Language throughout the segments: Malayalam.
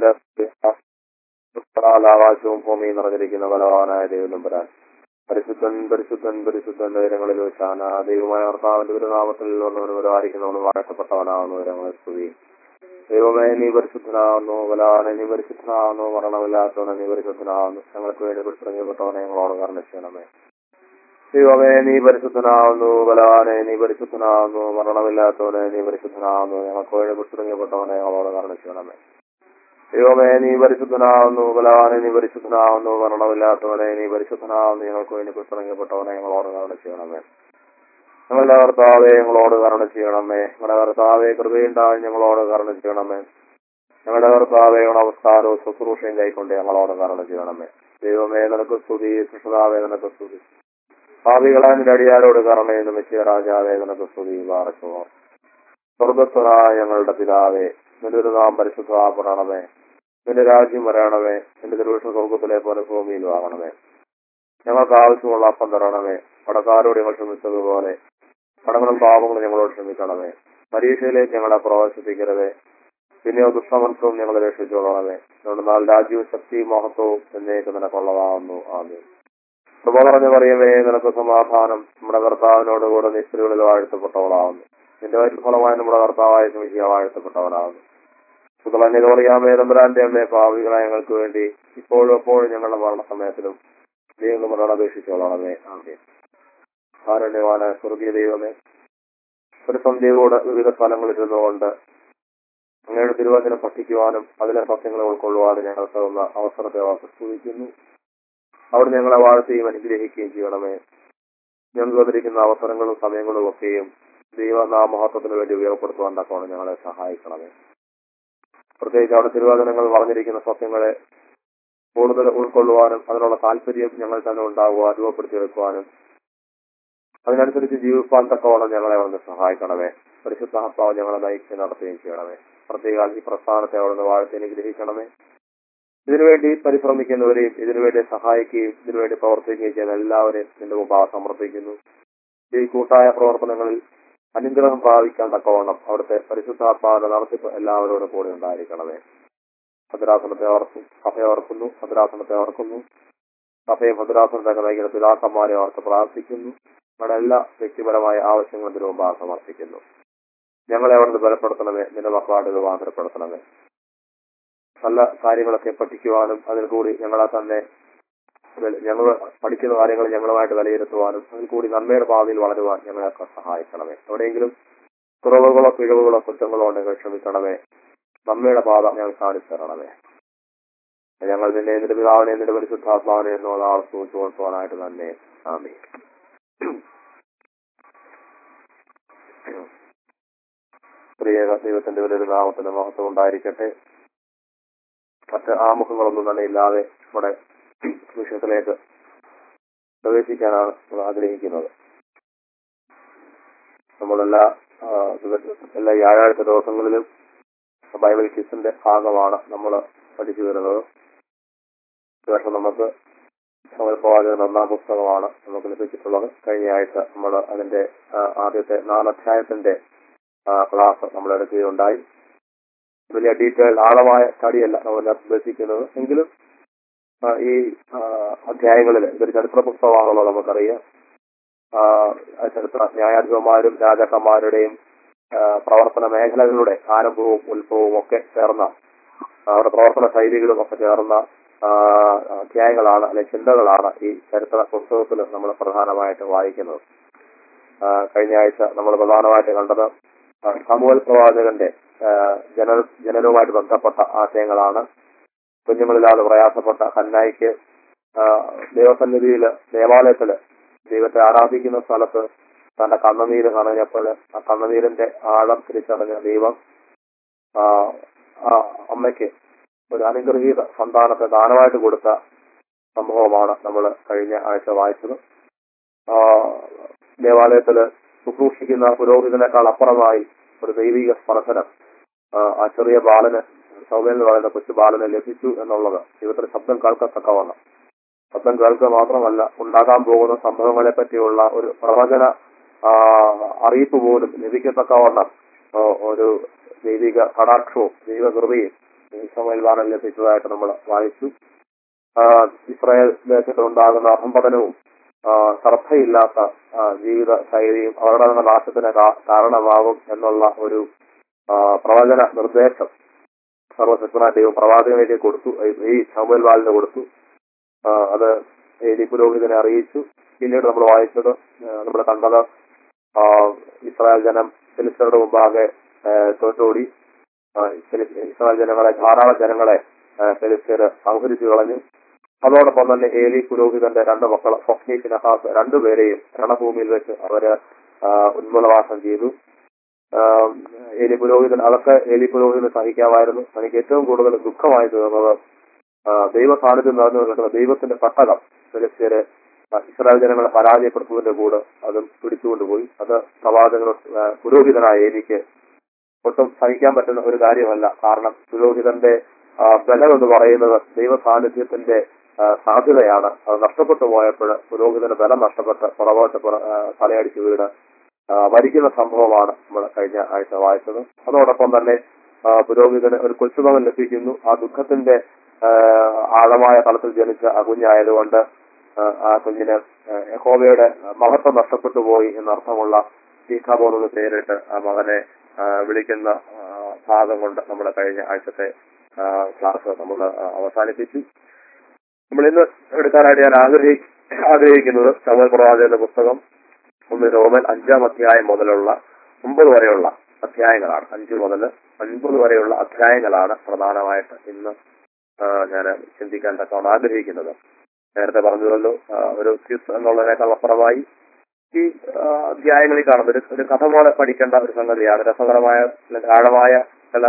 തന്റെ ആകാശവും ഭൂമിയും നിറഞ്ഞിരിക്കുന്ന ബലവാനായ ദൈവം വരാൻ പരിശുദ്ധൻ പരിശുദ്ധൻ പരിശുദ്ധൻ ഉയരങ്ങളിൽ വെച്ചാണ് ദൈവമായ കർത്താവിന്റെ ഒരു നാമത്തിൽ വന്നവരും വാഴ്ത്തപ്പെട്ടവനാകുന്നു ഉയരങ്ങളെ സ്തുതി ദൈവമേ നീ പരിശുദ്ധനാകുന്നു ബലാനെ നീ പരിശുദ്ധനാകുന്നു മരണമില്ലാത്തവനെ നീ പരിശുദ്ധനാകുന്നു ഞങ്ങൾക്ക് വേണ്ടി പുറത്തിറങ്ങിയപ്പെട്ടവനെ ഞങ്ങളോട് കരുണ ചെയ്യണമേ ദൈവമേ നീ പരിശുദ്ധനാകുന്നു ബലവാനെ നീ പരിശുദ്ധനാകുന്നു മരണമില്ലാത്തവനെ നീ പരിശുദ്ധനാകുന്നു ഞങ്ങൾക്ക് വേണ്ടി പുറത്തിറങ്ങിയപ്പെട്ടവനെ ഞങ്ങളോട് കരുണ ചെയ്യണമേ ദൈവമേ നീ പരിശുദ്ധനാകുന്നു ബലവാനെ നീ പരിശുദ്ധനാകുന്നു മരണമില്ലാത്തവനെ നീ പരിശുദ്ധനാകുന്നു ഞങ്ങൾക്ക് വേണ്ടി പുറത്തിറങ്ങിയപ്പെട്ടവനെ ഞങ്ങളോട് കരുണ ചെയ്യണമേ ഞങ്ങളുടെ കർത്താവെ ഞങ്ങളോട് കരുണ ചെയ്യണമേ ഞങ്ങളുടെ കർത്താവെ കൃപയുണ്ടായി ഞങ്ങളോട് കരുണ ചെയ്യണമേ ഞങ്ങളുടെ കർത്താവെ നമസ്കാരവും ശുശ്രൂഷയും കൈക്കൊണ്ട് ഞങ്ങളോട് കരുണ ചെയ്യണമേ ദൈവമേ നിനക്ക് സ്തുതി കൃഷ്ണതാവേ നിനക്ക് സ്തുതി ഭാവികളാൻ അടിയാരോട് കരുണയെന്ന് മെച്ചിയ രാജാവേ നിനക്ക് സ്തുതി വാറച്ചോ സ്വർഗസ്വനായ ഞങ്ങളുടെ പിതാവേ നിന്റെ ഒരു നാം പരിശുദ്ധപ്പെടണമേ നിന്റെ രാജ്യം വരണമേ നിന്റെ തിരുവിഷ്ണ സ്വർഗത്തിലെ പോലെ ഭൂമിയിൽ വാങ്ങണമേ ഞങ്ങൾക്ക് ആവശ്യമുള്ള അപ്പം തരണമേ കടക്കാരോട് ഞങ്ങൾ ക്ഷമിച്ചതുപോലെ കടങ്ങളും പാപങ്ങളും ഞങ്ങളോട് ക്ഷമിക്കണമേ പരീക്ഷയിലേക്ക് ഞങ്ങളെ പ്രവേശിപ്പിക്കരുതേ പിന്നെയോ ദുഷ്ടമത്സവും ഞങ്ങളെ രക്ഷിച്ചുകൊള്ളണമേ അതുകൊണ്ട് നാൾ രാജ്യവും ശക്തിയും മഹത്വവും എന്നേക്ക് നിനക്കുള്ളതാകുന്നു ആദ്യം കൃപ പറഞ്ഞു പറയുമേ നിനക്ക് സമാധാനം നമ്മുടെ കർത്താവിനോട് കൂടെ നിസ്ത്രീകളിൽ വാഴ്ത്തപ്പെട്ടവളാവുന്നു നിന്റെ ഫലമായി നമ്മുടെ കർത്താവായ സ്മിഹിയ വാഴ്ത്തപ്പെട്ടവനാകുന്നു സുതളഞ്ഞത് പറയാമേ തമ്പുരാന്റെ അമ്മയെ ഭാവികളായ ഞങ്ങൾക്ക് വേണ്ടി ഇപ്പോഴും എപ്പോഴും ഞങ്ങളുടെ മരണസമയത്തിലും ദൈവം മരണപേക്ഷിച്ചോളണമേ ആമേ കാരുണ്യവാന സ്വർഗീയ ദൈവമേ ഒരു സന്ധ്യയോട് വിവിധ സ്ഥലങ്ങളിൽ ഇരുന്നുകൊണ്ട് അങ്ങയുടെ തിരുവചനം പഠിക്കുവാനും അതിലെ സത്യങ്ങളെ ഉൾക്കൊള്ളുവാനും ഞങ്ങൾക്ക് തന്ന അവസരത്തെ അവർക്ക് സ്തുതിക്കുന്നു അവിടെ ഞങ്ങളെ വാഴ്ത്തുകയും അനുഗ്രഹിക്കുകയും ചെയ്യണമേ ഞങ്ങൾക്ക് വന്നിരിക്കുന്ന അവസരങ്ങളും സമയങ്ങളും ഒക്കെയും ദൈവനാമഹത്വത്തിന് വേണ്ടി ഉപയോഗപ്പെടുത്തുവാൻ തക്കവണ്ണം ഞങ്ങളെ സഹായിക്കണമേ പ്രത്യേകിച്ച് അവിടെ തിരുവചനങ്ങൾ പറഞ്ഞിരിക്കുന്ന സത്യങ്ങളെ കൂടുതൽ ഉൾക്കൊള്ളുവാനും അതിനുള്ള താല്പര്യം ഞങ്ങൾ തന്നെ ഉണ്ടാകുവാൻ രൂപപ്പെടുത്തിയെടുക്കുവാനും അതിനനുസരിച്ച് ജീവിപ്പാൻ തക്കവണ്ണം ഞങ്ങളെ വന്ന് സഹായിക്കണമേ പരിശുദ്ധ ആത്മാവ് ഞങ്ങളെ നയിച്ച് നടത്തുകയും ചെയ്യണമേ പ്രത്യേക ഈ പ്രസ്ഥാനത്തെ അവിടുന്ന് വാഴ്ത്തി അനുഗ്രഹിക്കണമേ ഇതിനുവേണ്ടി പരിശ്രമിക്കുന്നവരെയും ഇതിനുവേണ്ടി സഹായിക്കുകയും ഇതിനുവേണ്ടി പ്രവർത്തിക്കുകയും ചെയ്യുന്ന എല്ലാവരെയും നിന്റെ മുമ്പാകെ സമർപ്പിക്കുന്നു ഈ കൂട്ടായ പ്രവർത്തനങ്ങളിൽ അനുഗ്രഹം പ്രാപിക്കാൻ തക്കവണ്ണം അവിടുത്തെ പരിശുദ്ധാത്മാവിന്റെ നടത്തിപ്പ് എല്ലാവരോടും കൂടെ ഉണ്ടായിരിക്കണമേ ഭദ്രാസനത്തെ ഓർക്കും സഭയെ ഓർക്കുന്നു ഭദ്രാസനത്തെ ഓർക്കുന്നു സഭയെ ഭദ്രാസനത്തെ നയിക്കുന്ന പിതാക്കന്മാരെ ഓർത്ത് പ്രാർത്ഥിക്കുന്നു നമ്മുടെ എല്ലാ വ്യക്തിപരമായ ആവശ്യങ്ങളും ഇതിനു മുമ്പാകെ സമർപ്പിക്കുന്നു ഞങ്ങളെ അവിടുന്ന് ബലപ്പെടുത്തണമേ നിന്റെ മക്കളായിട്ട് രൂപാന്തരപ്പെടുത്തണമേ നല്ല കാര്യങ്ങളൊക്കെ പഠിക്കുവാനും അതിൽ കൂടി ഞങ്ങളെ തന്നെ ഞങ്ങൾ പഠിക്കുന്ന കാര്യങ്ങൾ ഞങ്ങളുമായിട്ട് വിലയിരുത്തുവാനും അതിൽ കൂടി നന്മയുടെ പാതയിൽ വളരുവാൻ ഞങ്ങളെയൊക്കെ സഹായിക്കണമേ എവിടെയെങ്കിലും കുറവുകളോ പിഴവുകളോ കുറ്റങ്ങളോ ഉണ്ടെങ്കിൽ ക്ഷമിക്കണമേ നന്മയുടെ പാത ഞങ്ങൾ കാണിച്ചു തരണമേ ഞങ്ങൾ നിന്നെ നിന്റെ പിതാവിനെ നിന്റെ പരിശുദ്ധാത്മാവിനെ എന്നുള്ള ആൾ സൂചിച്ചു കൊടുക്കുവാനായിട്ട് തന്നെ ആമേ പ്രിയ ദൈവത്തിന്റെ വലിയൊരു നാമത്തിന് മഹത്വം ഉണ്ടായിരിക്കട്ടെ മറ്റ് ആമുഖങ്ങളൊന്നും തന്നെ ഇല്ലാതെ നമ്മുടെ വിഷയത്തിലേക്ക് പ്രവേശിക്കാനാണ് നമ്മൾ ആഗ്രഹിക്കുന്നത് നമ്മളെല്ലാ ആ, ദിവ- എല്ലാ വ്യാഴാഴ്ച ദിവസങ്ങളിലും ബൈബിൾ ക്വിസിന്റെ ഭാഗമാണ് നമ്മൾ പഠിച്ചു വരുന്നത് ഈ വർഷം നമുക്ക് സമയപ്രവാചകൻ ഒന്നാം പുസ്തകമാണ് നമുക്ക് ലഭിച്ചിട്ടുള്ളത് കഴിഞ്ഞ ആഴ്ച നമ്മൾ അതിന്റെ ആ, ആദ്യത്തെ നാലധ്യായത്തിന്റെ ക്ലാസ് നമ്മൾ എടുക്കുകയുണ്ടായി വലിയ ഡീറ്റെയിൽ ആഴമായ സ്റ്റഡിയല്ല നമ്മൾ അഭ്യസിക്കുന്നത് എങ്കിലും ആ, ഈ ആ, അധ്യായങ്ങളിൽ ഇതൊരു ചരിത്ര പുസ്തകമാണല്ലോ നമുക്കറിയാം ആ, ആ ചരിത്ര ന്യായാധിപന്മാരും രാജാക്കന്മാരുടെയും ആ, പ്രവർത്തന മേഖലകളുടെ ആരംഭവും ഉത്ഭവവും ഒക്കെ ചേർന്ന അവരുടെ പ്രവർത്തന ശൈലികളും ഒക്കെ ചേർന്ന ആ, അധ്യായങ്ങളാണ് അല്ലെങ്കിൽ ചിന്തകളാണ് ഈ ചരിത്ര പുസ്തകത്തിൽ നമ്മൾ പ്രധാനമായിട്ട് വായിക്കുന്നത് ആ, കഴിഞ്ഞ ആഴ്ച നമ്മൾ പ്രധാനമായിട്ട് കണ്ടത് ആ, സാമുവൽ പ്രവാചകന്റെ ആ, ജന ജനനവുമായിട്ട് ബന്ധപ്പെട്ട ആശയങ്ങളാണ് കുഞ്ഞുങ്ങളില്ലാതെ പ്രയാസപ്പെട്ട ഹന്നായിക്ക് ആ, ദൈവസന്നിധിയില് ദേവാലയത്തില് ദൈവത്തെ ആരാധിക്കുന്ന സ്ഥലത്ത് തന്റെ കണ്ണുനീര് നനഞ്ഞപ്പോൾ ആ കണ്ണുനീരിന്റെ ആഴം തിരിച്ചറിഞ്ഞ ദൈവം ആ, ആ അമ്മയ്ക്ക് ഒരു അനുഗ്രഹീത സന്താനത്തെ ദാനമായിട്ട് കൊടുത്ത സംഭവമാണ് നമ്മൾ കഴിഞ്ഞ ആഴ്ച വായിച്ചത് ആ, ദേവാലയത്തില് ശുശ്രൂഷിക്കുന്ന പുരോഹിതനേക്കാൾ അപ്പുറമായി ഒരു ദൈവിക സ്പർശനം ആ, ആ ചെറിയ ബാലന് സൗമ്യൻ എന്ന് പറയുന്ന കൊച്ചു ബാലന് ലഭിച്ചു എന്നുള്ളത് ജീവിതത്തിൽ ശബ്ദം കേൾക്കത്തക്കവണ്ണം ശബ്ദം കേൾക്കുക മാത്രമല്ല ഉണ്ടാകാൻ പോകുന്ന സംഭവങ്ങളെ പറ്റിയുള്ള ഒരു പ്രവചന ആ, അറിയിപ്പ് പോലും ലഭിക്കത്തക്കവണ്ണം ആ, ഒരു ദൈവിക കടാക്ഷവും ദൈവകൃപയും ഈ സമയം സമയം വാറിൽ ലഭിച്ചതായിട്ട് നമ്മൾ വായിച്ചു ആ, ഇസ്രായേൽ ദേശത്ത് ഉണ്ടാകുന്ന അഹംപതനവും ആ, ശ്രദ്ധയില്ലാത്ത ആ, ജീവിത ശൈലിയും അവരുടെ തന്നെ നാശത്തിന് കാ- കാരണമാകും എന്നുള്ള ഒരു ആ, പ്രവചന നിർദ്ദേശം സർവശക്തനായ ദൈവം പ്രവാചകനിലേക്ക് കൊടുത്തു ഈ- ഈ ശമുൽ വാലിന് കൊടുത്തു ആ, അത് ഏലി പുരോഹിതനെ അറിയിച്ചു പിന്നീട് നമ്മൾ വായിച്ചത് നമ്മൾ കണ്ടത് ആ, ഇസ്രായേൽ ജനം ഫിലിസ്തരുടെ മുമ്പാകെ ആ, തോറ്റോടി ആ, ഫിലിസ്- ഇസ്രായേൽ ജനങ്ങളെ ധാരാളം ജനങ്ങളെ ആ, ഫിലിസ്തീർ സംഹരിച്ചു കളഞ്ഞു അതോടൊപ്പം തന്നെ ഏലി പുരോഹിതന്റെ രണ്ട് മക്കൾ ഫൊഫ്നീസ് നഹാസ് രണ്ടുപേരെയും രണഭൂമിയിൽ വെച്ച് അവര് ആ, ഉന്മൂലവാസം ചെയ്തു ആ, ഏലി പുരോഹിതൻ അതൊക്കെ ഏലി പുരോഹിതന് സഹിക്കാമായിരുന്നു എനിക്ക് ഏറ്റവും കൂടുതൽ ദുഃഖമായി തീർന്നത് ആ, ദൈവ സാന്നിധ്യം നിറഞ്ഞു നിൽക്കുന്ന ദൈവത്തിന്റെ പട്ടകം ഫിലിസ്തീരെ ആ, ഇസ്രായേൽ ജനങ്ങളെ പരാജയപ്പെടുത്തുന്നതിന്റെ കൂടെ അതും പിടിച്ചുകൊണ്ടുപോയി അത് പ്രവാചകൻ ആ, പുരോഹിതനായ എനിക്ക് ഒട്ടും സഹിക്കാൻ പറ്റുന്ന ഒരു കാര്യമല്ല കാരണം പുരോഹിതന്റെ ആ, ബലം എന്ന് പറയുന്നത് ദൈവ സാന്നിധ്യത്തിന്റെ ആ, സാധ്യതയാണ് അത് നഷ്ടപ്പെട്ടു പോയപ്പോൾ പുരോഹിതന്റെ ബലം നഷ്ടപ്പെട്ട് പുറകോട്ട് പുറ- ആ, തലയടിച്ച് വീണ് ആ, മരിക്കുന്ന സംഭവമാണ് നമ്മൾ കഴിഞ്ഞ ആഴ്ച വായിച്ചത് അതോടൊപ്പം തന്നെ ആ, പുരോഹിതന് ഒരു കൊച്ചുമകൻ ലഭിക്കുന്നു ആ ദുഃഖത്തിന്റെ ആ, ആഴമായ തലത്തിൽ ജനിച്ച ആ കുഞ്ഞായതുകൊണ്ട് ആ, ആ കുഞ്ഞിന് ആ, യഹോവയുടെ മഹത്വം നഷ്ടപ്പെട്ടു പോയി എന്നർത്ഥമുള്ള ശീഖാബോധ എന്ന് പേരിട്ട് ആ മകനെ ആ, വിളിക്കുന്ന ആ, ഭാഗം കൊണ്ട് നമ്മൾ കഴിഞ്ഞ ആഴ്ചത്തെ ആ, ക്ലാസ് നമ്മൾ ആ, അവസാനിപ്പിച്ചു നമ്മൾ ഇന്ന് എടുക്കാനായിട്ട് ഞാൻ ആഗ്രഹി ആഗ്രഹിക്കുന്നത് ശമൽ പ്രവാചകന്റെ പുസ്തകം ഒന്ന് രോമൻ അഞ്ചാം അധ്യായം മുതലുള്ള ഒമ്പത് വരെയുള്ള അധ്യായങ്ങളാണ് അഞ്ച് മുതൽ ഒൻപത് വരെയുള്ള അധ്യായങ്ങളാണ് പ്രധാനമായിട്ട് ഇന്ന് ഞാൻ ചിന്തിക്കാൻ തക്കവണ്ണം ആഗ്രഹിക്കുന്നത് നേരത്തെ പറഞ്ഞല്ലോ ആ, ഒരു ക്വിസ് എന്നുള്ളതിനേക്കാൾ അപ്പുറമായി ഈ ആ, അധ്യായങ്ങളിൽ കാണുന്ന ഒരു ഒരു കഥ പോലെ പഠിക്കേണ്ട ഒരു സംഗതിയാണ് രസകരമായ അല്ലെങ്കിൽ ആഴമായ ചില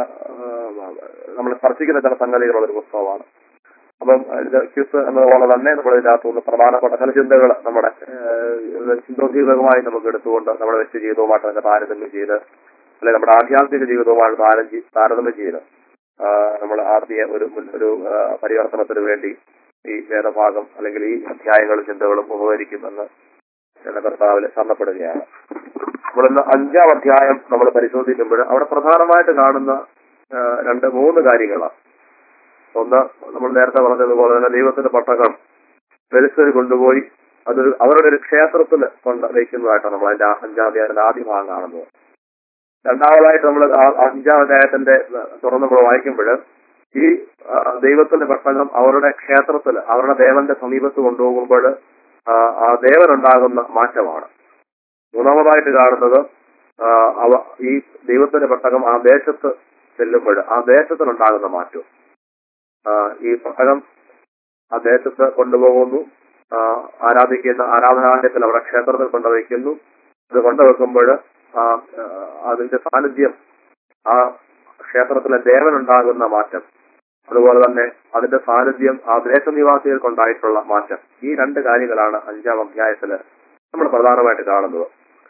നമ്മൾ സ്പർശിക്കുന്ന ചില സംഗതികളുള്ള ഒരു പുസ്തകമാണ് അപ്പം ഇത് ക്യൂസ് എന്നതുപോലെ തന്നെ നമ്മൾ ഇതിനകത്തുനിന്ന് പ്രധാനപ്പെട്ട ചില ചിന്തകൾ നമ്മുടെ ചിന്തോദ്ദീപകമായി നമുക്ക് എടുത്തുകൊണ്ട് നമ്മുടെ വ്യക്തി ജീവിതവുമായിട്ട് തന്നെ താരതമ്യം ചെയ്ത് അല്ലെങ്കിൽ നമ്മുടെ ആധ്യാത്മിക ജീവിതവുമായിട്ട് താരം ചെയ്- താരതമ്യം ചെയ്ത് ആ, നമ്മൾ ആർത്തിയ ഒരു മുൻ- ഒരു ആ, പരിവർത്തനത്തിന് വേണ്ടി ഈ വേദഭാഗം അല്ലെങ്കിൽ ഈ അധ്യായങ്ങളും ചിന്തകളും ഉപകരിക്കുമെന്ന് എന്ന കർത്താവിൽ ശരണപ്പെടുകയാണ് നമ്മളിന്ന് അഞ്ചാം അധ്യായം നമ്മൾ പരിശോധിക്കുമ്പോൾ അവിടെ പ്രധാനമായിട്ട് കാണുന്ന ആ, രണ്ട് മൂന്ന് കാര്യങ്ങളാണ് ഒന്ന് നമ്മൾ നേരത്തെ പറഞ്ഞതുപോലെ തന്നെ ദൈവത്തിന്റെ പട്ടകം വെളിച്ചൽ കൊണ്ടുപോയി അതൊരു അവരുടെ ഒരു ക്ഷേത്രത്തിൽ കൊണ്ട് വയ്ക്കുന്നതായിട്ടാണ് നമ്മൾ അതിന്റെ ആ അഞ്ചാം അധ്യായത്തിന്റെ ആദ്യ ഭാഗം കാണുന്നത് രണ്ടാമതായിട്ട് നമ്മൾ ആ- അഞ്ചാം അധ്യായത്തിന്റെ തുറന്ന് നമ്മൾ വായിക്കുമ്പോൾ ഈ ആ, ദൈവത്തിന്റെ പട്ടകം അവരുടെ ക്ഷേത്രത്തിൽ അവരുടെ ദേവന്റെ സമീപത്ത് കൊണ്ടുപോകുമ്പോൾ ആ, ആ ദേവനുണ്ടാകുന്ന മാറ്റമാണ് മൂന്നാമതായിട്ട് കാണുന്നത് ആ, അവ ഈ ദൈവത്തിന്റെ പട്ടകം ആ ദേശത്ത് ചെല്ലുമ്പോൾ ആ ദേശത്തിനുണ്ടാകുന്ന മാറ്റം ആ, ഈ പട്ടകം ആ ദേശത്ത് കൊണ്ടുപോകുന്നു ആ, ആരാധിക്കുന്ന ആരാധനാലയത്തിൽ അവിടെ ക്ഷേത്രത്തിൽ കൊണ്ടുവയ്ക്കുന്നു അത് കൊണ്ടുവെക്കുമ്പോൾ ആ ആ, അതിന്റെ സാന്നിധ്യം ആ ക്ഷേത്രത്തിലെ ദേവനുണ്ടാകുന്ന മാറ്റം അതുപോലെ തന്നെ അതിന്റെ സാന്നിധ്യം ആ ദേശനിവാസികൾക്കുണ്ടായിട്ടുള്ള മാറ്റം ഈ രണ്ട് കാര്യങ്ങളാണ് അഞ്ചാം അധ്യായത്തില് നമ്മൾ പ്രധാനമായിട്ട് കാണുന്നത്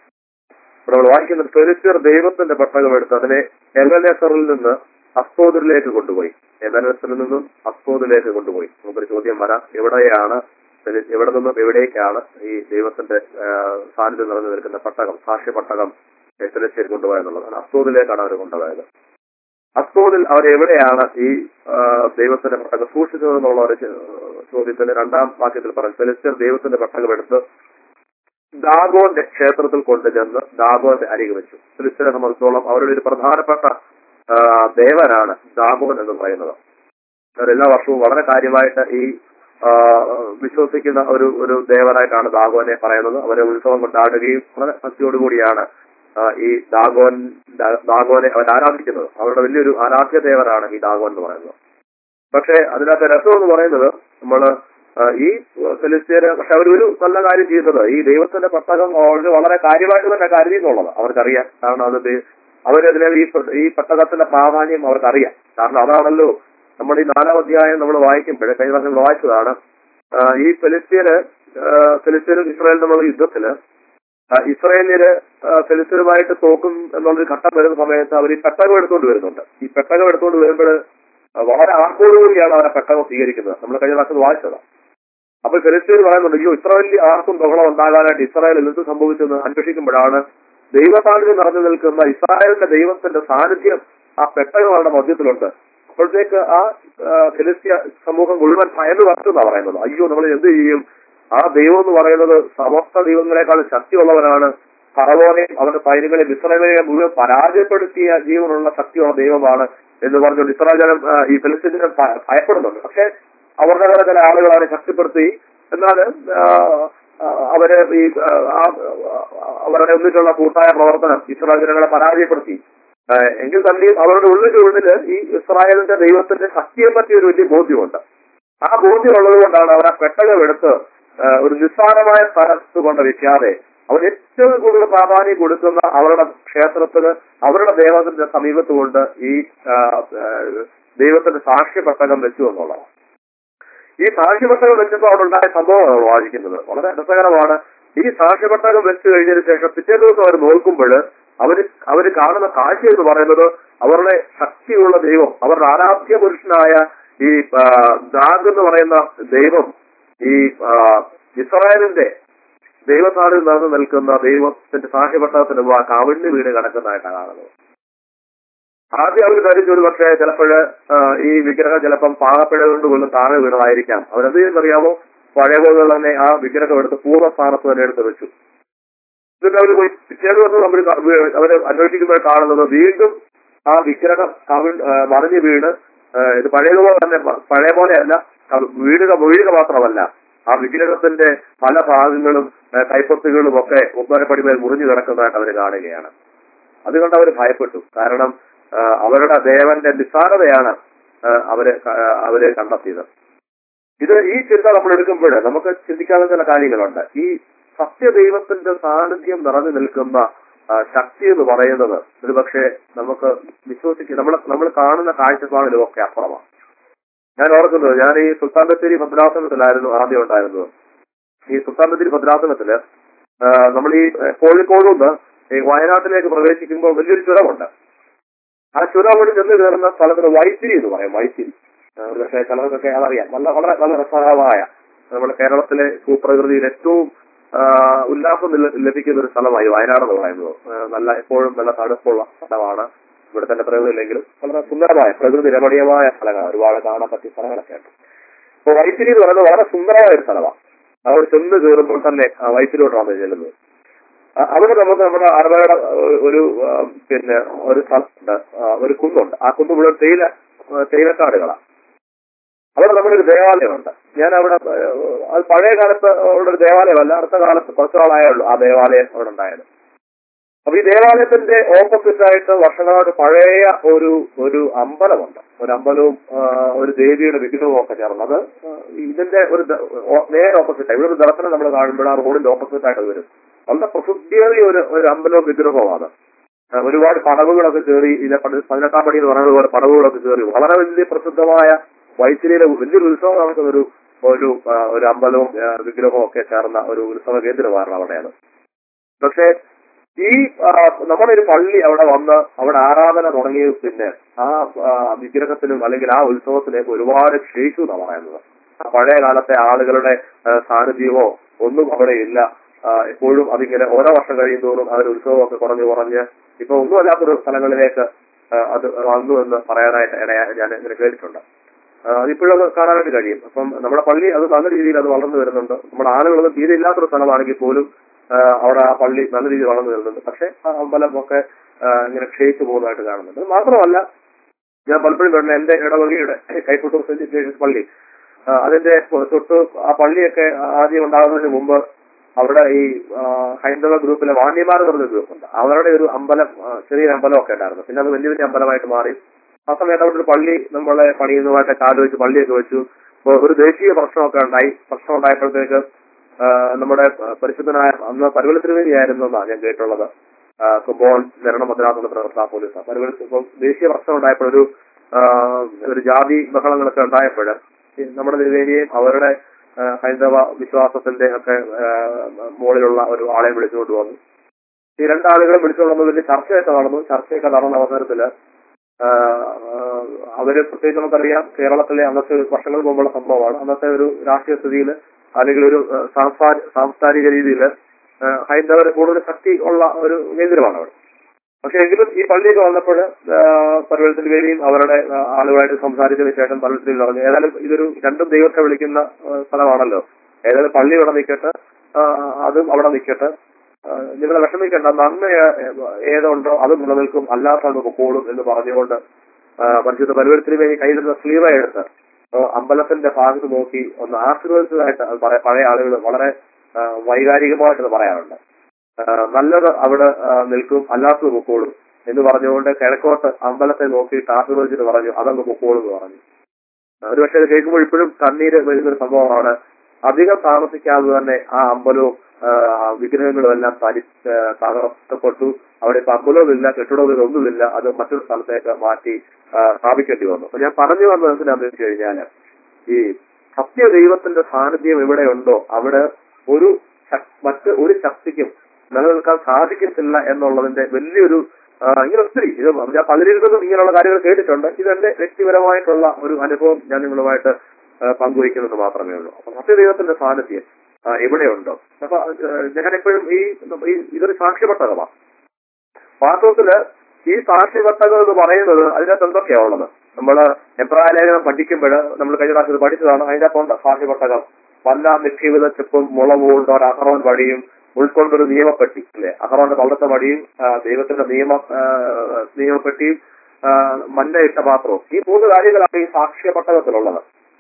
ഇവിടെ നമ്മൾ വായിക്കുന്നത് ഫെലിസ്തീർ ദൈവത്തിന്റെ പട്ടകം എടുത്ത് അതിനെ എലനേസറിൽ നിന്ന് അസ്തോദിലേക്ക് കൊണ്ടുപോയി എലനേസറിൽ നിന്നും അസ്തോദിലേക്ക് കൊണ്ടുപോയി നമുക്കൊരു ചോദ്യം വരാം എവിടെയാണ് ഫെലി- എവിടെ നിന്നും എവിടേക്കാണ് ഈ ദൈവത്തിന്റെ ആ, സാന്നിധ്യം നിറഞ്ഞു നിൽക്കുന്ന പട്ടകം സാക്ഷ്യ പട്ടകം ഫെലിസ്തീർ കൊണ്ടുപോയെന്നുള്ളതാണ് അസ്തോദിലേക്കാണ് അവർ കൊണ്ടുപോയത് അസ്തോദിൽ അവർ എവിടെയാണ് ഈ ആ, ദൈവത്തിന്റെ പട്ടകം സൂക്ഷിച്ചത് എന്നുള്ള ഒരു ചോ- ചോദ്യത്തിന് രണ്ടാം വാക്യത്തിൽ പറഞ്ഞു ഫെലിസ്തീർ ദൈവത്തിന്റെ പട്ടകം എടുത്ത് ദാഗോന്റെ ക്ഷേത്രത്തിൽ കൊണ്ടുചെന്ന് ദാഗോന്റെ അരികെ വെച്ചു ഫിലിസ്തീനെ സംബന്ധിച്ചോളം അവരുടെ ഒരു പ്രധാനപ്പെട്ട ആ, ദേവനാണ് ദാഗോൻ എന്ന് പറയുന്നത് അവർ എല്ലാ വർഷവും വളരെ കാര്യമായിട്ട് ഈ ആ, വിശ്വസിക്കുന്ന ഒരു ഒരു ദേവനായിട്ടാണ് ദാഗോനെ പറയുന്നത് അവരെ ഉത്സവം കൊണ്ടാടുകയും വളരെ ഭക്തിയോടുകൂടിയാണ് ആ, ഈ ദാഗോൻ ദാ- ദാഗോനെ അവർ ആരാധിക്കുന്നത് അവരുടെ വലിയൊരു ആരാധ്യ ദേവനാണ് ഈ ദാഗോൻ എന്ന് പറയുന്നത് പക്ഷേ അതിനകത്ത് രസം എന്ന് പറയുന്നത് നമ്മള് ആ, ഈ ഫെലിസ്തീന് പക്ഷെ അവരൊരു നല്ല കാര്യം ചെയ്യുന്നത് ഈ ദൈവത്തിന്റെ പട്ടകം അവർ വളരെ കാര്യമായിട്ട് തന്നെ കരുതി എന്നുള്ളത് അവർക്കറിയാം കാരണം അത് ദൈ- അവരതിനെ ഈ പ- ഈ പട്ടകത്തിന്റെ പ്രാധാന്യം അവർക്കറിയാം കാരണം അതാണല്ലോ നമ്മൾ ഈ നാലാം അധ്യായം നമ്മൾ വായിക്കുമ്പോൾ കഴിഞ്ഞ പ്രാവശ്യം നമ്മൾ വായിച്ചതാണ് ആ, ഈ ഫെലിസ്തീന് ഫെലിസ്തീനും ഇസ്രായേൽ തമ്മിലുള്ള യുദ്ധത്തില് ആ, ഇസ്രായേലിന് ഫെലിസ്തീനുമായിട്ട് തോക്കും എന്നുള്ളൊരു ഘട്ടം വരുന്ന സമയത്ത് അവർ ഈ പെട്ടകം എടുത്തുകൊണ്ട് വരുന്നുണ്ട് ഈ പെട്ടകം എടുത്തുകൊണ്ട് വരുമ്പോൾ വളരെ ആർപ്പോടുകൂടിയാണ് അവരെ പെട്ടകം സ്വീകരിക്കുന്നത് നമ്മൾ കഴിഞ്ഞ പ്രാവശ്യം വായിച്ചതാണ് അപ്പൊ ഫെലിസ്തീൻ പറയുന്നുണ്ട് അയ്യോ ഇത്ര വലിയ ആർക്കും ബഹളം ഉണ്ടാകാനായിട്ട് ഇസ്രായേലിൽ എന്ത് സംഭവിച്ചെന്ന് അന്വേഷിക്കുമ്പോഴാണ് ദൈവ സാന്നിധ്യം നിറഞ്ഞു നിൽക്കുന്ന ഇസ്രായേലിന്റെ ദൈവത്തിന്റെ സാന്നിധ്യം ആ പെട്ടകം അവരുടെ മധ്യത്തിലുണ്ട് അപ്പോഴത്തേക്ക് ആ ആ, ഫിലിസ്തീയ സമൂഹം മുഴുവൻ ഭയന്ന് വരട്ടെന്നാ പറയുന്നത് അയ്യോ നമ്മൾ എന്ത് ചെയ്യും ആ ദൈവം എന്ന് പറയുന്നത് സമസ്ത ദൈവങ്ങളെക്കാൾ ശക്തിയുള്ളവനാണ് ഫറവോനെയും അവന്റെ സൈനികളെ ഇസ്രായേലിനെ മുഴുവൻ പരാജയപ്പെടുത്തിയ ജീവനുള്ള ശക്തിയുള്ള ദൈവമാണ് എന്ന് പറഞ്ഞുകൊണ്ട് ഇസ്രായേൽ ജനം ആ, ഈ ഫിലിസ്തീൻ ജനം ഭ- ഭയപ്പെടുന്നുണ്ട് പക്ഷെ അവരുടെ ചില ചില ആളുകൾ അവരെ ശക്തിപ്പെടുത്തി എന്നാൽ ആ, ആ, അവര് ഈ ആ, ആ, അവരുടെ ഒന്നിച്ചുള്ള കൂട്ടായ പ്രവർത്തനം ഇസ്രായേൽ ജനങ്ങളെ പരാജയപ്പെടുത്തി ആ, എങ്കിൽ തന്നെയും അവരുടെ ഉള്ളിന്റെ ഉള്ളില് ഈ ഇസ്രായേലിന്റെ ദൈവത്തിന്റെ ശക്തിയെ പറ്റി ഒരു വലിയ ബോധ്യമുണ്ട് ആ ബോധ്യം ഉള്ളത് കൊണ്ടാണ് അവർ ആ പെട്ടകം എടുത്ത് ആ, ഒരു നിസ്സാരമായ സ്ഥലത്ത് കൊണ്ട് വെക്കാതെ അവർ ഏറ്റവും കൂടുതൽ പ്രാധാന്യം കൊടുക്കുന്ന അവരുടെ ക്ഷേത്രത്തിന് അവരുടെ ദൈവത്തിന്റെ സമീപത്ത് കൊണ്ട് ഈ ആ, ആ, ദൈവത്തിന്റെ സാക്ഷ്യ പെട്ടകം വെച്ചു എന്നുള്ളതാണ് ഈ സാക്ഷ്യപെട്ടകം വെച്ചപ്പോൾ അവിടെ ഉണ്ടായ സംഭവമാണ് നമ്മൾ വായിക്കുന്നത് വളരെ രസകരമാണ് ഈ സാക്ഷ്യപെട്ടകം വെച്ച് കഴിഞ്ഞതിന് ശേഷം പിറ്റേ ദിവസം അവർ നോക്കുമ്പോൾ അവര് അവര് കാണുന്ന കാഴ്ച എന്ന് പറയുന്നത് അവരുടെ ശക്തിയുള്ള ദൈവം അവരുടെ ആരാധ്യ പുരുഷനായ ഈ ആ, ദാഗ് എന്ന് പറയുന്ന ദൈവം ഈ ആ, ഇസ്രായേലിന്റെ ദൈവസ്ഥാനിൽ നടന്നു നിൽക്കുന്ന ദൈവത്തിന്റെ സാക്ഷ്യപെട്ടകത്തിന് മുമ്പ് ആ കവിണ്ണി വീട് കിടക്കുന്നതായിട്ടാണ് കാണുന്നത് ആദ്യം അവർ ധരിച്ചു ഒരു പക്ഷേ ചിലപ്പോഴ് ഈ വിഗ്രഹം ചിലപ്പം പാകപ്പിഴ കൊണ്ട് കൊണ്ടും താഴെ വീണതായിരിക്കാം അവരെന്ത് ചെയ്യുന്നറിയാമോ പഴയ പോലെ തന്നെ ആ വിഗ്രഹം എടുത്ത് പൂർവ്വസ്ഥാനത്ത് തന്നെ എടുത്ത് വെച്ചു എന്നിട്ട് അവർ പോയി പിറ്റേ ദിവസം നമ്മൾ അവര് അന്വേഷിക്കുമ്പോൾ കാണുന്നത് വീണ്ടും ആ വിഗ്രഹം കവിൾ ആ, മറിഞ്ഞു വീണ് ആ, ഇത് പഴയതുപോലെ തന്നെ പ- പഴയ പോലെയല്ല അത് വീഴുക വീഴുക മാത്രമല്ല ആ വിഗ്രഹത്തിന്റെ പല ഭാഗങ്ങളും ആ, കൈപ്പത്തുകളും ഒക്കെ ഒന്നരപ്പടിമേൽ മുറിഞ്ഞു കിടക്കുന്നതായിട്ട് അവർ കാണുകയാണ് അതുകൊണ്ട് അവർ ഭയപ്പെട്ടു കാരണം ആ, അവരുടെ ദേവന്റെ നിസ്സാരതയാണ് ആ, അവര് ക- ആ, അവര് കണ്ടെത്തിയത് ഇത് ഈ ചിന്ത നമ്മൾ എടുക്കുമ്പോൾ നമുക്ക് ചിന്തിക്കാവുന്ന ചില കാര്യങ്ങളുണ്ട് ഈ സത്യദൈവത്തിന്റെ സാന്നിധ്യം നിറഞ്ഞു നിൽക്കുന്ന ആ, ശക്തി എന്ന് പറയുന്നത് ഒരു പക്ഷേ നമുക്ക് വിശ്വസിക്കുക നമ്മൾ നമ്മൾ കാണുന്ന കാഴ്ചപ്പാടിലും ഒക്കെ അപ്പുറമാണ് ഞാൻ ഓർക്കുന്നത് ഞാൻ ഈ സുൽത്താൻ ബത്തേരി ഭദ്രാസനത്തിലായിരുന്നു ആദ്യം ഉണ്ടായിരുന്നത് ഈ സുൽത്താൻ ബത്തേരി ഭദ്രാസനത്തില് ആ, നമ്മൾ ഈ ഏ, കോഴിക്കോട് നിന്ന് ഈ വയനാട്ടിലേക്ക് പ്രവേശിക്കുമ്പോൾ വലിയൊരു ചുരമുണ്ട് ആ ചുരം അവിടെ ചെന്ന് കയറുന്ന സ്ഥലത്തിന് വൈത്തിരി എന്ന് പറയും വൈത്തിരി ആ, ഒരു പക്ഷേ ചിലർക്കൊക്കെ അതറിയാം നല്ല വളരെ നല്ല രസകരമായ നമ്മുടെ കേരളത്തിലെ ഭൂപ്രകൃതിയിൽ ഏറ്റവും ആ, ഉല്ലാസം നില- ലഭിക്കുന്ന ഒരു സ്ഥലമായി വയനാട് എന്ന് പറയുന്നത് ആ, നല്ല എപ്പോഴും നല്ല തണുപ്പുള്ള സ്ഥലമാണ് ഇവിടെ തന്നെ പ്രകൃതിയില്ലെങ്കിലും വളരെ സുന്ദരമായ പ്രകൃതി രമണീയമായ സ്ഥലങ്ങളാണ് ഒരുപാട് കാണാൻ പറ്റിയ സ്ഥലങ്ങളൊക്കെ ഉണ്ട് അപ്പൊ വൈത്തിരി എന്ന് പറയുന്നത് വളരെ സുന്ദരമായ ഒരു സ്ഥലമാണ് അവർ ചെന്ന് കയറുമ്പോൾ തന്നെ ആ വൈത്തിരിയോട്ടാണ് ചെല്ലുന്നത് ആ, അവിടെ നമുക്ക് നമ്മുടെ അറബയുടെ ഒരു ആ, പിന്നെ ഒരു സ്ഥലമുണ്ട് ആ, ഒരു കുന്നുണ്ട് ആ കുന്ന് മുഴുവൻ തേയില ആ, തേയിലക്കാടുകളാണ് അവിടെ നമ്മുടെ ഒരു ദേവാലയമുണ്ട് ഞാൻ അവിടെ ആ, അത് പഴയ കാലത്ത് ഉള്ള ഒരു ദേവാലയമല്ല അടുത്ത കാലത്ത് കുറച്ചു നാളായേ ഉള്ളൂ ആ ദേവാലയം അവിടെ ഉണ്ടായത് അപ്പൊ ഈ ദേവാലയത്തിന്റെ ഓപ്പോസിറ്റ് ആയിട്ട് വർഷങ്ങളായിട്ട് പഴയ ഒരു ഒരു അമ്പലമുണ്ട് ഒരു അമ്പലവും ആ, ഒരു ദേവിയുടെ വിഗ്രഹവും ഒക്കെ ചേർന്നത് ആ, ഇതിന്റെ ഒരു ദ- ഓ- നേരെ ഓപ്പോസിറ്റ് ഇവിടെ ഒരു ദർശനം നമ്മൾ കാണുമ്പോൾ ആ റോഡിന്റെ ഓപ്പോസിറ്റ് ആയിട്ട് വരും വളരെ പ്രസിദ്ധിയേറിയ ഒരു ഒരു അമ്പലവും വിഗ്രഹവുമാണ് ആ, ഒരുപാട് പടവുകളൊക്കെ കയറി ഇതിലെ പണ്ട് പതിനെട്ടാം പടി എന്ന് പറയുന്നത് പോലെ പടവുകളൊക്കെ കയറി വളരെ വലിയ പ്രസിദ്ധമായ വൈത്തിരിയിലെ വലിയൊരു ഉത്സവം നടക്കുന്ന ഒരു ഒരു ആ, ഒരു അമ്പലവും ആ, വിഗ്രഹവും ഒക്കെ ചേർന്ന ഒരു ഉത്സവ കേന്ദ്രമാണ് അവിടെയാണ് പക്ഷേ ഈ ആ, നമ്മുടെ ഒരു പള്ളി അവിടെ വന്ന് അവിടെ ആരാധന തുടങ്ങിയ പിന്നെ ആ ആ, വിഗ്രഹത്തിനും അല്ലെങ്കിൽ ആ ഉത്സവത്തിലേക്ക് ഒരുപാട് ക്ഷയിച്ചു എന്നാണ് പറയുന്നത് ആ പഴയ കാലത്തെ ആളുകളുടെ ആ, സാന്നിധ്യമോ ഒന്നും അവിടെ ഇല്ല ആ, എപ്പോഴും അതിങ്ങനെ ഓരോ വർഷം കഴിയുന്തോറും ആ ഒരു ഉത്സവമൊക്കെ കുറഞ്ഞു കുറഞ്ഞ് ഇപ്പൊ ഒന്നുമല്ലാത്തൊരു സ്ഥലങ്ങളിലേക്ക് ആ, അത് വന്നു എന്ന് പറയാനായിട്ട് ഇടയാ ഞാൻ ഇങ്ങനെ കേട്ടിട്ടുണ്ട് ആ, അതിപ്പോഴും അത് കാണാനായിട്ട് കഴിയും അപ്പം നമ്മുടെ പള്ളി അത് നല്ല രീതിയിൽ അത് വളർന്നു വരുന്നുണ്ട് നമ്മുടെ ആളുകളൊന്നും തീരെ ഇല്ലാത്തൊരു സ്ഥലമാണെങ്കിൽ പോലും ആ, അവിടെ ആ പള്ളി നല്ല രീതിയിൽ വളർന്നു വരുന്നുണ്ട് പക്ഷെ ആ അമ്പലമൊക്കെ ആ, ഇങ്ങനെ ക്ഷയിച്ചു പോകുന്നതായിട്ട് കാണുന്നുണ്ട് അത് മാത്രമല്ല ഞാൻ പലപ്പോഴും കണ്ട എന്റെ ഇടവകയുടെ കൈപ്പട്ടൂർ സെന്റ് ജേഴ്സ് പള്ളി ആ, അതിന്റെ തൊട്ട് ആ പള്ളിയൊക്കെ ആദ്യം ഉണ്ടാകുന്നതിന് മുമ്പ് അവിടെ ഈ ആ, ഹൈന്ദവ ഗ്രൂപ്പിലെ വാണ്യമാർ എന്ന് പറഞ്ഞ ഗ്രൂപ്പുണ്ട് അവരുടെ ഒരു അമ്പലം ആ, ചെറിയൊരു അമ്പലമൊക്കെ ഉണ്ടായിരുന്നു പിന്നെ അത് വലിയ വലിയ അമ്പലമായിട്ട് മാറി ആ സമയത്ത് അവിടെ ഒരു പള്ളി നമ്മളെ പണിയുന്നതുമായിട്ട് കാല് വെച്ച് പള്ളിയൊക്കെ വെച്ചു അപ്പൊ ഒരു ദേശീയ പ്രശ്നമൊക്കെ ഉണ്ടായി പ്രശ്നം ഉണ്ടായപ്പോഴത്തേക്ക് ആ, നമ്മുടെ പരിശുദ്ധനായ അന്ന് പരുവല തിരുവേദിയായിരുന്നു എന്നാണ് ഞാൻ കേട്ടുള്ളത് ആ, കുമ്പോൺ നിരണം മദ്രാസുള്ള പ്രവർത്തന പോലീസ് പരുവല ഇപ്പം ദേശീയ പ്രശ്നം ഉണ്ടായപ്പോഴൊരു ആ, ഒരു ജാതി ബഹളങ്ങളൊക്കെ ഉണ്ടായപ്പോൾ നമ്മുടെ തിരുവേദിയെയും അവരുടെ ആ, ഹൈന്ദവ വിശ്വാസത്തിന്റെ ഒക്കെ ആ, മുകളിലുള്ള ഒരു ആളെ വിളിച്ചുകൊണ്ട് വന്നു ഈ രണ്ടാളുകളെ വിളിച്ചുകൊണ്ട് വന്ന് വലിയ ചർച്ചയൊക്കെ നടന്നു ചർച്ചയൊക്കെ നടന്ന അവസരത്തില് ആ, ആ, അവര് പ്രത്യേകിച്ച് നമുക്കറിയാം കേരളത്തിലെ അന്നത്തെ ഒരു വർഷങ്ങൾക്ക് മുമ്പുള്ള സംഭവമാണ് അന്നത്തെ ഒരു രാഷ്ട്രീയ സ്ഥിതിയിൽ അല്ലെങ്കിൽ ഒരു ആ, സാംസ്കാ- സാംസ്കാരിക രീതിയിൽ ഹൈന്ദവർ കൂടുതൽ ശക്തി ഉള്ള ഒരു കേന്ദ്രമാണ് അവിടെ പക്ഷെ എങ്കിലും ഈ പള്ളിയൊക്കെ വന്നപ്പോൾ പർവ്വതത്തിൽ വേദിയും അവരുടെ ആ, ആളുകളായിട്ട് സംസാരിച്ചതിന് ശേഷം പർവ്വതത്തിൽ പറഞ്ഞു ഏതായാലും ഇതൊരു രണ്ടും ദൈവത്തെ വിളിക്കുന്ന ആ, സ്ഥലമാണല്ലോ ഏതായാലും പള്ളി ഇവിടെ നിൽക്കട്ടെ ആ, അതും അവിടെ നിൽക്കട്ടെ ആ, നിങ്ങളെ വിഷമിക്കേണ്ട നന്മ ഏ- ഏതുണ്ടോ അത് നിലനിൽക്കും അല്ലാത്ത പൊക്കോളും എന്ന് പറഞ്ഞുകൊണ്ട് ആ, പരിശുദ്ധ പരുവത്തിന് വേണ്ടി കയ്യിലിരുന്ന സ്ലീവ എടുത്ത് ആ, അമ്പലത്തിന്റെ ഭാഗത്ത് നോക്കി ഒന്ന് ആശീർവദിച്ചതായിട്ട് അത് പറയാ- പഴയ ആളുകൾ വളരെ ആ, വൈകാരികമായിട്ട് ഇത് പറയാറുണ്ട് ആ, നല്ലത് അവിടെ ആ, നിൽക്കും അല്ലാത്തത് പൊക്കോളും എന്ന് പറഞ്ഞുകൊണ്ട് കിഴക്കോട്ട് അമ്പലത്തെ നോക്കിയിട്ട് ആശീർവദിച്ചിട്ട് പറഞ്ഞു അതങ്ങ് പൊക്കോളും എന്ന് പറഞ്ഞു ഒരു പക്ഷേ ഇത് കേൾക്കുമ്പോൾ ഇപ്പോഴും കണ്ണീര് വരുന്നൊരു സംഭവമാണ് അധികം താമസിക്കാതെ തന്നെ ആ അമ്പലവും ആ, വിഗ്രഹങ്ങളും എല്ലാം തരി ആ, തകർക്കപ്പെട്ടു അവിടെ ഇപ്പൊ അമ്പലവുമില്ല കെട്ടിടവും ഒന്നുമില്ല അത് മറ്റൊരു സ്ഥലത്തേക്ക് മാറ്റി ആ, സ്ഥാപിക്കേണ്ടി വന്നു അപ്പൊ ഞാൻ പറഞ്ഞു വന്നത് എന്തിനാന്ന് വെച്ച് കഴിഞ്ഞാല് ഈ സത്യ ദൈവത്തിന്റെ സാന്നിധ്യം എവിടെയുണ്ടോ അവിടെ ഒരു ശക്- മറ്റ് ഒരു ശക്തിക്കും നിലനിൽക്കാൻ സാധിക്കത്തില്ല എന്നുള്ളതിന്റെ വലിയൊരു ആ, ഇങ്ങനെ ഒത്തിരി ഇത് ഞാൻ പലരിലും ഇങ്ങനെയുള്ള കാര്യങ്ങൾ കേട്ടിട്ടുണ്ട് ഇതെന്റെ വ്യക്തിപരമായിട്ടുള്ള ഒരു അനുഭവം ഞാൻ നിങ്ങളുമായിട്ട് ആ, പങ്കുവയ്ക്കുന്നത് മാത്രമേ ഉള്ളൂ അപ്പൊ സത്യദൈവത്തിന്റെ സാന്നിധ്യം ആ, എവിടെയുണ്ടോ അപ്പൊ ആ, ഞാനെപ്പോഴും ഈ ഈ ഇതൊരു സാക്ഷ്യപ്പെട്ടകമാണ് വാസ്തവത്തില് ഈ സാക്ഷ്യപട്ടകം എന്ന് പറയുന്നത് അതിനകത്ത് എന്തൊക്കെയാ ഉള്ളത് നമ്മള് എബ്രായ ലേഖനം പഠിക്കുമ്പോൾ നമ്മൾ കഴിഞ്ഞ പ്രാവശ്യം ഇത് പഠിച്ചതാണ് അതിനകത്തുണ്ട് സാക്ഷ്യപട്ടകം വല്ല നിക്ഷേപിത ചെപ്പും മുളവുകൊണ്ട് ഒരു അഹറോൻ വഴിയും ഉൾക്കൊണ്ടൊരു നിയമപ്പെട്ടി അല്ലെ അഹറോന്റെ പള്ളത്തെ വഴിയും ആ, ദൈവത്തിന്റെ നിയമ ആ, നിയമപ്പെട്ടിയും ആ, മഞ്ഞ ഇട്ട പാത്രവും ഈ മൂന്ന് കാര്യങ്ങളാണ് ഈ സാക്ഷ്യപട്ടകത്തിലുള്ളത്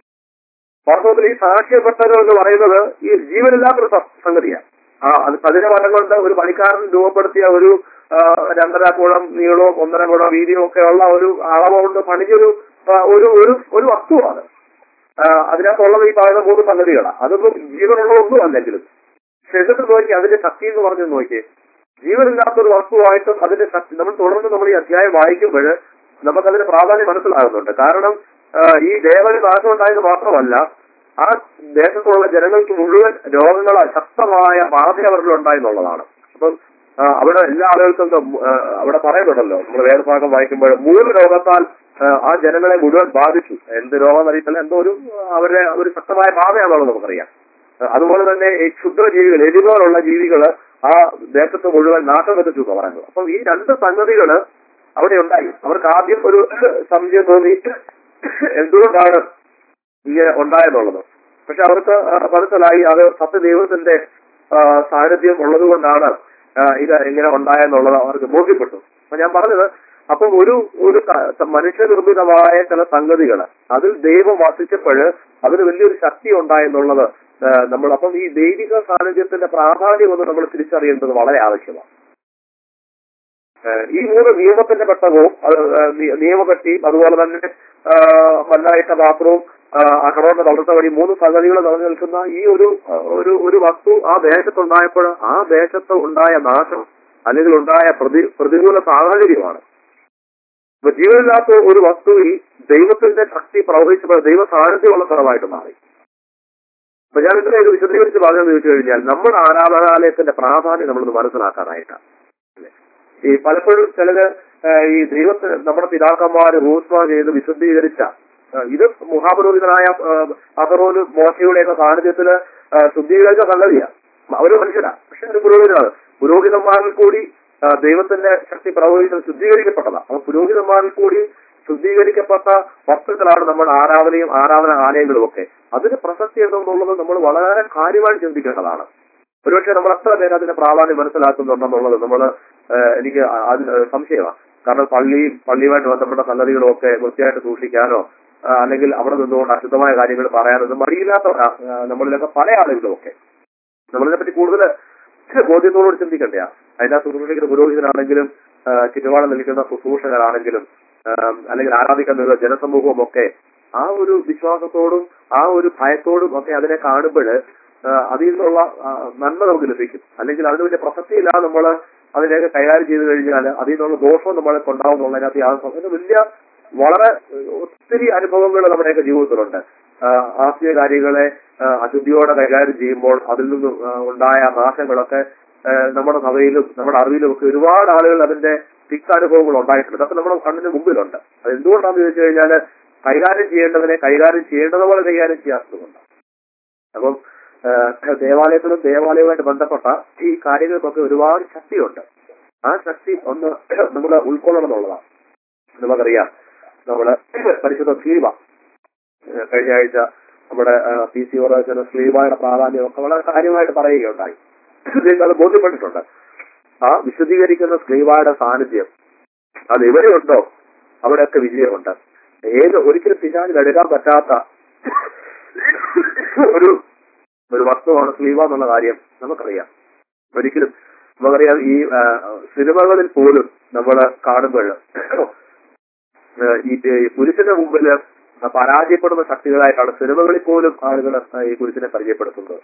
വാസ്തവത്തിൽ ഈ സാക്ഷ്യപട്ടകം എന്ന് പറയുന്നത് ഈ ജീവനില്ലാത്തൊരു സ- സംഗതിയാണ് ആ അത് പതിന മരം കൊണ്ട് ഒരു പണിക്കാരൻ രൂപപ്പെടുത്തിയ ഒരു ആ, രണ്ടര കുളം നീളവും ഒന്നര കുളം വീതിയും ഒക്കെ ഉള്ള ഒരു അളവ് കൊണ്ട് പണിഞ്ഞൊരു ആ, ഒരു ഒരു ഒരു വസ്തുവാണ് ആ, അതിനകത്തുള്ളത് ഈ പറയുന്ന മൂന്ന് സംഗതികളാണ് അതൊന്നും ജീവനുള്ളതൊന്നും അല്ലെങ്കിലും പക്ഷെ എന്നിട്ട് നോക്കി അതിന്റെ ശക്തി എന്ന് പറഞ്ഞു നോക്കി ജീവനില്ലാത്തൊരു വസ്തുവായിട്ടും അതിന്റെ ശക്തി നമ്മൾ തുടർന്ന് നമ്മൾ ഈ അധ്യായം വായിക്കുമ്പോൾ നമുക്കതിന്റെ പ്രാധാന്യം മനസ്സിലാകുന്നുണ്ട് കാരണം ആ, ഈ ദേവന് നാശം ഉണ്ടായത് മാത്രമല്ല ആ ദേശത്തുള്ള ജനങ്ങൾക്ക് മുഴുവൻ രോഗങ്ങൾ ശക്തമായ ബാധ അവരിൽ ഉണ്ടായെന്നുള്ളതാണ് അപ്പം ആ, അവിടെ എല്ലാ ആളുകൾക്കും എന്താ, ആ, അവിടെ പറയുന്നുണ്ടല്ലോ നമ്മൾ വേദഭാഗം വായിക്കുമ്പോൾ മൂന്ന് രോഗത്താൽ ആ, ആ ജനങ്ങളെ മുഴുവൻ ബാധിച്ചു എന്ത് രോഗം അറിയത്തില്ല എന്തോ ഒരു ആ, അവരുടെ ഒരു ശക്തമായ ബാധയാണെന്നുള്ളത് നമുക്കറിയാം ആ, അതുപോലെ തന്നെ ഈ ക്ഷുദ്രജീവികൾ എലിപോലുള്ള ജീവികള് ആ ദേശത്ത് മുഴുവൻ നാശം എത്തിച്ചു എന്ന് പറയുന്നത് അപ്പം ഈ രണ്ട് സംഗതികള് അവിടെ ഉണ്ടായി അവർക്ക് ആദ്യം ഒരു സംശയം തോന്നി എന്തുകൊണ്ടാണ് ഇങ്ങനെ ഉണ്ടായെന്നുള്ളത് പക്ഷെ അവർക്ക് ആ, മനസ്സിലായി അത് സത്യദൈവത്തിന്റെ ആ, സാന്നിധ്യം ഉള്ളത് കൊണ്ടാണ് ആ, ഇത് ഇങ്ങനെ ഉണ്ടായെന്നുള്ളത് അവർക്ക് ബോധ്യപ്പെട്ടു അപ്പൊ ഞാൻ പറഞ്ഞത് അപ്പം ഒരു ഒരു ക- മനുഷ്യനിർമ്മിതമായ ചില സംഗതികൾ അതിൽ ദൈവം വസിച്ചപ്പോൾ അതിന് വലിയൊരു ശക്തി ഉണ്ടായെന്നുള്ളത് ആ, നമ്മൾ അപ്പം ഈ ദൈവിക സാന്നിധ്യത്തിന്റെ പ്രാധാന്യം ഒന്ന് നമ്മൾ തിരിച്ചറിയേണ്ടത് വളരെ ആവശ്യമാണ് ഏഹ് ഈ മൂന്ന് നിയമത്തിന്റെ പെട്ടകവും അത് ഏഹ് നി- നിയമപ്പെട്ടിയും അതുപോലെ തന്നെ ആഹ് മല്ലായിട്ട പാത്രവും അഹറോന്റെ വളർത്ത വഴി മൂന്ന് സംഗതികൾ നിറഞ്ഞു നിൽക്കുന്ന ഈ ഒരു ആഹ് ഒരു ഒരു വസ്തു ആ ദേശത്തുണ്ടായപ്പോൾ ആ ദേശത്ത് ഉണ്ടായ നാശം അല്ലെങ്കിൽ ഉണ്ടായ പ്രതി പ്രതികൂല സാഹചര്യമാണ് ഇപ്പൊ ജീവനില്ലാത്ത ഒരു വസ്തുവിൽ ദൈവത്തിന്റെ ശക്തി പ്രവഹിച്ചപ്പോൾ ദൈവ സാന്നിധ്യമുള്ള സ്ഥലമായിട്ട് മാറി അപ്പൊ ഞാൻ ഇതിനെ ഇത് വിശദീകരിച്ച് പറഞ്ഞതെന്ന് ചോദിച്ചു കഴിഞ്ഞാൽ നമ്മുടെ ആരാധനാലയത്തിന്റെ പ്രാധാന്യം നമ്മളൊന്ന് മനസ്സിലാക്കാനായിട്ടാണ് ഈ പലപ്പോഴും ചിലര് ഏഹ് ഈ ദൈവത്തിന് നമ്മുടെ പിതാക്കന്മാര് റൂസ്മ ചെയ്ത് വിശുദ്ധീകരിച്ച ഏഹ് ഇത് മുഹാപുരോഹിതനായ അഹറോന് മോശയുടെയൊക്കെ സാന്നിധ്യത്തില് ഏഹ് ശുദ്ധീകരിച്ച സംഗതിയാണ് അവര് മനുഷ്യരാ പക്ഷെ ഒരു പുരോഹിതനാണ് പുരോഹിതന്മാരിൽ കൂടി ആ, ദൈവത്തിന്റെ ശക്തി പ്രവഹിച്ചത് ശുദ്ധീകരിക്കപ്പെട്ടതാണ് അപ്പൊ പുരോഹിതന്മാരിൽ കൂടി ശുദ്ധീകരിക്കപ്പെട്ട വസ്തുക്കളാണ് നമ്മുടെ ആരാധനയും ആരാധന ആലയങ്ങളും ഒക്കെ അതിന് പ്രസക്തി എന്നുള്ളത് നമ്മൾ വളരെ കാര്യമായി ചിന്തിക്കേണ്ടതാണ് ഒരുപക്ഷെ നമ്മൾ എത്ര പേര് അതിന്റെ പ്രാധാന്യം മനസ്സിലാക്കുന്നുണ്ടെന്നുള്ളത് നമ്മൾ എനിക്ക് അ- അതിന് സംശയമാണ് കാരണം പള്ളിയും പള്ളിയുമായിട്ട് ബന്ധപ്പെട്ട സംഗതികളും ഒക്കെ വൃത്തിയായിട്ട് സൂക്ഷിക്കാനോ ആ, അല്ലെങ്കിൽ അവിടെ നിന്നുകൊണ്ട് അശുദ്ധമായ കാര്യങ്ങൾ പറയാനൊന്നും മടിയില്ലാത്തവരാ ആ, നമ്മളിലൊക്കെ പല ആളുകളും ഒക്കെ നമ്മളിതിനെപ്പറ്റി കൂടുതൽ ബോധ്യത്തോടുകൂടി ചിന്തിക്കണ്ടയാ അതിന്റെ ശുശ്രൂഷിക്കുന്ന പുരോഹിതനാണെങ്കിലും ആ, ചുറ്റുപാട് നിൽക്കുന്ന ശുശ്രൂഷകരാണെങ്കിലും ആ, അല്ലെങ്കിൽ ആരാധിക്കുന്ന ജനസമൂഹവും ഒക്കെ ആ ഒരു വിശ്വാസത്തോടും ആ ഒരു ഭയത്തോടും ഒക്കെ അതിനെ കാണുമ്പോൾ അതിൽ നിന്നുള്ള ആ, നന്മ നമുക്ക് ലഭിക്കും അല്ലെങ്കിൽ അതിന് വലിയ പ്രസക്തിയില്ലാതെ നമ്മൾ അതിനെയൊക്കെ കൈകാര്യം ചെയ്തു കഴിഞ്ഞാൽ അതിൽ നിന്നുള്ള ദോഷവും നമ്മളെ കൊണ്ടാവുന്നുള്ളതിനകത്ത് യാതൊരു അതിന് വലിയ വളരെ ഏഹ്, ഒത്തിരി അനുഭവങ്ങൾ നമ്മുടെയൊക്കെ ജീവിതത്തിലുണ്ട് ആ, ആത്മീയ കാര്യങ്ങളെ ആ, അശുദ്ധിയോടെ കൈകാര്യം ചെയ്യുമ്പോൾ അതിൽ നിന്ന് ആ, ഉണ്ടായ നാശങ്ങളൊക്കെ ഏഹ്, നമ്മുടെ സഭയിലും നമ്മുടെ അറിവിലും ഒക്കെ ഒരുപാട് ആളുകൾ അതിന്റെ തിക്താനുഭവങ്ങൾ ഉണ്ടായിട്ടുണ്ട് അതൊക്കെ നമ്മുടെ കണ്ണിന് മുമ്പിലുണ്ട് അത് എന്തുകൊണ്ടാണെന്ന് ചോദിച്ചു കഴിഞ്ഞാൽ കൈകാര്യം ചെയ്യേണ്ടതിനെ കൈകാര്യം ചെയ്യേണ്ടതുപോലെ കൈകാര്യം ചെയ്യാത്തതുകൊണ്ട് അപ്പം ഏഹ്, ദേവാലയത്തിലും ദേവാലയവുമായിട്ട് ബന്ധപ്പെട്ട ഈ കാര്യങ്ങൾക്കൊക്കെ ഒരുപാട് ശക്തിയുണ്ട് ആ ശക്തി ഒന്ന് നമ്മൾ ഉൾക്കൊള്ളണം എന്നുള്ളതാണ് നമുക്കറിയാം നമ്മള് പരിശുദ്ധ സ്ലീവ ഏഹ് കഴിഞ്ഞ ആഴ്ച നമ്മുടെ പി സി ഓറോസിന് സ്ലീവയുടെ പ്രാധാന്യം ഒക്കെ വളരെ കാര്യമായിട്ട് പറയുകയുണ്ടായി നിങ്ങൾക്ക് അത് ബോധ്യപ്പെട്ടിട്ടുണ്ട് ആ വിശദീകരിക്കുന്ന സ്ലീവയുടെ സാന്നിധ്യം അത് എവിടെയുണ്ടോ അവിടെയൊക്കെ വിജയമുണ്ട് ഏത് ഒരിക്കലും പിശാചിൽ എടുക്കാൻ പറ്റാത്ത ഒരു ഒരു വസ്തുവാണ് സ്ലീവ എന്നുള്ള കാര്യം നമുക്കറിയാം ഒരിക്കലും നമുക്കറിയാം ഈ ആ, സിനിമകളിൽ പോലും നമ്മൾ കാണുമ്പോൾ ഈ ഈ പുരുഷന്റെ മുമ്പിൽ പരാജയപ്പെടുന്ന ശക്തികളായിട്ടാണ് സിനിമകളിൽ പോലും ആളുകൾ ഈ പുരുഷനെ പരിചയപ്പെടുത്തുന്നത്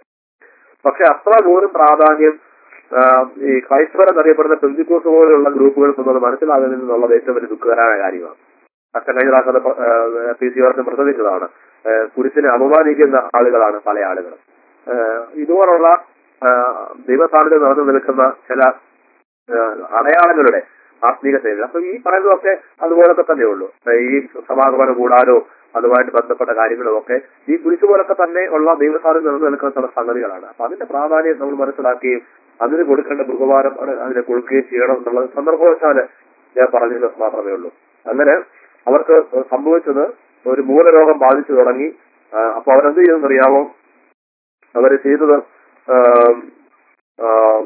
പക്ഷെ അത്ര പോലും പ്രാധാന്യം ആ, ഈ ക്രൈസ്തവർ എന്നറിയപ്പെടുന്ന പെന്തിക്കോസ് പോലുള്ള ഗ്രൂപ്പുകൾക്കൊന്നും അത് മനസ്സിലാകുന്നില്ല എന്നുള്ളത് ഏറ്റവും വലിയ ദുഃഖകരമായ കാര്യമാണ് അച്ഛൻ കഴിഞ്ഞ പ്രാവശ്യം പി സി ഓർക്കും പ്രസംഗിച്ചതാണ് ആ, പുരുഷനെ അപമാനിക്കുന്ന ആളുകളാണ് പല ആളുകളും ആ, ഇതുപോലുള്ള ആ, ദൈവസാന്നിധ്യം നിറഞ്ഞു നിൽക്കുന്ന ചില ആ, അടയാളങ്ങളുടെ ആത്മീക ശൈലി അപ്പൊ ഈ പറയുന്നതൊക്കെ അതുപോലൊക്കെ തന്നെ ഉള്ളൂ ഈ സമാഗമന കൂടാരോ അതുമായിട്ട് ബന്ധപ്പെട്ട കാര്യങ്ങളും ഒക്കെ ഈ കുരിശു പോലൊക്കെ തന്നെ ഉള്ള ദൈവസാന്നിധ്യം നിറഞ്ഞു നിൽക്കുന്ന ചില സംഗതികളാണ് അപ്പൊ അതിന്റെ പ്രാധാന്യം നമ്മൾ മനസ്സിലാക്കുകയും അതിന് കൊടുക്കേണ്ട ബഹുമാനം അത് അതിനെ കൊടുക്കുകയും ചെയ്യണം എന്നുള്ളത് സന്ദർഭവശാല് ഞാൻ പറഞ്ഞത് മാത്രമേ ഉള്ളൂ അങ്ങനെ അവർക്ക് സംഭവിച്ചത് ഒരു മൂലരോഗം ബാധിച്ചു തുടങ്ങി ആ, അപ്പൊ അവരെന്ത് ചെയ്തെന്നറിയാമോ അവര് ചെയ്തത് ആം, ആ,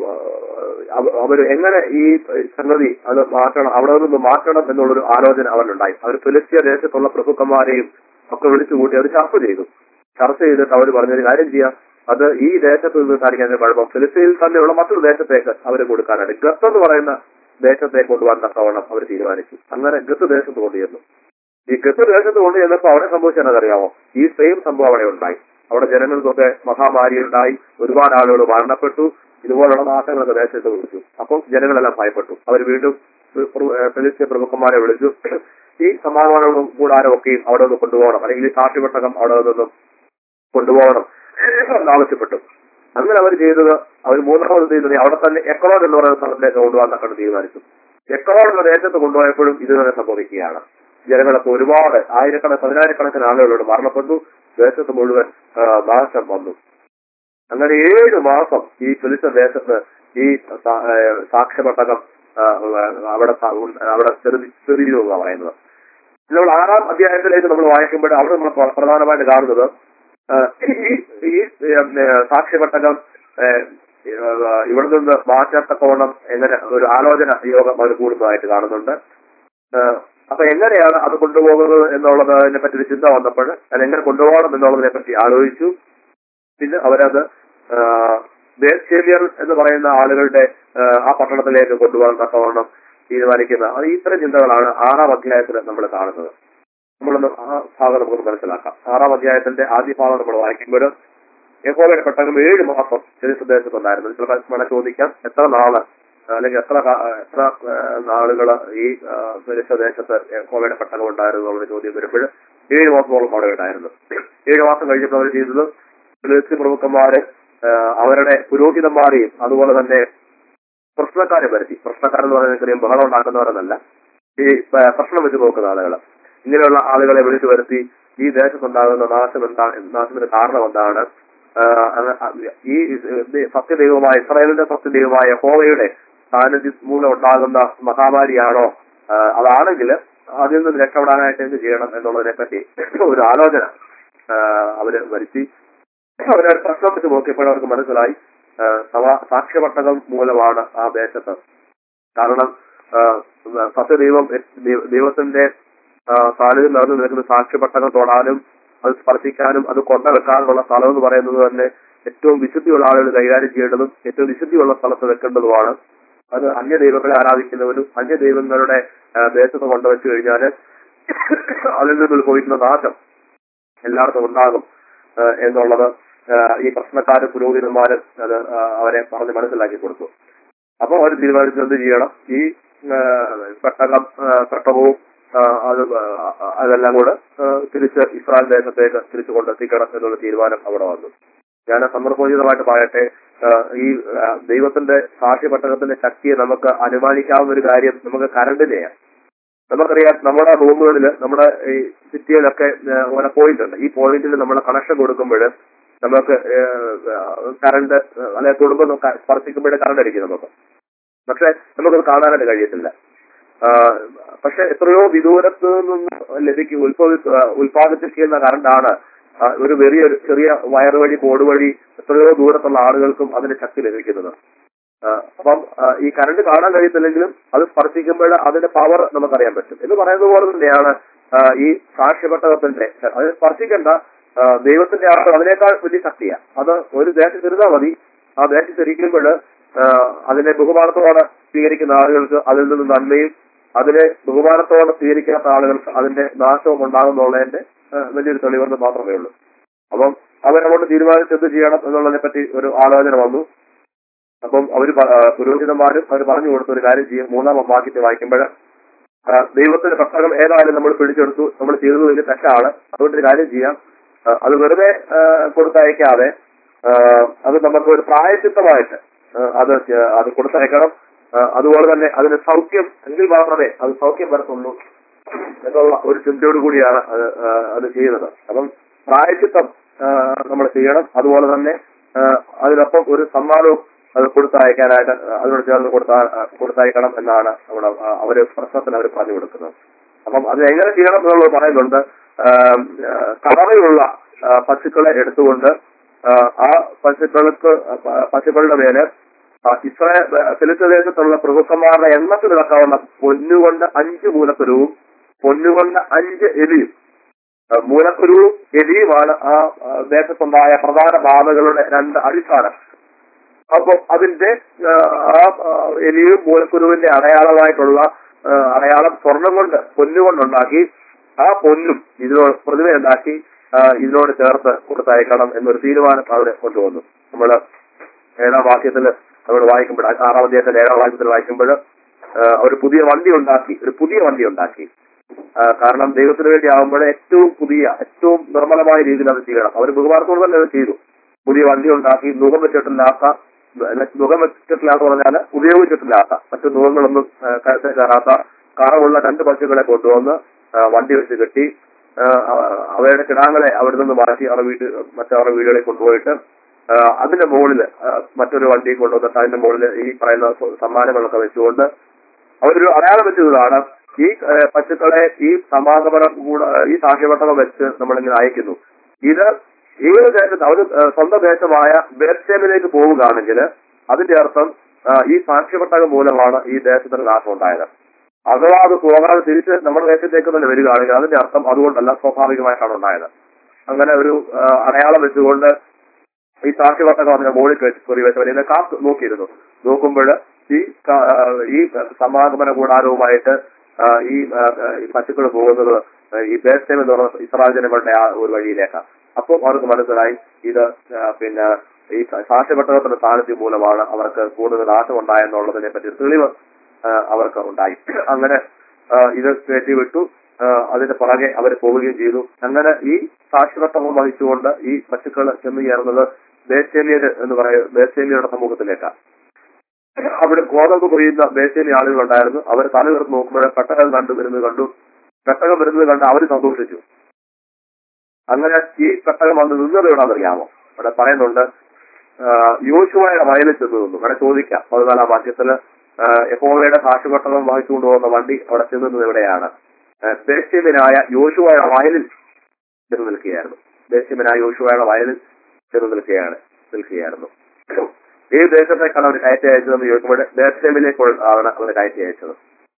അവ- അവര് എങ്ങനെ ഈ സംഗതി അത് മാറ്റണം അവിടെ നിന്ന് മാറ്റണം എന്നുള്ളൊരു ആലോചന അവരിലുണ്ടായി അവർ ഫിലിസ്തീയ ദേശത്തുള്ള പ്രഭുക്കന്മാരെയും ഒക്കെ വിളിച്ചു കൂട്ടി അവർ ചർച്ച ചെയ്തു ചർച്ച ചെയ്തിട്ട് അവർ പറഞ്ഞൊരു കാര്യം ചെയ്യാം അത് ഈ ദേശത്ത് നിന്ന് കാണിക്കാൻ കുഴപ്പം ഫിലിസ്തീനിൽ തന്നെയുള്ള മറ്റൊരു ദേശത്തേക്ക് അവർ കൊടുക്കാനായിട്ട് ഗത്ത് എന്ന് പറയുന്ന ദേശത്തേക്ക് കൊണ്ടുപോകാൻ തക്കവണ്ണം അവർ തീരുമാനിച്ചു അങ്ങനെ ഗത്ത് ദേശത്ത് കൊണ്ടുചെന്നു ഈ ഗത്ത് ദേശത്ത് കൊണ്ട് ചെന്നപ്പോ അവിടെ സംഭവിച്ചത് അറിയാമോ ഈ സെയിം സംഭവം അവിടെ ഉണ്ടായി അവിടെ ജനങ്ങൾക്കൊക്കെ മഹാമാരി ഉണ്ടായി ഒരുപാട് ആളുകൾ മരണപ്പെട്ടു ഇതുപോലുള്ള നാശങ്ങളൊക്കെ ദേശത്ത് വിളിച്ചു അപ്പം ജനങ്ങളെല്ലാം ഭയപ്പെട്ടു അവർ വീണ്ടും ഫിലിസ്തീൻ പ്രമുഖന്മാരെ വിളിച്ചു ഈ സമാധാനവും കൂടാരം ഒക്കെയും അവിടെ നിന്ന് കൊണ്ടുപോകണം അല്ലെങ്കിൽ ഈ സാക്ഷിപെട്ടകം അവിടെ നിന്നും കൊണ്ടുപോകണം എന്ന് ആവശ്യപ്പെട്ടു അങ്ങനെ അവർ ചെയ്തത് അവർ മൂന്നാമത് ചെയ്തത് അവിടെ തന്നെ എക്കറോഡ് എന്ന് പറയുന്ന സ്ഥലത്തേക്ക് കൊണ്ടുപോകാൻ തക്കൊണ്ട് തീരുമാനിച്ചു എക്കറോഡ് എന്ന ദേശത്ത് കൊണ്ടുപോയപ്പോഴും ഇത് തന്നെ സംഭവിക്കുകയാണ് ജനങ്ങളൊക്കെ ഒരുപാട് ആയിരക്കണക്കിന് പതിനായിരക്കണക്കിന് ആളുകളോട് മരണപ്പെട്ടു ദേശത്ത് മുഴുവൻ ആ, നാശം വന്നു അങ്ങനെ ഏഴ് മാസം ഈ ഫിലിസ്തീൻ ദേശത്ത് ഈ സാ- ഏ, സാക്ഷ്യപട്ടകം ആ, അവിടെ സ- അവിടെ ചെറുതി ചെറിയ പറയുന്നത് നമ്മൾ ആറാം അധ്യായത്തിലേക്ക് നമ്മൾ വായിക്കുമ്പോൾ അവിടെ നമ്മൾ പ്ര- പ്രധാനമായിട്ട് കാണുന്നത് ആ, ഈ ഈ ഏ, സാക്ഷ്യപട്ടകം ഏ, ഏ, ഇവിടെ നിന്ന് മാറ്റത്തക്കവണ്ണം എങ്ങനെ ഒരു ആലോചന യോഗം അവർ കൂടുന്നതായിട്ട് കാണുന്നുണ്ട് ആ, അപ്പൊ എങ്ങനെയാണ് അത് കൊണ്ടുപോകുന്നത് എന്നുള്ളതിനെ പറ്റി ഒരു ചിന്ത വന്നപ്പോൾ അത് എങ്ങനെ കൊണ്ടുപോകണം എന്നുള്ളതിനെ പറ്റി ആലോചിച്ചു പിന്നെ അവരത് ദേശ്യവിയർ എന്ന് പറയുന്ന ആളുകളുടെ ആ, ആ പട്ടണത്തിലേക്ക് കൊണ്ടുപോകാൻ തക്കവണ്ണം തീരുമാനിക്കുന്ന അത് ഇത്തരം ചിന്തകളാണ് ആറാം അധ്യായത്തിൽ നമ്മൾ കാണുന്നത് നമ്മളൊന്ന് ആ ഭാഗം നമുക്ക് മനസ്സിലാക്കാം ആറാം അധ്യായത്തിന്റെ ആദ്യ ഭാഗം നമ്മൾ വായിക്കുമ്പോൾ യഹോവയുടെ പെട്ടകം ഏഴ് മാസം ചെറുപ്രദേശത്തുണ്ടായിരുന്നു ചിലപ്പോൾ വേണം ചോദിക്കാം എത്ര നാള് അല്ലെങ്കിൽ എത്ര കാ- എത്ര നാളുകൾ ഈ ദേശത്ത് യഹോവയുടെ പെട്ടകം ഉണ്ടായിരുന്നു എന്നുള്ള ചോദ്യം വരുമ്പോൾ ഏഴ് മാസത്തോളം അവിടെ ഉണ്ടായിരുന്നു ഏഴ് മാസം കഴിഞ്ഞപ്പോൾ അവർ ചെയ്തത് ഫിലിസ്തീൻ പ്രമുഖന്മാര് ആ, അവരുടെ പുരോഹിതന്മാരെയും അതുപോലെ തന്നെ പ്രശ്നക്കാരെ വരുത്തി പ്രശ്നക്കാരെന്ന് പറയുന്നത് ചെറിയ ബഹളം ഉണ്ടാക്കുന്നവരെന്നല്ല ഈ പ- പ്രശ്നം വെച്ച് നോക്കുന്ന ആളുകൾ ഇങ്ങനെയുള്ള ആളുകളെ വിളിച്ചു വരുത്തി ഈ ദേശത്തുണ്ടാകുന്ന നാശം എന്താ നാശത്തിന് കാരണം എന്താണ് ആ, അത് ഈ ഇത് സത്യദൈവമായ ഇസ്രായേലിന്റെ സത്യദൈവമായ ഹോവയുടെ സാന്നിധ്യം മൂലം ഉണ്ടാകുന്ന മഹാമാരിയാണോ ആ, അതാണെങ്കിൽ അതിൽ നിന്ന് രക്ഷപ്പെടാനായിട്ട് എന്ത് ചെയ്യണം എന്നുള്ളതിനെ പറ്റി ഒരു ആലോചന ആ, അവര് വരുത്തി അവരെ പ്രശ്നം വെച്ച് നോക്കിയപ്പോൾ അവർക്ക് മനസ്സിലായി ആ, സഭ- സാക്ഷ്യപട്ടകം മൂലമാണ് ആ ദേശത്ത് കാരണം ആ, സത്യദൈവം ദൈവ- ദൈവത്തിന്റെ ആ, സാന്നിധ്യം നിറഞ്ഞു നിൽക്കുന്ന സാക്ഷ്യപട്ടകം തൊടാനും അത് സ്പർശിക്കാനും അത് കൊണ്ടുവെക്കാനുമുള്ള സ്ഥലം എന്ന് പറയുന്നത് തന്നെ ഏറ്റവും വിശുദ്ധിയുള്ള ആളുകൾ കൈകാര്യം ചെയ്യേണ്ടതും ഏറ്റവും വിശുദ്ധിയുള്ള സ്ഥലത്ത് വെക്കേണ്ടതുമാണ് അത് അന്യ ദൈവങ്ങളെ ആരാധിക്കുന്നവരും അന്യ ദൈവങ്ങളുടെ ആ, ദേശത്ത് കൊണ്ടുവച്ചു കഴിഞ്ഞാൽ അതിൽ നിന്ന് ഉത്ഭവിക്കുന്ന നാശം എല്ലായിടത്തും ഉണ്ടാകും ആ, എന്നുള്ളത് ആ, ഈ പ്രശ്നക്കാരും പുരോഹിതന്മാരും അത് ആ, അവരെ പറഞ്ഞ് മനസ്സിലാക്കി കൊടുത്തു അപ്പൊ അവർ തീരുമാനിച്ചു എന്ത് ചെയ്യണം ഈ ആ, പെട്ടകം ആ, പെട്ടകവും ആ, അത് ആ, അതെല്ലാം കൂടെ ആ, തിരിച്ച് ഇസ്രായേൽ ദേശത്തേക്ക് തിരിച്ചു കൊണ്ടെത്തിക്കണം എന്നുള്ള തീരുമാനം അവിടെ വന്നു ഞാൻ സന്ദർഭോചിതമായിട്ട് പറയട്ടെ ആ, ഈ ആ, ദൈവത്തിന്റെ സാക്ഷ്യപട്ടകത്തിന്റെ ശക്തിയെ നമുക്ക് അനുമാനിക്കാവുന്ന ഒരു കാര്യം നമുക്ക് കരണ്ടിനെയാണ് നമുക്കറിയാം നമ്മുടെ റൂമുകളിൽ നമ്മുടെ ഈ സിറ്റിയിലൊക്കെ ആ, ഓരോ പോയിന്റ് ഉണ്ട് ഈ പോയിന്റിൽ നമ്മൾ കണക്ഷൻ കൊടുക്കുമ്പോൾ നമുക്ക് കറണ്ട് അല്ലെ തൊടുമ്പോൾ സ്പർശിക്കുമ്പോഴേ കറണ്ട് അടിക്കും നമുക്ക് പക്ഷെ നമുക്കത് കാണാനായിട്ട് കഴിയത്തില്ല ആ, പക്ഷെ എത്രയോ വിദൂരത്ത് നിന്ന് ലഭിക്കും ഉത്ഭവി ആ, ഉത്പാദിപ്പിക്കുന്ന കറണ്ടാണ് ആ, ഒരു വലിയ ഒരു ചെറിയ വയർ വഴി ബോർഡ് വഴി എത്രയോ ദൂരത്തുള്ള ആളുകൾക്കും അതിന് ശക്തി ലഭിക്കുന്നത് ആ, അപ്പം ആ, ഈ കറണ്ട് കാണാൻ കഴിയത്തില്ലെങ്കിലും അത് സ്പർശിക്കുമ്പോൾ അതിന്റെ പവർ നമുക്കറിയാൻ പറ്റും എന്ന് പറയുന്നത് പോലെ തന്നെയാണ് ആ, ഈ സാക്ഷ്യപ്പെട്ടകത്തിന്റെ അത് സ്പർശിക്കേണ്ട ആ, ദൈവത്തിന്റെ ആ അതിനേക്കാൾ വലിയ ശക്തിയാണ് അത് ഒരു ദേശത്തിരുന്നാൽ മതി ആ ദേശത്തിരിക്കുമ്പോൾ അതിനെ ബഹുമാനത്തോടെ സ്വീകരിക്കുന്ന ആളുകൾക്ക് അതിൽ നിന്ന് നന്മയും അതിനെ ബഹുമാനത്തോടെ സ്വീകരിക്കാത്ത ആളുകൾക്ക് അതിന്റെ നാശവും ഉണ്ടാകുന്നുള്ളതിന്റെ ആ, വലിയൊരു തെളിവെന്ന് മാത്രമേ ഉള്ളൂ അപ്പം അവരങ്ങോട്ട് തീരുമാനിച്ചെന്ത് ചെയ്യണം എന്നുള്ളതിനെ പറ്റി ഒരു ആലോചന വന്നു അപ്പം അവർ പുരോഹിതന്മാരും അവർ പറഞ്ഞു കൊടുത്ത ഒരു കാര്യം ചെയ്യും മൂന്നാം വാക്യത്തെ വായിക്കുമ്പോൾ ദൈവത്തിന്റെ പുസ്തകം ഏതായാലും നമ്മൾ പിടിച്ചെടുത്തു നമ്മൾ ചെയ്തത് വലിയ തെറ്റാണ് അതുകൊണ്ട് ഒരു കാര്യം ചെയ്യാം ആ, അത് വെറുതെ ആ, കൊടുത്തയക്കാതെ ആ, അത് നമുക്ക് ഒരു പ്രായച്ചിത്തമായിട്ട് ആ, അത് ചെ- അത് കൊടുത്തയക്കണം ആ, അതുപോലെ തന്നെ അതിന് സൗഖ്യം എങ്കിൽ മാത്രമേ അത് സൗഖ്യം വരത്തുള്ളൂ എന്നുള്ള ഒരു ചിന്തയോട് കൂടിയാണ് അത് ആ, അത് ചെയ്യുന്നത് അപ്പം പ്രായച്ചിത്തം നമ്മൾ ചെയ്യണം അതുപോലെ തന്നെ ആ, അതിനൊപ്പം ഒരു സമ്മാനവും അത് കൊടുത്തയക്കാനായിട്ട് അതിനോട് ചേർന്ന് കൊടുത്താ കൊടുത്തയക്കണം എന്നാണ് നമ്മുടെ ആ, അവര് പ്രശ്നത്തിന് അവർ പറഞ്ഞു കൊടുക്കുന്നത് അപ്പം അത് എങ്ങനെ ചെയ്യണം എന്നുള്ളത് പറയുന്നുണ്ട് ആ, ആ, കളറയുള്ള ആ, പശുക്കളെ എടുത്തുകൊണ്ട് ആ, ആ പശുക്കൾക്ക് പ- പശുക്കളുടെ മേല് ആ, ഇസ്രായേൽ ഫിലിസ്തീനത്തുള്ള പ്രഭുക്കന്മാരുടെ എണ്ണത്തിൽ ഇറക്കാവുന്ന പൊന്നുകൊണ്ട് അഞ്ച് മൂലക്കുരുവും പൊന്നുകൊണ്ട് അഞ്ച് എലിയും ആ, മൂലക്കുരുവും എലിയുമാണ് ആ ആ, ദേശത്തുണ്ടായ പ്രധാന ബാധകളുടെ രണ്ട് അടിസ്ഥാനം അപ്പൊ അതിന്റെ ആ, ആ ആ, എലിയും മൂലക്കുരുവിന്റെ അടയാളമായിട്ടുള്ള ആ, അടയാളം സ്വർണം കൊണ്ട് പൊന്നുകൊണ്ടുണ്ടാക്കി ആ പൊന്നും ഇതിനോട് പ്രതിമയുണ്ടാക്കി ആ, ഇതിനോട് ചേർത്ത് കൊടുത്തയക്കണം എന്നൊരു തീരുമാനം അവിടെ കൊണ്ടുവന്നു നമ്മള് ഏഴാം വാക്യത്തിൽ നമ്മൾ വായിക്കുമ്പോൾ ആറാം അധ്യായത്തിൽ ഏഴാം വാക്യത്തിൽ വായിക്കുമ്പോൾ ഒരു പുതിയ വണ്ടി ഉണ്ടാക്കി ഒരു പുതിയ വണ്ടി ഉണ്ടാക്കി ആ, കാരണം ദൈവത്തിന് വേണ്ടി ആകുമ്പോൾ ഏറ്റവും പുതിയ ഏറ്റവും നിർമ്മലമായ രീതിയിൽ അത് ചെയ്യണം അവർ ബഹുമാനത്തോടെ തന്നെ അത് ചെയ്തു പുതിയ വണ്ടി ഉണ്ടാക്കി നുഖം വെച്ചിട്ടില്ലാത്ത അല്ല, നുഖം വെച്ചിട്ടില്ലാത്ത പറഞ്ഞാൽ ഉപയോഗിച്ചിട്ടില്ലാത്ത മറ്റു നുഖങ്ങളൊന്നും ആ, കഴുത്തിൽ കയറാത്ത കറവുള്ള രണ്ട് പശുക്കളെ കൊണ്ടുവന്ന് ആ, വണ്ടി വെച്ച് കെട്ടി ആ, അവയുടെ കിടാങ്ങളെ അവിടെ നിന്ന് മാറ്റി അവരുടെ വീട്ടിൽ മറ്റവരുടെ വീടുകളിൽ കൊണ്ടുപോയിട്ട് ആ, അതിന്റെ മുകളിൽ മറ്റൊരു വണ്ടി കൊണ്ടുവന്നിട്ട് അതിന്റെ മുകളിൽ ഈ പറയുന്ന സമ്മാനങ്ങളൊക്കെ വെച്ചുകൊണ്ട് അവരൊരു അടയാളം വെച്ചതാണ് ഈ ആ, പശുക്കളെ ഈ സമാഗമനം കൂടെ ഈ സാക്ഷ്യപട്ടണം വെച്ച് നമ്മളിങ്ങനെ അയക്കുന്നു ഇത് ഏത് ദേശത്ത് അവർ സ്വന്തം ദേശമായ ബേർഷേമിലേക്ക് പോവുകയാണെങ്കിൽ അതിന്റെ അർത്ഥം ആ, ഈ സാക്ഷ്യപട്ടകം മൂലമാണ് ഈ ദേശത്തിന് നാശം ഉണ്ടായത് അഥവാ അത് പോകാതെ തിരിച്ച് നമ്മുടെ ദേശത്തേക്ക് തന്നെ വരികയാണെങ്കിൽ അതിന്റെ അർത്ഥം അതുകൊണ്ടല്ല സ്വാഭാവികമായിട്ടാണ് ഉണ്ടായത് അങ്ങനെ ഒരു ആ, അടയാളം വെച്ചുകൊണ്ട് ഈ സാക്ഷ്യപട്ടകം അതിന്റെ മുകളിൽ വെച്ച് കുറി വെച്ചവർ ഇതിനെ കാത്ത് നോക്കിയിരുന്നു നോക്കുമ്പോൾ ഈ ക- ആ, ഈ സമാഗമന കൂടാരവുമായിട്ട് ആ, ഈ പശുക്കൾ പോകുന്നത് ഈ ബേസ്റ്റേം എന്ന് പറയുന്ന ഇസ്രായേൽ ജനങ്ങളുടെ ആ ഒരു വഴിയിലേക്കാണ് അപ്പോൾ അവർക്ക് മനസ്സിലായി ഇത് ആ, പിന്നെ ഈ സാക്ഷ്യപട്ടകത്തിന്റെ സാന്നിധ്യം മൂലമാണ് അവർക്ക് കൂടുതൽ നാശം ഉണ്ടായെന്നുള്ളതിനെ പറ്റി ഒരു തെളിവ് ആ, അവർക്ക് ഉണ്ടായി അങ്ങനെ ആ, ഇത് കയറ്റി വിട്ടു ആ, അതിന്റെ പുറകെ അവർ പോവുകയും ചെയ്തു അങ്ങനെ ഈ സാക്ഷ്യപട്ടകം വഹിച്ചുകൊണ്ട് ഈ പശുക്കൾ ചെന്ന് ചേർന്നത് ബേച്ചേലിയര് എന്ന് പറയുന്ന ബേച്ചേലിയുടെ സമൂഹത്തിലേക്കാണ് അവിടെ ഗോതമ്പ് കൊയ്യുന്ന ബേച്ചേലി ആളുകളുണ്ടായിരുന്നു അവർ തല ഉയർന്ന് നോക്കുമ്പോൾ പെട്ടകം കണ്ടു വരുന്നത് കണ്ടു പെട്ടകം വരുന്നത് കണ്ട് അവർ സന്തോഷിച്ചു അങ്ങനെ ഈ പെട്ടകം വന്ന് നിന്നത് എവിടാന്നറിയാമോ അവിടെ പറയുന്നുണ്ട് ആ, യോശുവയുടെ വയലിൽ ചെന്ന് നിന്നു അവിടെ ചോദിക്കാം പതിനാലാം വാക്യത്തില് ആ, യഹോവയുടെ സാക്ഷ്യപട്ടകം വഹിച്ചുകൊണ്ട് പോകുന്ന വണ്ടി അവിടെ ചെന്ന് നിന്നത് എവിടെയാണ് ദേശീയനായ യോശുവയുടെ വയലിൽ ചെന്ന് നിൽക്കുകയായിരുന്നു ദേശീയനായ യോശുവയുടെ വയലിൽ ചെന്ന് നിൽക്കുകയാണ് നിൽക്കുകയായിരുന്നു ഏത് ദേശത്തേക്കാണ് അവർ കയറ്റി അയച്ചതെന്ന് ചോദിക്കുമ്പോൾ ദേശീയമിലേക്ക് ആണ് അവർ കയറ്റി അയച്ചത്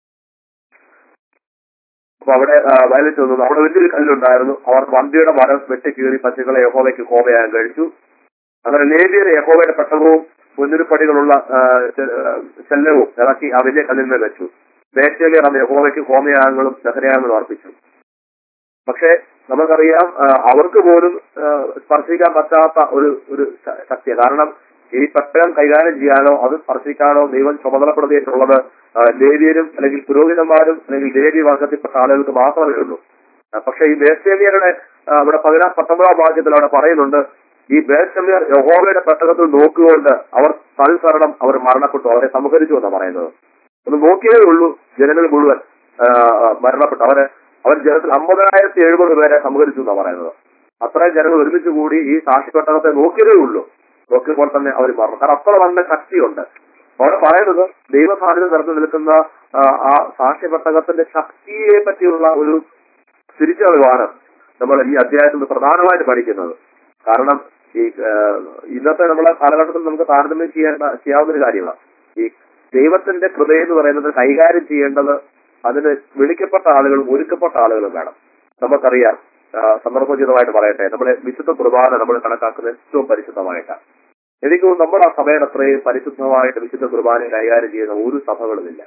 അപ്പൊ അവിടെ ആ, വയലിൽ ചെന്നു അവിടെ വലിയൊരു കല്ലുണ്ടായിരുന്നു അവർ വണ്ടിയുടെ മരം വെട്ടി കീറി പശുക്കളെ യഹോവയ്ക്ക് കോപയാൻ കഴിച്ചു അങ്ങനെ ലേബിയരെ യഹോവയുടെ പെട്ടകവും മുന്നിരുപ്പടികളുള്ള ആ, ചെ- ആ, ശല്യവും ഇറക്കി ആ വലിയ കല്ലിന്മേൽ വെച്ചു ദേശീയർ അന്ന് യഹോവയ്ക്ക് ഹോമയാഗങ്ങളും ദഹനയാഗങ്ങളും അർപ്പിച്ചു പക്ഷേ നമുക്കറിയാം ആ, അവർക്ക് പോലും ആ, സ്പർശിക്കാൻ പറ്റാത്ത ഒരു ഒരു ശ- ശക്തിയാണ് കാരണം ഈ പെട്ടകം കൈകാര്യം ചെയ്യാനോ അത് സ്പർശിക്കാനോ ദൈവം ചുമതലപ്പെടുത്തിയിട്ടുള്ളത് ആ, ലേവിയരും അല്ലെങ്കിൽ പുരോഹിതന്മാരും അല്ലെങ്കിൽ ലേവി വർഗത്തിൽപ്പെട്ട ആളുകൾക്ക് മാത്രമേ ഉള്ളൂ ആ, പക്ഷേ ഈ ബേസ്തേമിയരുടെ അവിടെ പതിനാ പത്തൊമ്പതാം വാക്യത്തിൽ അവിടെ പറയുന്നുണ്ട് ഈ ബേസ്തേമിയർ യഹോവയുടെ പെട്ടകത്തിൽ നോക്കുകൊണ്ട് അവർ തൽസരണം അവർ മരണപ്പെട്ടു അവരെ സംഹരിച്ചു എന്നാണ് പറയുന്നത് ഒന്ന് നോക്കിയേ ഉള്ളൂ ജനങ്ങൾ മുഴുവൻ ആ, മരണപ്പെട്ടു അവരെ അവർ ജനത്തിൽ അമ്പതിനായിരത്തി എഴുപത് പേരെ സംഹരിച്ചു എന്നാണ് പറയുന്നത് അത്രയും ജനങ്ങൾ ഒരുമിച്ച് കൂടി ഈ സാക്ഷിപ്പെട്ടകത്തെ നോക്കിയതേ ഉള്ളൂ നോക്കിയപ്പോൾ തന്നെ അവർ മറന്നു കാരണം അത്ര നല്ല ശക്തിയുണ്ട് അവിടെ പറയുന്നത് ദൈവ സാന്നിധ്യം നിറഞ്ഞു നിൽക്കുന്ന ആ, ആ സാക്ഷ്യപെട്ടകത്തിന്റെ ശക്തിയെ പറ്റിയുള്ള ഒരു തിരിച്ചറിവാണ് നമ്മൾ ഈ അധ്യായത്തിൽ നിന്ന് പ്രധാനമായിട്ട് പഠിക്കുന്നത് കാരണം ഈ ആ, ഇന്നത്തെ നമ്മളെ കാലഘട്ടത്തിൽ നമുക്ക് താരതമ്യം ചെയ്യേണ്ട ചെയ്യാവുന്ന ഒരു കാര്യമാണ് ഈ ദൈവത്തിന്റെ കൃപ എന്ന് പറയുന്നത് കൈകാര്യം ചെയ്യേണ്ടത് അതിന് വിളിക്കപ്പെട്ട ആളുകളും ഒരുക്കപ്പെട്ട ആളുകളും വേണം നമുക്കറിയാം ആ, സന്ദർഭോചിതമായിട്ട് പറയട്ടെ നമ്മുടെ വിശുദ്ധ കുർബാന നമ്മൾ കണക്കാക്കുന്നത് ഏറ്റവും പരിശുദ്ധമായിട്ടാണ് എനിക്ക് തോന്നുന്നു നമ്മുടെ ആ സഭയുടെ അത്രയും പരിശുദ്ധമായിട്ട് വിശുദ്ധ കുർബാന കൈകാര്യം ചെയ്യുന്ന ഒരു സഭകളുമില്ല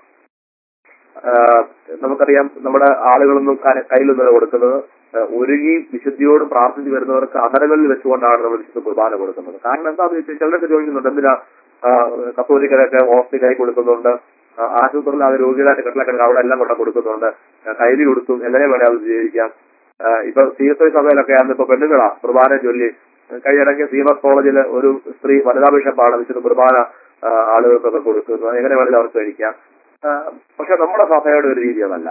ആ, നമുക്കറിയാം നമ്മുടെ ആളുകളൊന്നും ക- കയ്യിലൊന്നും കൊടുക്കുന്നത് ആ, ഒരുങ്ങി വിശുദ്ധിയോട് പ്രാർത്ഥിച്ചു വരുന്നവർക്ക് അമരകളിൽ വെച്ചുകൊണ്ടാണ് നമ്മൾ വിശുദ്ധ കുർബാന കൊടുക്കുന്നത് കാരണം എന്താണെന്ന് വെച്ചാൽ ചിലരൊക്കെ ചോദിക്കുന്നുണ്ട് എന്തിനാ ആ, കത്തോലിക്കരൊക്കെ ഹോസ്പിറ്റൽ കൈ കൊടുക്കുന്നുണ്ട് ആ, ആശുപത്രിയിൽ അത് രോഗികളായിട്ട് കെട്ടിലൊക്കെ അവിടെ എല്ലാം കൊണ്ട കൊടുക്കുന്നുണ്ട് ആ, കയ്യിൽ കൊടുക്കും എങ്ങനെ വേണേ അത് ഉപയോഗിക്കാം ആ, ഇപ്പൊ സി എസ് ഐ സഭയിലൊക്കെ ആയിരുന്നു ഇപ്പൊ പെണ്ണുങ്ങളാ കുർബാന ചൊല്ലി കഴിഞ്ഞിടയ്ക്ക് സി എം എസ് കോളേജിൽ ഒരു സ്ത്രീ വനിതാ ബിഷപ്പാണ് വിശുദ്ധ കുർബാന ആ, ആളുകൾക്കൊക്കെ കൊടുക്കുന്നത് എങ്ങനെ വേണമെങ്കിലും അവർക്ക് കഴിക്കാം ആ, പക്ഷെ നമ്മുടെ സഭയുടെ ഒരു രീതി അതല്ല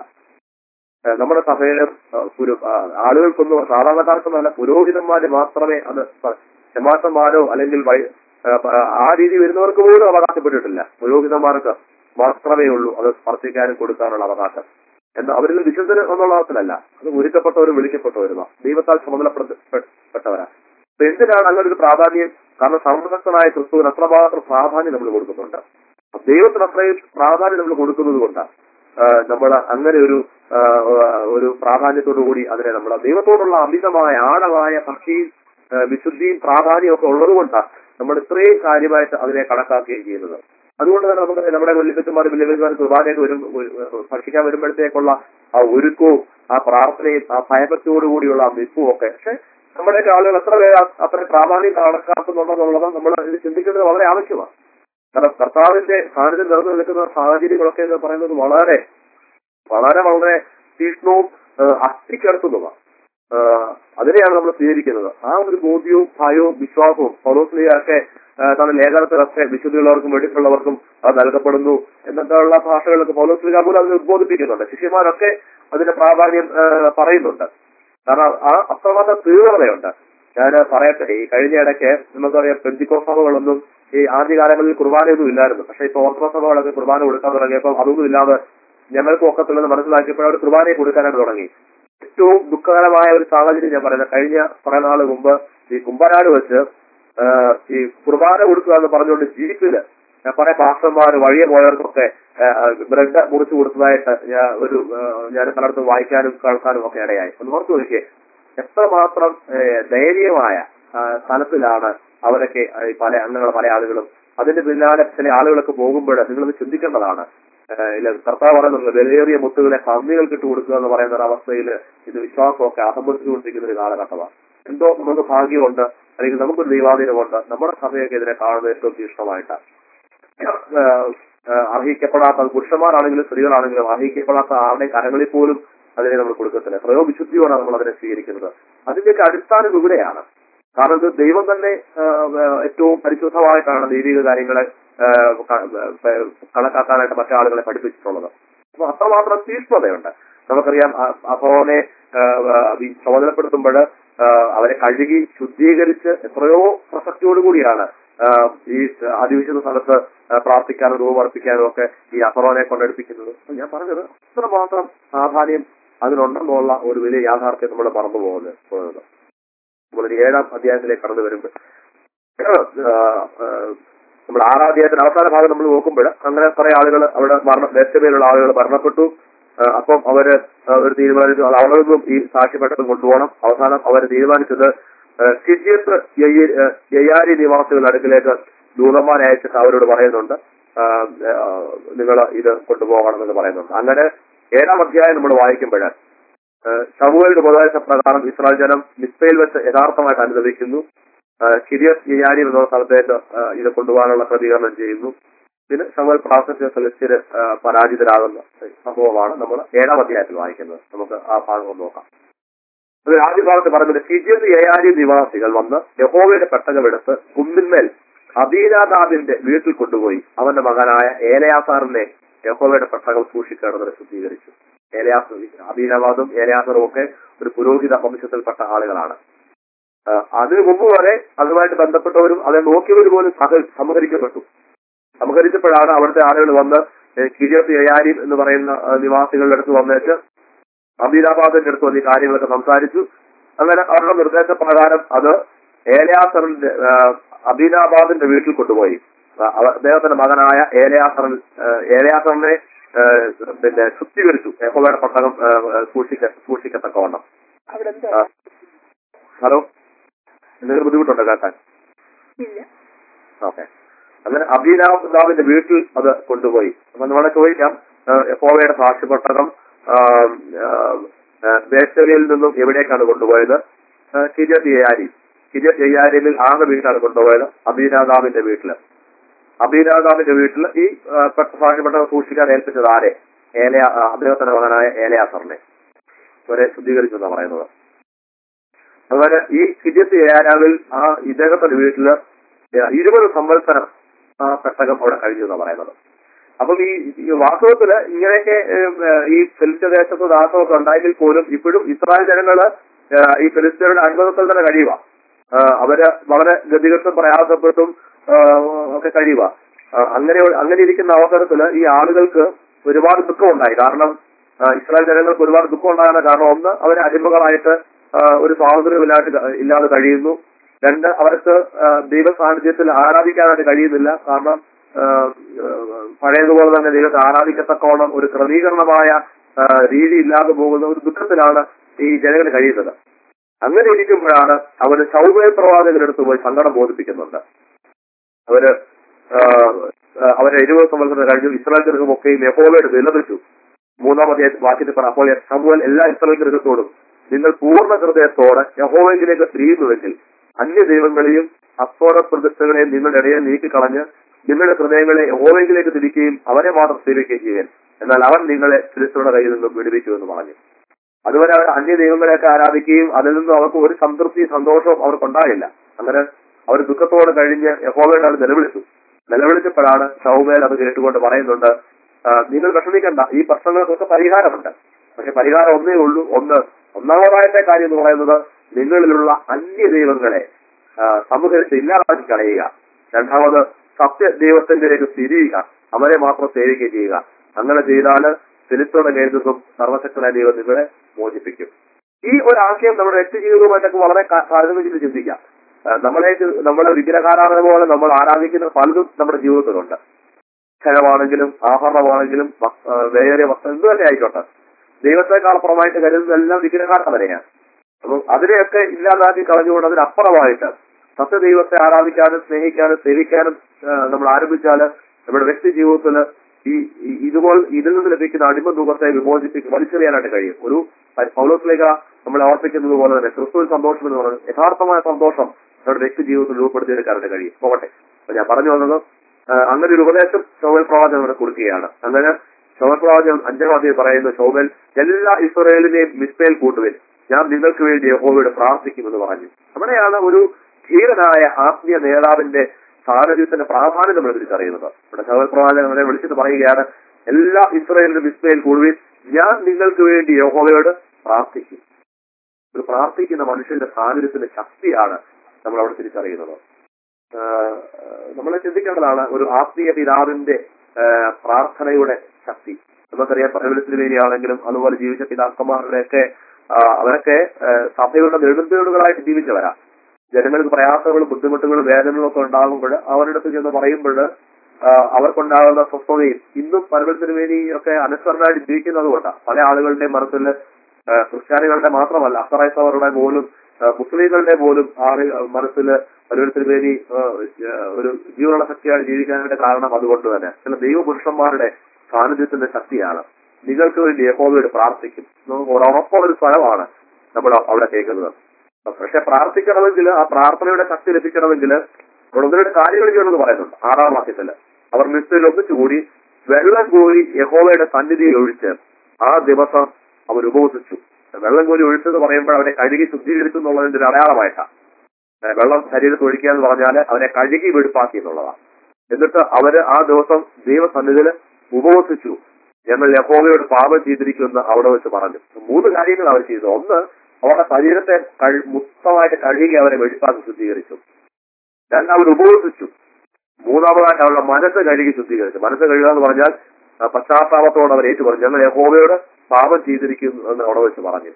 ആ, നമ്മുടെ സഭയിലെ ആ, പുരു- ആ, ആളുകൾക്കൊന്നും സാധാരണക്കാർക്കൊന്നുമല്ല പുരോഹിതന്മാര് മാത്രമേ അത് പ- ശമാസന്മാരോ അല്ലെങ്കിൽ വൈ- ആ, പ- ആ രീതി വരുന്നവർക്ക് പോലും അവകാശപ്പെട്ടിട്ടില്ല പുരോഹിതന്മാർക്ക് മാത്രമേ ഉള്ളൂ അത് സ്പർശിക്കാനും കൊടുക്കാനുള്ള അവകാശം എന്നാൽ അവരിൽ വിശുദ്ധര് എന്നുള്ള അർത്ഥത്തിലല്ല അത് ഒരുക്കപ്പെട്ടവരും വിളിക്കപ്പെട്ടവരുമാ ദൈവത്താൽ ചുമതലപ്പെട്ടവരാ അപ്പൊ എന്തിനാണ് അങ്ങനെ ഒരു പ്രാധാന്യം കാരണം സർവശക്തനായ ക്രിസ്തുവിന് അത്രമാത്രം പ്രാധാന്യം നമ്മൾ കൊടുക്കുന്നുണ്ട് അപ്പൊ ദൈവത്തിന് അത്രയും പ്രാധാന്യം നമ്മൾ കൊടുക്കുന്നത് കൊണ്ടാണ് നമ്മൾ അങ്ങനെ ഒരു ആ, ഒരു പ്രാധാന്യത്തോടു കൂടി അതിനെ നമ്മൾ ദൈവത്തോടുള്ള അമിതമായ ആഴമായ ഭക്തിയും ആ, വിശുദ്ധിയും പ്രാധാന്യവും ഒക്കെ ഉള്ളത് കൊണ്ടാണ് നമ്മൾ ഇത്രയും കാര്യമായിട്ട് അതിനെ കണക്കാക്കുകയും ചെയ്യുന്നത് അതുകൊണ്ട് തന്നെ നമുക്ക് നമ്മുടെ വല്യപ്പച്ചന്മാർ വല്യപ്പച്ചന്മാർ കുർബാനയൊക്കെ വരും ഒരു- ഭക്ഷിക്കാൻ വരുമ്പോഴത്തേക്കുള്ള ആ ഒരുക്കവും ആ പ്രാർത്ഥനയും ആ ഭയഭക്തിയോടുകൂടിയുള്ള ആ നിൽപ്പും ഒക്കെ പക്ഷെ നമ്മുടെയൊക്കെ ആളുകൾ എത്ര പേര് ആ- അത്ര പ്രാധാന്യം കണക്കാക്കുന്നുണ്ടെന്നുള്ളത് നമ്മൾ ഇത് ചിന്തിക്കേണ്ടത് വളരെ ആവശ്യമാണ് കാരണം കർത്താവിന്റെ സാന്നിധ്യം നിറഞ്ഞു നിൽക്കുന്ന സാഹചര്യങ്ങളൊക്കെ എന്ന് പറയുന്നത് വളരെ വളരെ വളരെ തീക്ഷ്ണവും ഏഹ്, അസ്ഥിക്കടുത്തുന്നതാണ് ഏഹ്, അതിനെയാണ് നമ്മൾ സ്വീകരിക്കുന്നത് ആ ഒരു ബോധ്യവും ഭയവും വിശ്വാസവും പൗലോസ്ലിയൊക്കെ തന്റെ ലേഖനത്തിലൊക്കെ വിശുദ്ധിയുള്ളവർക്കും വെടിപ്പുള്ളവർക്കും അത് നൽകപ്പെടുന്നു എന്നൊക്കെയുള്ള ഭാഷകളൊക്കെ പൗലോസ്ലിക പോലും അതിനെ ഉദ്ബോധിപ്പിക്കുന്നുണ്ട് ശിഷ്യന്മാരൊക്കെ അതിന്റെ പ്രാധാന്യം ഏഹ്, പറയുന്നുണ്ട് കാരണം ആ അത്രമാത്രം തീവ്രതയുണ്ട് ഞാൻ പറയട്ടെ ഈ കഴിഞ്ഞ ഇടയ്ക്ക് നമുക്കറിയാം പെന്തിക്കോ സഭകളൊന്നും ഈ ആദ്യകാലങ്ങളിൽ കുർബാനയൊന്നും ഇല്ലായിരുന്നു പക്ഷെ ഇപ്പൊ ഓർത്തഡോക്സ് സഭകളൊക്കെ കുർബാന കൊടുക്കാൻ തുടങ്ങിയപ്പോൾ അതൊന്നും ഇല്ലാതെ ഞങ്ങൾക്ക് ഒക്കത്തില്ലെന്ന് മനസ്സിലാക്കിയപ്പോൾ അവർ കുർബാനയെ കൊടുക്കാനായിട്ട് തുടങ്ങി ഏറ്റവും ദുഃഖകരമായ ഒരു സാഹചര്യം ഞാൻ പറയുന്നത് കഴിഞ്ഞ കുറെ നാൾ മുമ്പ് ഈ കുമ്പനാട് വെച്ച് ആ, ഈ കുർബാന കൊടുക്കുക എന്ന് പറഞ്ഞുകൊണ്ട് ജീപ്പില് ഞാൻ കുറെ പാസ്റ്റർമാർ വഴിയെ പോയവർക്കൊക്കെ ബ്രെഡ് മുറിച്ചു കൊടുത്തതായിട്ട് ഞാൻ ഒരു ആ, ഞാൻ പലയിടത്തും വായിക്കാനും കേൾക്കാനും ഒക്കെ ഇടയായി ഒന്ന് ഓർത്ത് നോക്കിയേ എത്രമാത്രം ഏ, ദയനീയമായ ആ, സ്ഥലത്തിലാണ് അവരൊക്കെ ആ, ഈ പല അംഗങ്ങൾ പല ആളുകളും അതിന്റെ പിന്നാലെ ചില ആളുകളൊക്കെ പോകുമ്പോൾ നിങ്ങളത് ചിന്തിക്കേണ്ടതാണ് ഏഹ് ഇല്ല കർത്താവ് പറയുന്നുണ്ട് വിലയേറിയ മുത്തുകളെ കന്നികൾക്ക് ഇട്ട് കൊടുക്കുക എന്ന് പറയുന്ന ഒരു അവസ്ഥയിൽ ഇത് വിശ്വാസമൊക്കെ അസംബന്ധിച്ചുകൊണ്ടിരിക്കുന്ന ഒരു കാലഘട്ടമാണ് എന്തോ നമുക്ക് ഭാഗ്യമുണ്ട് അല്ലെങ്കിൽ നമുക്കൊരു ദൈവാധീനമുണ്ട് നമ്മുടെ സഭയൊക്കെ ഇതിനെ കാണുന്നത് ഏറ്റവും തീക്ഷ്ണമായിട്ടാണ് ഏഹ് ഏഹ് അർഹിക്കപ്പെടാത്ത പുരുഷന്മാരാണെങ്കിലും സ്ത്രീകളാണെങ്കിലും അർഹിക്കപ്പെടാത്ത ആരുടെ കരങ്ങളിൽ പോലും അതിനെ നമ്മൾ കൊടുക്കത്തില്ല എത്രയോ വിശുദ്ധിയോടെ നമ്മൾ അതിനെ സ്വീകരിക്കുന്നത് അതിന്റെയൊക്കെ അടിസ്ഥാനം ഇവിടെയാണ് കാരണം ഇത് ദൈവം തന്നെ ഏഹ്, ഏഹ്, ഏറ്റവും പരിശുദ്ധമായിട്ടാണ് ദൈവിക കാര്യങ്ങളെ ഏഹ്, ക- ഏഹ്, കണക്കാക്കാനായിട്ട് മറ്റു ആളുകളെ പഠിപ്പിച്ചിട്ടുള്ളത് അപ്പൊ അത്രമാത്രം തീക്ഷ്ണതയുണ്ട് നമുക്കറിയാം അ- അപ്പോനെ ചുമതലപ്പെടുത്തുമ്പോൾ അവരെ കഴുകി ശുദ്ധീകരിച്ച് എത്രയോ പ്രസക്തിയോടുകൂടിയാണ് ആഹ്, ഈ അതിവിശുദ്ധ സ്ഥലത്ത് ആഹ്, പ്രാർത്ഥിക്കാനും രൂപമർപ്പിക്കാനും ഒക്കെ ഈ അസറോനെ കൊണ്ടെടുപ്പിക്കുന്നത് അപ്പൊ ഞാൻ പറഞ്ഞത് അത്രമാത്രം പ്രാധാന്യം അതിനുണ്ടെന്നുള്ള ഒരു വലിയ യാഥാർത്ഥ്യം നമ്മൾ മറന്നു പോകുന്നത് പോകുന്നത് നമ്മളൊരു ഏഴാം അധ്യായത്തിലേക്ക് കടന്നു വരുമ്പോൾ നമ്മൾ ആറാം അധ്യായത്തിന്റെ അവസാന ഭാഗം നമ്മൾ നോക്കുമ്പോൾ അങ്ങനെ കുറെ ആളുകൾ അവിടെ മരണ ദേശമേലുള്ള ആളുകൾ മരണപ്പെട്ടു ആ, അപ്പം അവര് ആ, ഒരു തീരുമാനിച്ചു അത് അവരൊന്നും ഈ സാക്ഷ്യപ്പെട്ടതും കൊണ്ടുപോകണം അവസാനം അവർ തീരുമാനിച്ചത് സിജിയത്ത് യയാരി നിവാസികളുടെ അടുക്കിലേക്ക് ദൂതന്മാരെ അയച്ചിട്ട് അവരോട് പറയുന്നുണ്ട് നിങ്ങൾ ഇത് കൊണ്ടുപോകണമെന്ന് പറയുന്നുണ്ട് അങ്ങനെ ഏഴാം അധ്യായം നമ്മൾ വായിക്കുമ്പോൾ ശമുവേലിന്റെ ഉപദേശ പ്രകാരം ഇസ്രായേൽ ജനം മിസ്ബയിൽ വെച്ച് യഥാർത്ഥമായിട്ട് അനുഭവിക്കുന്നു കിരിയസ് യയാരി എന്ന സ്ഥലത്തേക്ക് ആ, ഇത് കൊണ്ടുപോകാനുള്ള പ്രതികരണം ചെയ്യുന്നു പിന്നെ ശമുവേൽ പ്രാർത്ഥിച്ച ഫലസ്തീന് പരാജിതരാകുന്ന സംഭവമാണ് നമ്മൾ ഏഴാം അധ്യായത്തിൽ വായിക്കുന്നത് നമുക്ക് ആ ഭാഗം ഒന്ന് നോക്കാം അത് ആദ്യ ഭാഗത്ത് പറഞ്ഞത് കിജിയസ് യയാരി നിവാസികൾ വന്ന് യഹോവയുടെ പെട്ടകമെടുത്ത് കുന്നിന്മേൽ അബീനാദാബിന്റെ വീട്ടിൽ കൊണ്ടുപോയി അവന്റെ മകനായ ഏലയാസാറിനെ യഹോവയുടെ പെട്ടകം സൂക്ഷിക്കേണ്ടതിന് ശുദ്ധീകരിച്ചു ഏലയാസ് അബീനാബാദും ഏലയാസറും ഒക്കെ ഒരു പുരോഹിത വംശത്തിൽപ്പെട്ട ആളുകളാണ് ആ, അതിനു മുമ്പ് വരെ അതുമായിട്ട് ബന്ധപ്പെട്ടവരും அதை നോക്കിയവർ പോലും സഹ സംഹരിക്കപ്പെട്ടു സംഹരിച്ചപ്പോഴാണ് അവിടുത്തെ ആളുകൾ വന്ന് കിരിയത്ത് യയാരി എന്ന് പറയുന്ന ആ, നിവാസികളുടെ അടുത്ത് വന്നേച്ച് അമീനാബാദിന്റെ അടുത്ത് വന്ന് ഈ കാര്യങ്ങളൊക്കെ സംസാരിച്ചു അങ്ങനെ അവരുടെ നിർദ്ദേശപ്രകാരം അത് ഏലയാസറിന്റെ ആ, അബീനാബാദിന്റെ വീട്ടിൽ കൊണ്ടുപോയി ആ, അവ- അദ്ദേഹത്തിന്റെ മകനായ ഏലയാസറിൽ ഏലയാസറിനെ ആ, പിന്നെ ശുദ്ധീകരിച്ചു യഹോവയുടെ പട്ടകം ആ, ആ, സൂക്ഷിക്ക സൂക്ഷിക്കത്തക്കവണ്ണം അവിടെ എന്താ ആ, ഹലോ എന്തെങ്കിലും ബുദ്ധിമുട്ടുണ്ടോ കേൾക്കാൻ ഇല്ല ഓക്കെ അങ്ങനെ അബീനാബാദിന്റെ വീട്ടിൽ അത് കൊണ്ടുപോയി അപ്പൊ നമ്മളെ ചോദിക്കാം ആ, യഹോവയുടെ സാക്ഷ്യപട്ടകം ബേസ്റ്ററിയിൽ നിന്നും എവിടേക്കാണ് കൊണ്ടുപോയത് കിരിയത്ത് യയാരി കിരിയത്ത് യയാരിയിൽ ആകെ വീട്ടിലാണ് കൊണ്ടുപോയത് അബീനാദാബിന്റെ വീട്ടില് അബീനാദാബിന്റെ വീട്ടിൽ ഈ ആ, പട്ട- സാക്ഷ്യപട്ടകം സൂക്ഷിക്കാൻ ഏൽപ്പിച്ചത് ആരെ ഏലയ ആ, അദ്ദേഹത്തിന്റെ മകനായ ഏലയാസറിനെ അവരെ ശുദ്ധീകരിച്ചു എന്നാണ് പറയുന്നത് അതുപോലെ ഈ കിരിയത്ത് യയാരാവിൽ ആ ഇദ്ദേഹത്തിന്റെ വീട്ടില് ഇരുപത് സംവത്സരം ആ പെട്ടകം അവിടെ കഴിഞ്ഞു എന്നാണ് പറയുന്നത് അപ്പം ഈ ഈ വാസ്തവത്തില് ഇങ്ങനെയൊക്കെ ഏഹ്, ഏഹ്, ഈ ഫിലിസ്തീൻ ദേശത്ത് ദാസമൊക്കെ ഉണ്ടായെങ്കിൽ പോലും ഇപ്പോഴും ഇസ്രായേൽ ജനങ്ങള് ഏഹ്, ഈ ഫിലിസ്തീനയുടെ അനുഭവത്തിൽ തന്നെ കഴിയുക ഏഹ്, അവര് വളരെ ഗതികെട്ടും പ്രയാസപ്പെട്ടും ഏഹ്, ഒക്കെ കഴിയുക ഏഹ്, അങ്ങനെ അങ്ങനെ ഇരിക്കുന്ന അവസരത്തില് ഈ ആളുകൾക്ക് ഒരുപാട് ദുഃഖമുണ്ടായി കാരണം ഏഹ്, ഇസ്രായേൽ ജനങ്ങൾക്ക് ഒരുപാട് ദുഃഖം ഉണ്ടാകാൻ കാരണം ഒന്ന് അവര് അടിമകളായിട്ട് ഏഹ്, ഒരു സ്വാതന്ത്ര്യമില്ലാണ്ട് ക- ഇല്ലാതെ കഴിയുന്നു രണ്ട് അവർക്ക് ഏഹ്, ദൈവ സാന്നിധ്യത്തിൽ ആരാധിക്കാനായിട്ട് കഴിയുന്നില്ല കാരണം ഏഹ്, ഏഹ്, പഴയതുപോലെ തന്നെ ദൈവത്തെ ആരാധിക്കത്തക്കോണം ഒരു ക്രമീകരണമായ ഏഹ്, രീതി ഇല്ലാതെ പോകുന്ന ഒരു ദുഃഖത്തിലാണ് ഈ ജനങ്ങൾ കഴിയുന്നത് അങ്ങനെ ഇരിക്കുമ്പോഴാണ് അവര് ചൗബേൽ പ്രവാചകരെടുത്ത് പോയി സങ്കടം ബോധിപ്പിക്കുന്നുണ്ട് അവര് ആഹ്, ആഹ്, അവരെ ഇരുപത് സംവത്സരം കഴിഞ്ഞു ഇസ്രായേൽ ഗൃഹമൊക്കെയും യഹോവയുടെ വിലപിച്ചു മൂന്നാമത്തെ വാക്യത്തിൽ പറ അപ്പോൾ സമൂഹം എല്ലാ ഇസ്രായേൽ ഗൃഹത്തോടും നിങ്ങൾ പൂർണ്ണ ഹൃദയത്തോടെ യഹോവെങ്കിലേക്ക് തിരിയുന്നുവെങ്കിൽ അന്യ ദൈവങ്ങളെയും അസ്വര പ്രതിഷ്ഠകളെയും നിങ്ങളുടെ ഇടയിൽ നീക്കിക്കളഞ്ഞ് നിങ്ങളുടെ ഹൃദയങ്ങളെ യഹോവെങ്കിലേക്ക് തിരിക്കുകയും അവരെ മാത്രം സേവിക്കുകയും ചെയ്യുക എന്നാൽ അവൻ നിങ്ങളെ ഫിലിസ്തീനയുടെ കയ്യിൽ നിന്നും വിടുവിക്കുമെന്ന് പറഞ്ഞു അതുവരെ അവർ അന്യ ദൈവങ്ങളെയൊക്കെ ആരാധിക്കുകയും അതിൽ നിന്നും അവർക്ക് ഒരു സംതൃപ്തി സന്തോഷവും അവർക്കുണ്ടായില്ല അങ്ങനെ അവർ ദുഃഖത്തോടെ കഴിഞ്ഞ് യഹോവയുടെ അത് നിലവിളിച്ചു നിലവിളിച്ചപ്പോഴാണ് ഷൗമേൽ അത് കേട്ടുകൊണ്ട് പറയുന്നുണ്ട് "ആ, നിങ്ങൾ വിഷമിക്കണ്ട ഈ പ്രശ്നങ്ങൾക്കൊക്കെ പരിഹാരമുണ്ട് പക്ഷെ പരിഹാരം ഒന്നേ ഉള്ളൂ ഒന്ന് ഒന്നാമതായത്തെ കാര്യം എന്ന് പറയുന്നത് നിങ്ങളിലുള്ള അന്യ ദൈവങ്ങളെ ആ, സമൂഹത്തിൽ ഇല്ലാതാക്കി കളയുക രണ്ടാമത് സത്യ ദൈവത്തിലേക്ക് തിരിയുക അവരെ മാത്രം സേവിക്കുകയും ചെയ്യുക അങ്ങനെ ചെയ്താല് ഫിലിസ്തോടെ കയ്യിൽ നിന്നും സർവശക്തനായ ദൈവം നിങ്ങളെ മോചിപ്പിക്കും ഈ ഒരു ആശയം നമ്മുടെ വ്യക്തി ജീവിതവുമായിട്ടൊക്കെ വളരെ ക- താരതമ്യം ചെയ്ത് ചിന്തിക്കാം ആ, നമ്മളെ നമ്മുടെ വിഗ്രഹാരാധന പോലെ നമ്മൾ ആരാധിക്കുന്ന പലതും നമ്മുടെ ജീവിതത്തിലുണ്ട് ക്ഷയമാണെങ്കിലും ആഭരണമാണെങ്കിലും വസ്- ആ, വേറെ വസ്ത്രം എന്ത് തന്നെ ആയിക്കോട്ടെ ദൈവത്തെക്കാൾ അപ്പുറമായിട്ട് കരുതുന്നതെല്ലാം വിഗ്രഹാരാധനയാണ് അപ്പം അതിനെയൊക്കെ ഇല്ലാതാക്കി കളഞ്ഞുകൊണ്ട് അതിനപ്പുറമായിട്ട് സത്യദൈവത്തെ ആരാധിക്കാനും സ്നേഹിക്കാനും സേവിക്കാനും ആ, നമ്മൾ ആരംഭിച്ചാൽ നമ്മുടെ വ്യക്തി ജീവിതത്തിൽ ഈ ഈ- ഇതുപോലെ ഇതിൽ നിന്ന് ലഭിക്കുന്ന അടിമ ദുഃഖത്തെ വിമോചിപ്പിച്ച് വലിച്ചെറിയാനായിട്ട് കഴിയും ഒരു പൗലോസിലേഖ നമ്മളെ ഓർപ്പിക്കുന്നത് പോലെ തന്നെ ക്രിസ്തുവിൽ സന്തോഷം എന്ന് പറയുന്നത് യഥാർത്ഥമായ സന്തോഷം നമ്മുടെ വ്യക്തി ജീവിതത്തിൽ രൂപപ്പെടുത്തിയെടുക്കാനായിട്ട് കഴിയും പോകട്ടെ അപ്പൊ ഞാൻ പറഞ്ഞു വന്നത് ആ, അങ്ങനെ ഒരു ഉപദേശം ശോഭൽ പ്രവാചകൻ ഇവിടെ കൊടുക്കുകയാണ് അങ്ങനെ ശോഭൽ പ്രവാചകൻ അഞ്ചാം അധ്യായം പറയുന്ന ശോഭൽ എല്ലാ ഇസ്രയേലിനെയും മിസ്ബയിൽ കൂട്ടുവിൻ ഞാൻ നിങ്ങൾക്ക് വേണ്ടി യഹോവയോട് പ്രാർത്ഥിക്കുമെന്ന് പറഞ്ഞു അവിടെയാണ് ഒരു ധീരനായ ആത്മീയ നേതാവിന്റെ സാന്നിധ്യത്തിന്റെ പ്രാധാന്യം നമ്മൾ തിരിച്ചറിയുന്നത് ഇവിടെ ശോഭൽ പ്രവാചകൻ അവരെ വിളിച്ചിട്ട് പറയുകയാണ് എല്ലാ ഇസ്രയേലിനും മിസ്ബയിൽ കൂടുവിൻ ഞാൻ നിങ്ങൾക്ക് വേണ്ടി യഹോവയോട് പ്രാർത്ഥിക്കും ഒരു പ്രാർത്ഥിക്കുന്ന മനുഷ്യന്റെ സാന്നിധ്യത്തിന്റെ ശക്തിയാണ് നമ്മൾ അവിടെ തിരിച്ചറിയുന്നത് നമ്മൾ ചിന്തിക്കേണ്ടതാണ് ഒരു ആത്മീയ പിതാവിന്റെ ആ, പ്രാർത്ഥനയുടെ ശക്തി നമുക്കറിയാം പരമലത്തിന് വേണ്ടിയാണെങ്കിലും അതുപോലെ ജീവിച്ച പിതാക്കന്മാരുടെയൊക്കെ ആ, അവരൊക്കെ ആ, സഭയുടെ നെടുന്തേടുകളായിട്ട് ജീവിച്ചവരാ ജനങ്ങൾക്ക് പ്രയാസങ്ങളും ബുദ്ധിമുട്ടുകളും വേദനകളും ഒക്കെ ഉണ്ടാകുമ്പോൾ അവരുടെ അടുത്ത് ചെന്ന് പറയുമ്പോൾ അവർക്കുണ്ടാകുന്ന സ്വസ്ഥതയും ഇന്നും പരമലത്തിന് വേണ്ടി ഒക്കെ അനുസരണമായിട്ട് ജീവിക്കുന്നത് കൊണ്ടാണ് പല ആളുകളുടെയും മനസ്സിൽ ആ, ക്രിസ്ത്യാനികളുടെ മാത്രമല്ല അക്രൈസ്തവരുടെ പോലും ആ, മുസ്ലിങ്ങളുടെ പോലും ആള് മനസ്സിൽ പരമലത്തിന് വേണ്ടി ആ, ഒരു ജീവനുള്ള ശക്തിയായി ജീവിക്കാനായിട്ട് കാരണം അതുകൊണ്ട് തന്നെ ചില ദൈവപുരുഷന്മാരുടെ സാന്നിധ്യത്തിന്റെ ശക്തിയാണ് നിങ്ങൾക്ക് വേണ്ടി യഹോവയോട് പ്രാർത്ഥിക്കും നമുക്ക് ഒരു ഉറപ്പുള്ള ഒരു സ്ഥലമാണ് നമ്മൾ അവിടെ കേൾക്കുന്നത് പക്ഷെ പ്രാർത്ഥിക്കണമെങ്കിൽ ആ പ്രാർത്ഥനയുടെ ശക്തി ലഭിക്കണമെങ്കിൽ അവിടെ ഒന്ന് രണ്ട് കാര്യങ്ങൾ ചെയ്യണമെന്ന് പറയുന്നുണ്ട് ആറാം വാക്യത്തില് അവർ മിസ്റ്റിൽ ഒന്നിച്ചുകൂടി വെള്ളം കോരി യഹോവയുടെ സന്നിധിയിൽ ഒഴിച്ച് ആ ദിവസം അവർ ഉപവസിച്ചു വെള്ളം കോരി ഒഴിച്ചെന്ന് പറയുമ്പോൾ അവരെ കഴുകി ശുദ്ധീകരിച്ചു എന്നുള്ളതിന്റെ ഒരു അടയാളമായിട്ടാണ് ഏഹ് വെള്ളം ശരീരത്തിൽ ഒഴിക്കുക എന്ന് പറഞ്ഞാൽ അവരെ കഴുകി വെടുപ്പാക്കി എന്നുള്ളതാണ് എന്നിട്ട് അവര് ആ ദിവസം ദൈവസന്നിധിയിൽ ഉപവസിച്ചു ഞങ്ങൾ യഹോവയോട് പാപം ചെയ്തിരിക്കുമെന്ന് അവിടെ വെച്ച് പറഞ്ഞു മൂന്ന് കാര്യങ്ങൾ അവർ ചെയ്തു ഒന്ന് അവരുടെ ശരീരത്തെ കഴി- മൊത്തമായിട്ട് കഴുകി അവരെ വെടിപ്പാക്കി ശുദ്ധീകരിച്ചു രണ്ടാമത് ഉപവസിച്ചു മൂന്നാമതായിട്ട് അവരുടെ മനസ്സ് കഴുകി ശുദ്ധീകരിച്ചു മനസ്സ് കഴുകുക എന്ന് പറഞ്ഞാൽ ആ, പശ്ചാത്താപത്തോടെ അവർ ഏറ്റു പറഞ്ഞു ഞങ്ങൾ യഹോവയോട് പാപം ചെയ്തിരിക്കുന്നു എന്ന് അവിടെ വെച്ച് പറഞ്ഞു